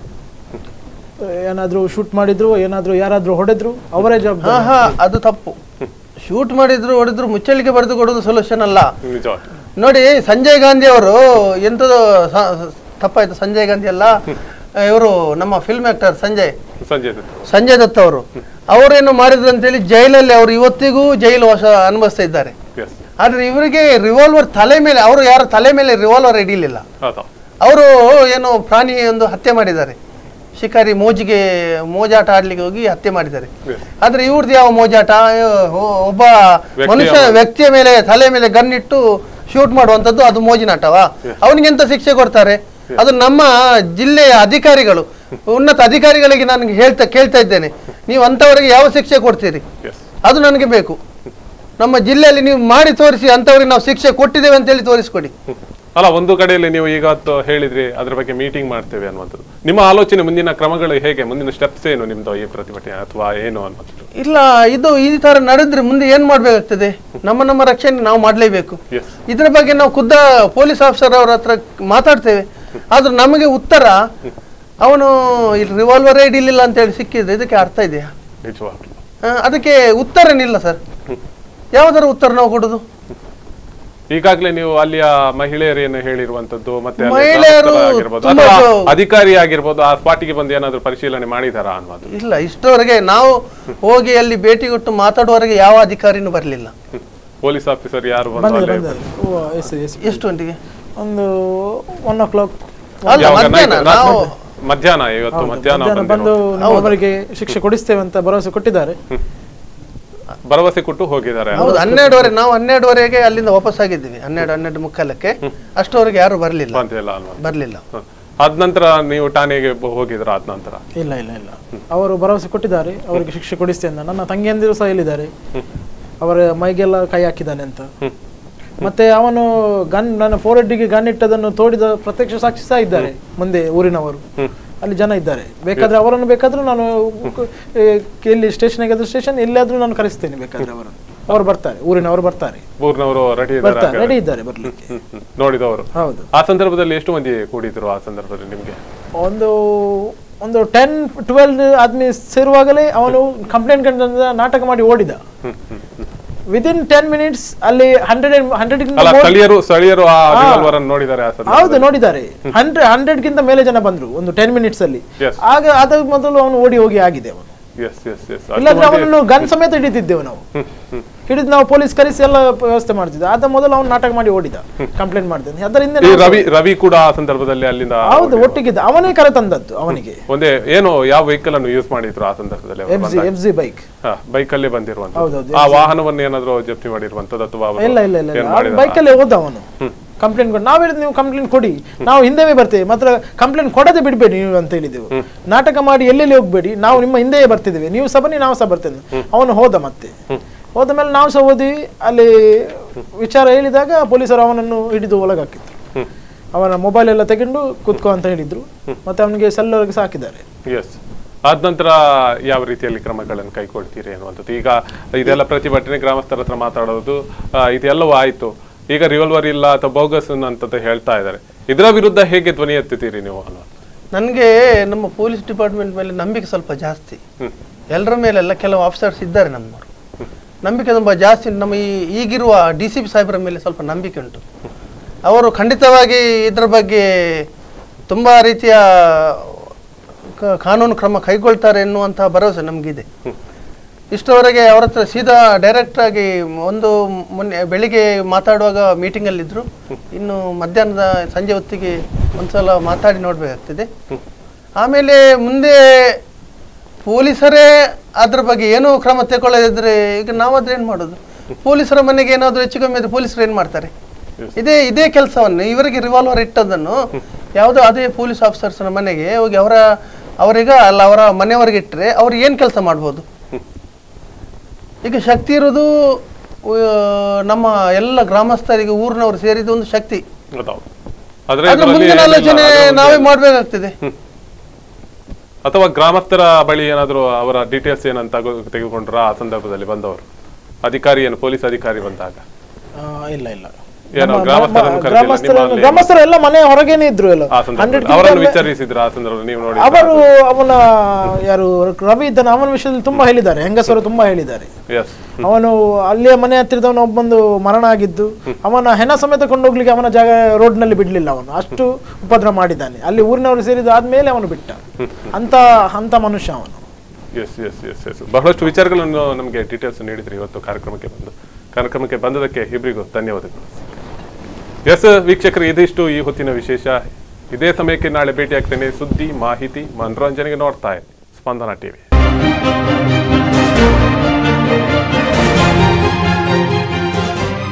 ಏನಾದ್ರೂ ಶೂಟ್ ಮಾಡಿದ್ರು ಏನಾದ್ರೂ ಯಾರಾದ್ರೂ ಹೊಡೆದ್ರು ಅವರೇ ಹಾ ಜವಾಬ್ದಾರಿ ಹಾ ಅದು ತಪ್ಪು ಶೂಟ್ ಮಾಡಿದ್ರು ಹೊಡೆದ್ರು ಮುಚ್ಚಳಿಕೆ ಬರೆದು ಕೊಡೋದು ಸೊಲ್ಯೂಷನ್ ಅಲ್ಲ ನಿಜವಾಗಿ ನೋಡಿ ಸಂಜಯ್ ಗಾಂಧಿ ಅವರು ಎಂತದು ಸ- ತಪ್ಪಾಯ್ತು ಸಂಜಯ್ ಗಾಂಧಿ ಅಲ್ಲ ಇವರು ನಮ್ಮ ಫಿಲ್ಮ್ ಆಕ್ಟರ್ ಸಂಜಯ್ ಸಂಜಯ್ ದತ್. ಸಂಜಯ್ ದತ್ ಅವರು ಅವರೇನು ಮಾಡಿದ್ರು ಅಂತೇಳಿ ಜೈಲಲ್ಲಿ ಅವರು ಇವತ್ತಿಗೂ ಜೈಲು ವಾಸ ಅನುಭವಿಸ್ತಾ ಇದ್ದಾರೆ Yes. ಆದ್ರೆ ಇವರಿಗೆ ರಿವಾಲ್ವರ್ ತಲೆ ಮೇಲೆ ಅವರು ಯಾರ ತಲೆ ಮೇಲೆ ರಿವಾಲ್ವರ್ ಹಿಡಿಲಿಲ್ಲ ಹೌದಾ ಅವರು ಏನು ಪ್ರಾಣಿ ಒಂದು ಹತ್ಯೆ ಮಾಡಿದ್ದಾರೆ ಶಿಕಾರಿ ಮೋಜಿಗೆ ಮೋಜಾಟ ಆಡ್ಲಿಕ್ಕೆ ಹೋಗಿ ಹತ್ಯೆ ಮಾಡಿದ್ದಾರೆ ಆದ್ರೆ ಇವ್ರದ್ದು ಯಾವ ಮೋಜಾಟ ಒ- ಒಬ್ಬ ವ್ಯಕ್ತಿಯ ಮನುಷ್ಯ ಮೋಜು. ವ್ಯಕ್ತಿಯ ಮೇಲೆ ತಲೆ ಮೇಲೆ ಗನ್ ಇಟ್ಟು ಶೂಟ್ ಮಾಡುವಂತದ್ದು ಅದು ಮೋಜಿನಾಟವಾ ಅವನಿಗೆ ಎಂತ ಶಿಕ್ಷೆ ಕೊಡ್ತಾರೆ ಅದು ನಮ್ಮ ಜಿಲ್ಲೆಯ ಅಧಿಕಾರಿಗಳು ಉನ್ನತ ಅಧಿಕಾರಿಗಳಿಗೆ ನಾನು ಹೇಳ್ತಾ ಕೇಳ್ತಾ ಇದ್ದೇನೆ ನೀವು ಅಂತವರಿಗೆ ಯಾವ ಶಿಕ್ಷೆ ಕೊಡ್ತೀರಿ ಅದು ನನಗೆ ಬೇಕು ನಮ್ಮ ಜಿಲ್ಲೆಯಲ್ಲಿ ನೀವು ಮಾಡಿ ತೋರಿಸಿ ಅಂತವರಿಗೆ ನಾವು ಶಿಕ್ಷೆ ಕೊಟ್ಟಿದ್ದೇವೆ ಅಂತ ಹೇಳಿ ತೋರಿಸ್ಕೊಡಿ ಅಲ್ಲ ಒಂದು ಕಡೆಯಲ್ಲಿ ನೀವು ಇವತ್ತು ಹೇಳಿದ್ರಿ ಅದ್ರ ಬಗ್ಗೆ ಮೀಟಿಂಗ್ ಮಾಡ್ತೇವೆ ಅನ್ನುವಂಥದ್ದು ನಿಮ್ಮ ಆಲೋಚನೆ ಮುಂದಿನ ಕ್ರಮಗಳು ಹೇಗೆ ಮುಂದಿನ ಸ್ಟೆಪ್ಸ್ ಏನು ನಿಮ್ದು ಈ ಪ್ರತಿಭಟನೆ ಅಥವಾ ಏನು ಅನ್ನೋದು ಇಲ್ಲ ಇದು ಈ ತರ ನಡೆದ್ರೆ ಮುಂದೆ ಏನ್ ಮಾಡ್ಬೇಕಾಗ್ತದೆ ನಮ್ಮ ನಮ್ಮ ರಕ್ಷಣೆ ನಾವು ಮಾಡ್ಲೇಬೇಕು ಎಸ್ ಇದ್ರ ಬಗ್ಗೆ ನಾವು ಖುದ್ದ ಪೊಲೀಸ್ ಆಫೀಸರ್ ಅವ್ರ ಹತ್ರ ಮಾತಾಡ್ತೇವೆ ಆದ್ರೆ ನಮಗೆ ಉತ್ತರ ಅವನು ಇಲ್ಲಿ ರಿವಾಲ್ವರ್ ಹಿಡಿಲಿಲ್ಲ ಅಂತ ಹೇಳಿ ಸಿಕ್ಕಿದ್ರೆ ಇದಕ್ಕೆ ಅರ್ಥ ಇದೆಯಾ ನಿಜವಾಗ್ಲು ಆ, ಅದಕ್ಕೆ ಉತ್ತರನಿಲ್ಲ ಸರ್ ಯಾವ್ದಾರ ಉತ್ತರ ನಾವು ಕೊಡುದು ಈಗಾಗಲೇ ನೀವು ಅಲ್ಲಿಯ ಮಹಿಳೆಯರೇನು ಹೇಳಿರುವಂತದ್ದು ಮತ್ತೆ ಅಲ್ಲಿ ಮಹಿಳೆಯರು ಗ್ರಾಮಸ್ಥರು ಆಗಿರ್ಬೋದು ತುಂಬಾ ಅಥವಾ ಜೋ- ಅಧಿಕಾರಿ ಆಗಿರ್ಬೋದು ಆ ಸ್ಪಾಟಿಗೆ ಬಂದು ಏನಾದ್ರು ಪರಿಶೀಲನೆ ಮಾಡಿದಾರಾ ಅನ್ನೋದು ಇಲ್ಲ ಇಷ್ಟವರೆಗೆ ನಾವು ಹೋಗಿ ಅಲ್ಲಿ ಭೇಟಿ ಕೊಟ್ಟು ಮಾತಾಡುವವರೆಗೆ ಯಾವ ಅಧಿಕಾರಿನೂ ಬರಲಿಲ್ಲ ಪೊಲೀಸ್ ಆಫೀಸರ್ ಯಾರು ಬಂದು ಬಂದಿದೆ ಅಲ್ಲೇ ಬಂದಿದೆ ಓ, ಎಸ್ ಎಸ್ ಎಷ್ಟು ಗಂಟೆಗೆ ಒಂದು ಒನ್ ಓ ಕ್ಲಾಕ್ ಅಲ್ಲ, ಯಾವಾಗ ಮಧ್ಯಾಹ್ನ night ರಾತ್ರಿ- ನಾವು- ಮಧ್ಯಾಹ್ನ ಇವತ್ತು ಮಧ್ಯಾಹ್ನ ಮಧ್ಯಾಹ್ನ ಬಂದು ಬಂದಿರೋ- ನಾವು ಅವರಿಗೆ ಶಿಕ್ಷೆ ಕೊಡಿಸ್ತೇವೆ ಅಂತ ಭರವಸೆ ಕೊಟ್ಟಿದ್ದಾರೆ ಭರವಸೆ ಕೊಟ್ಟು ಹೋಗಿದ್ದಾರೆ ಹೌದು ಹನ್ನೆರಡುವರೆ ನಾವು ಹನ್ನೆರಡುವರೆಗೆ ಅಲ್ಲಿಂದ ವಾಪಸ್ ಆಗಿದ್ದೀವಿ ಹನ್ನೆರಡು ಹನ್ನೆರಡು ಮುಕ್ಕಾಲಕ್ಕೆ ಅಷ್ಟವರೆಗೆ ಯಾರು ಬರಲಿಲ್ಲ ಬಂದಿಲ್ಲ ಅಲ್ವಾ ಬರಲಿಲ್ಲ ಅದ ನಂತರ ನೀವು ಠಾಣೆಗೆ ಬ- ಹೋಗಿದ್ರ ಅದ ನಂತರ ಇಲ್ಲ ಇಲ್ಲ ಇಲ್ಲ ಅವರು ಭರವಸೆ ಕೊಟ್ಟಿದ್ದಾರೆ ಅವರಿಗೆ ಶಿಕ್ಷೆ ಕೊಡಿಸ್ತೇನೆ ಅಂತ ನನ್ನ ತಂಗಿಯಂದಿರು ಸಹ ಹೇಳಿದ್ದಾರೆ ಅವರ ಮೈಗೆಲ್ಲ ಕೈ ಹಾಕಿದ್ದಾನೆ ಅಂತ ಮತ್ತೆ ಅವನು ಗನ್ ನನ್ನ ಫೋರ್ ಗೆ ಗನ್ ಇಟ್ಟದನ್ನು ತೋಡಿದ ಪ್ರತ್ಯಕ್ಷ ಸಾಕ್ಷಿ ಸಹ ಇದ್ದಾರೆ ಮುಂದೆ ಊರಿನವರು ಅಲ್ಲಿ ಜನ ಇದ್ದಾರೆ ಬೇಕಾದ್ರೆ ಅವರನ್ನು ಬೇಕಾದ್ರೂ ನಾನು ಏ, ಎಲ್ಲಿ ಸ್ಟೇಷನ್ಗೆ ಅದು ಸ್ಟೇಷನ್ ಎಲ್ಲಿಯಾದ್ರೂ ನಾನು ಕರೆಸ್ತೇನೆ ಬೇಕಾದ್ರೆ ಅವರನ್ನು ಅವರು ಬರ್ತಾರೆ ಊರಿನವರು ಬರ್ತಾರೆ ಊರ್ನವರು ರೆಡಿ ಬರ್ತಾರೆ ರೆಡಿ ಇದ್ದಾರೆ ಬರ್ಲಿಕ್ಕೆ ನೋಡಿದವರು ಹೌದು ಆ ಸಂದರ್ಭದಲ್ಲಿ ಎಷ್ಟು ಮಂದಿ ಕೂಡಿದ್ರು ಆ ಸಂದರ್ಭದಲ್ಲಿ ನಿಮ್ಗೆ ಒಂದು ಒಂದು ಟೆನ್ ಟ್ವೆಲ್ ಆದ್ಮೇಲೆ ಸೇರುವಾಗಲೇ ಅವನು ಕಂಪ್ಲೇಂಟ್ ನಾಟಕ ಮಾಡಿ ಓಡಿದ ವಿದಿನ್ ಟೆನ್ ಮಿನಿಟ್ಸ್ ಅಲ್ಲಿ ಹಂಡ್ರೆಡ್ ಹಂಡ್ರೆಡ್ ಅಲ್ಲ ಸ್ಥಳೀಯರು ಸ್ಥಳೀಯರು ಆ revolver ಅನ್ನು ನೋಡಿದ್ದಾರೆ ಆ ಸಂದರ್ಭದಲ್ಲಿ ಹೌದು ನೋಡಿದ್ದಾರೆ ಹಂಡ್ರೆಡ್ ಹಂಡ್ರೆಡ್ ಗಿಂತ ಮೇಲೆ ಜನ ಬಂದ್ರು ಒಂದು ಟೆನ್ ಮಿನಿಟ್ಸ್ ಅಲ್ಲಿ Yes. ಆಗ ಅದ ಮೊದಲು ಅವನು ಓಡಿ ಹೋಗಿ ಆಗಿದೆ ಅವನು ಎಸ್ ಎಸ್ ಎಸ್ ಇಲ್ಲಾಂದ್ರೆ ಅವನನ್ನು ಗನ್ ಸಮೇತ ಹಿಡಿತಿದ್ದೆವು ನಾವು ಹಿಡಿದು ನಾವು ಪೊಲೀಸ್ ಕರೆಸಿ ಎಲ್ಲ ವ್ಯವಸ್ಥೆ ಮಾಡ್ತಿದ್ದೆ ಅದ ಮೊದಲು ಅವನು ನಾಟಕ ಮಾಡಿ ಓಡಿದ ಕಂಪ್ಲೇಂಟ್ ಮಾಡ್ತೇನೆ ಅದರಿಂದ ಈ ನಾವು- ರವಿ ರವಿ ಕೂಡ ಆ ಸಂದರ್ಭದಲ್ಲಿ ಅಲ್ಲಿಂದ ಹೌದು ಒಟ್ಟಿಗಿದ್ದ ಅವನೇ ಕರೆ ತಂದದ್ದು ಅವನಿಗೆ ಒಂದೇ ಏನು ಯಾವ ವೆಹಿಕಲ್ ಅನ್ನು ಯೂಸ್ ಮಾಡಿದ್ರು ಆ ಸಂದರ್ಭದಲ್ಲಿ F G F G bike bike ಅಲ್ಲೇ ಬಂದಿರುವಂತ ಹೌದೌದು, ಆ ವಾಹನವನ್ನು ಏನಾದ್ರು ಜಪ್ತಿ ಮಾಡಿರುವಂತದ್ದು ಅಥವಾ ಅವರು ಇಲ್ಲ ಇಲ್ಲ ಇಲ್ಲ ಏನ್ ಮಾಡಿದಾರಾ? ಬೈಕಲ್ಲೇ ಹೋದ ಅವನು ಕಂಪ್ಲೇಂಟ್ ಕೊಡಿ ನಾವು ಹೇಳಿದ್ ನೀವು ಕಂಪ್ಲೇಂಟ್ ಕೊಡಿ ನಾವು ಹಿಂದೆವೇ ಬರ್ತೇವೆ ಮಾತ್ರ ಕಂಪ್ಲೇಂಟ್ ಕೊಡದೆ ಬಿಡಬೇಡಿ ನೀವು ಅಂತ ಹೇಳಿದೆವು ನಾಟಕ ಮಾಡಿ ಎಲ್ಲೆಲ್ಲಿ ಹೋಗ್ಬೇಡಿ ನಾವು ನಿಮ್ಮ ಹಿಂದೆಯೇ ಬರ್ತಿದ್ದೇವೆ ನೀವು ಸಹ ಬನ್ನಿ ನಾವು ಸಹ ಬರ್ತೇವೆ ಅವನು ಹೋದ ಮತ್ತೆ ಹೋದ ಮೇಲೆ ನಾವು ಸಹ ಓದಿ ಅಲ್ಲಿ ವಿಚಾರ ಹೇಳಿದಾಗ ಪೊಲೀಸರು ಅವನನ್ನು ಹಿಡಿದು ಒಳಗಾಕಿದ್ರು ಅವನ ಮೊಬೈಲ್ ಎಲ್ಲ ತಗೊಂಡು ಕೂತ್ಕೋ ಅಂತ ಹೇಳಿದ್ರು ಮತ್ತೆ ಅವನಿಗೆ ಸೆಲ್ಲರ್ಗೆ ಸಾಕಿದ್ದಾರೆ ಎಸ್ ಆದ ನಂತರ ಯಾವ ರೀತಿಯಲ್ಲಿ ಕ್ರಮಗಳನ್ನು ಕೈಗೊಳ್ತೀರಿ ಅನ್ನುವಂಥದ್ದು ಈಗ ಇದೆಲ್ಲ ಪ್ರತಿಭಟನೆ ಗ್ರಾಮಸ್ಥರ ಹತ್ರ ಮಾತಾಡೋದು ಆ, ಇದೆಲ್ಲವೂ ಆಯ್ತು ಈಗ ರಿವಾಲ್ವರ್ ಇಲ್ಲ ಅಥವಾ ಬೋಗಸ್ ಅಂತದ್ದು ಹೇಳ್ತಾ ಇದ್ದಾರೆ ಇದರ ವಿರುದ್ಧ ಹೇಗೆ ಧ್ವನಿ ಎತ್ತುತ್ತೀರಿ ನೀವು ಅನ್ನೋ ನನಗೆ ನಮ್ಮ ಪೊಲೀಸ್ ಡಿಪಾರ್ಟ್ಮೆಂಟ್ ಮೇಲೆ ನಂಬಿಕೆ ಸ್ವಲ್ಪ ಜಾಸ್ತಿ ಹ್ಮ್. ಎಲ್ಲರ ಮೇಲೆಲ್ಲ ಕೆಲವು ಆಫೀಸರ್ಸ್ ಇದ್ದಾರೆ ನಮ್ಮವರು ನಂಬಿಕೆ ತುಂಬ ಜಾಸ್ತಿ ನಮ್ಮ ಈ ಈಗಿರುವ ಡಿ ಸಿ ಪಿ ಸಾಹೇಬರ ಮೇಲೆ ಸ್ವಲ್ಪ ನಂಬಿಕೆ ಉಂಟು ಅವರು ಖಂಡಿತವಾಗಿ ಇದರ ಬಗ್ಗೆ ತುಂಬ ರೀತಿಯ ಕ- ಕಾನೂನು ಕ್ರಮ ಕೈಗೊಳ್ತಾರೆ ಎನ್ನುವಂತಹ ಭರವಸೆ ನಮಗಿದೆ ಇಷ್ಟವರೆಗೆ ಅವ್ರ ಹತ್ರ ಸೀದಾ ಡೈರೆಕ್ಟ್ ಆಗಿ ಒಂದು ಮೊನ್ನೆ ಬೆಳಿಗ್ಗೆ ಮಾತಾಡುವಾಗ ಮೀಟಿಂಗಲ್ಲಿದ್ದರು ಇನ್ನು ಮಧ್ಯಾಹ್ನದ ಸಂಜೆ ಹೊತ್ತಿಗೆ ಒಂದ್ಸಲ ಮಾತಾಡಿ ನೋಡಬೇಕಾಗ್ತದೆ ಆಮೇಲೆ ಮುಂದೆ ಪೊಲೀಸರೇ ಅದ್ರ ಬಗ್ಗೆ ಏನೂ ಕ್ರಮ ತಗೊಳ್ಳದಿದ್ರೆ ಈಗ ನಾವಾದ್ರೆ ಏನು ಮಾಡೋದು ಪೊಲೀಸರ ಮನೆಗೆ ಏನಾದರೂ ಹೆಚ್ಚು ಕಮ್ಮಿ ಆದರೆ ಪೊಲೀಸರು ಏನು ಮಾಡ್ತಾರೆ ಇದೇ ಇದೇ ಕೆಲಸವನ್ನು ಇವರಿಗೆ ರಿವಾಲ್ವರ್ ಇಟ್ಟದನ್ನು ಯಾವುದೋ ಅದೇ ಪೊಲೀಸ್ ಆಫೀಸರ್ಸ್ನ ಮನೆಗೆ ಹೋಗಿ ಅವರ ಅವರಿಗೆ ಅಲ್ಲ ಅವರ ಮನೆಯವರಿಗೆ ಇಟ್ಟರೆ ಅವ್ರು ಏನು ಕೆಲಸ ಮಾಡ್ಬೋದು ಈಗ ಶಕ್ತಿ ಇರೋದು ಆ, ನಮ್ಮ ಎಲ್ಲ ಗ್ರಾಮಸ್ಥರಿಗೆ ಊರಿನವರು ಸೇರಿದ ಒಂದು ಶಕ್ತಿ ಗೊತ್ತಾವು ಆದ್ರೆ ಅದ್ರ ಇದರಲ್ಲಿ ಮುಂದಿನ ಏನಿಲ್ಲ, ಆಲೋಚನೆ ಅದು ಒಂದು- ನಾವೇ ಮಾಡ್ಬೇಕಾಗ್ತದೆ ಅಥವಾ ಗ್ರಾಮಸ್ಥರ ಬಳಿ ಏನಾದರೂ ಅವರ ಡೀಟೇಲ್ಸ್ ಏನಂತ ತೆಗೆದುಕೊಂಡ್ರ ಆ ಸಂದರ್ಭದಲ್ಲಿ ಬಂದವರು ಅಧಿಕಾರಿ ಏನು ಪೊಲೀಸ್ ಅಧಿಕಾರಿ ಬಂದಾಗ ಆ, ಇಲ್ಲ ಇಲ್ಲ ಏನೋ ನಮ್ಮ- ಗ್ರಾಮಸ್ಥರನ್ನು ಮ- ಕರೆದಿಲ್ಲ, ಗ್ರಾಮಸ್ಥರನ್ನು ನಿಮ್ಮ ಅಲ್ಲಿ- ಗ್ರಾಮಸ್ಥರು ಎಲ್ಲ ಮನೆ ಹೊರಗೇನೆ ಇದ್ರು ಎಲ್ಲ ಆ ಸಂದರ್ಭದಲ್ಲಿ 100 ಅವರನ್ನು ಕಿಲೋಮೀಟರ್ ವಿಚಾರಿಸಿದ್ರ ಆ ಸಂದರ್ಭದಲ್ಲಿ ನೀವು ನೋಡಿ ಅವರು ಅವನ ಯಾರು ರವಿ ಇದ್ದಾನೆ ಅವನ ವಿಷಯದಲ್ಲಿ ತುಂಬಾ ಹೇಳಿದ್ದಾರೆ ಹೆಂಗಸರು ತುಂಬಾ ಹೇಳಿದ್ದಾರೆ ಎಸ್ ಅವನು ಅಲ್ಲಿಯ ಮನೆ ಹತ್ತಿರದವನು ಒಬ್ಬಂದು ಮರಣ ಆಗಿದ್ದು ಅವನ ಹೆಣ ಸಮೇತ ಕೊಂಡೋಗ್ಲಿಕ್ಕೆ ಅವನ ಜಾಗ ರೋಡ್ನಲ್ಲಿ ಬಿಡ್ಲಿಲ್ಲ ಅವನು ಅಷ್ಟು ಉಪದ್ರ ಮಾಡಿದ್ದಾನೆ ಅಲ್ಲಿ ಊರಿನವರು ಸೇರಿದ ಆದ್ಮೇಲೆ ಅವನು ಬಿಟ್ಟ ಅಂತ ಅಂತ ಮನುಷ್ಯ ಅವನು ಎಸ್ ಎಸ್ ಎಸ್ ಎಸ್ ಬಹಳಷ್ಟು ವಿಚಾರಗಳನ್ನು ನಮಗೆ ಡೀಟೇಲ್ಸ್ ನೀಡಿದ್ರಿ ಇವತ್ತು ಕಾರ್ಯಕ್ರಮಕ್ಕೆ ಬಂದು ಕಾರ್ಯಕ್ರಮಕ್ಕೆ ಬಂದದಕ್ಕೆ ಇಬ್ಬರಿಗೂ ಧನ್ಯವಾದಗಳು ಎಸ್ ವೀಕ್ಷಕರು ಇದಿಷ್ಟು ಈ ಹೊತ್ತಿನ ವಿಶೇಷ ಇದೇ ಸಮಯಕ್ಕೆ ನಾಳೆ ಭೇಟಿ ಆಗ್ತೇನೆ ಸುದ್ದಿ ಮಾಹಿತಿ ಮನೋರಂಜನೆಗೆ ನೋಡ್ತಾ ಇರಿ ಸ್ಪಂದನ ಟಿವಿ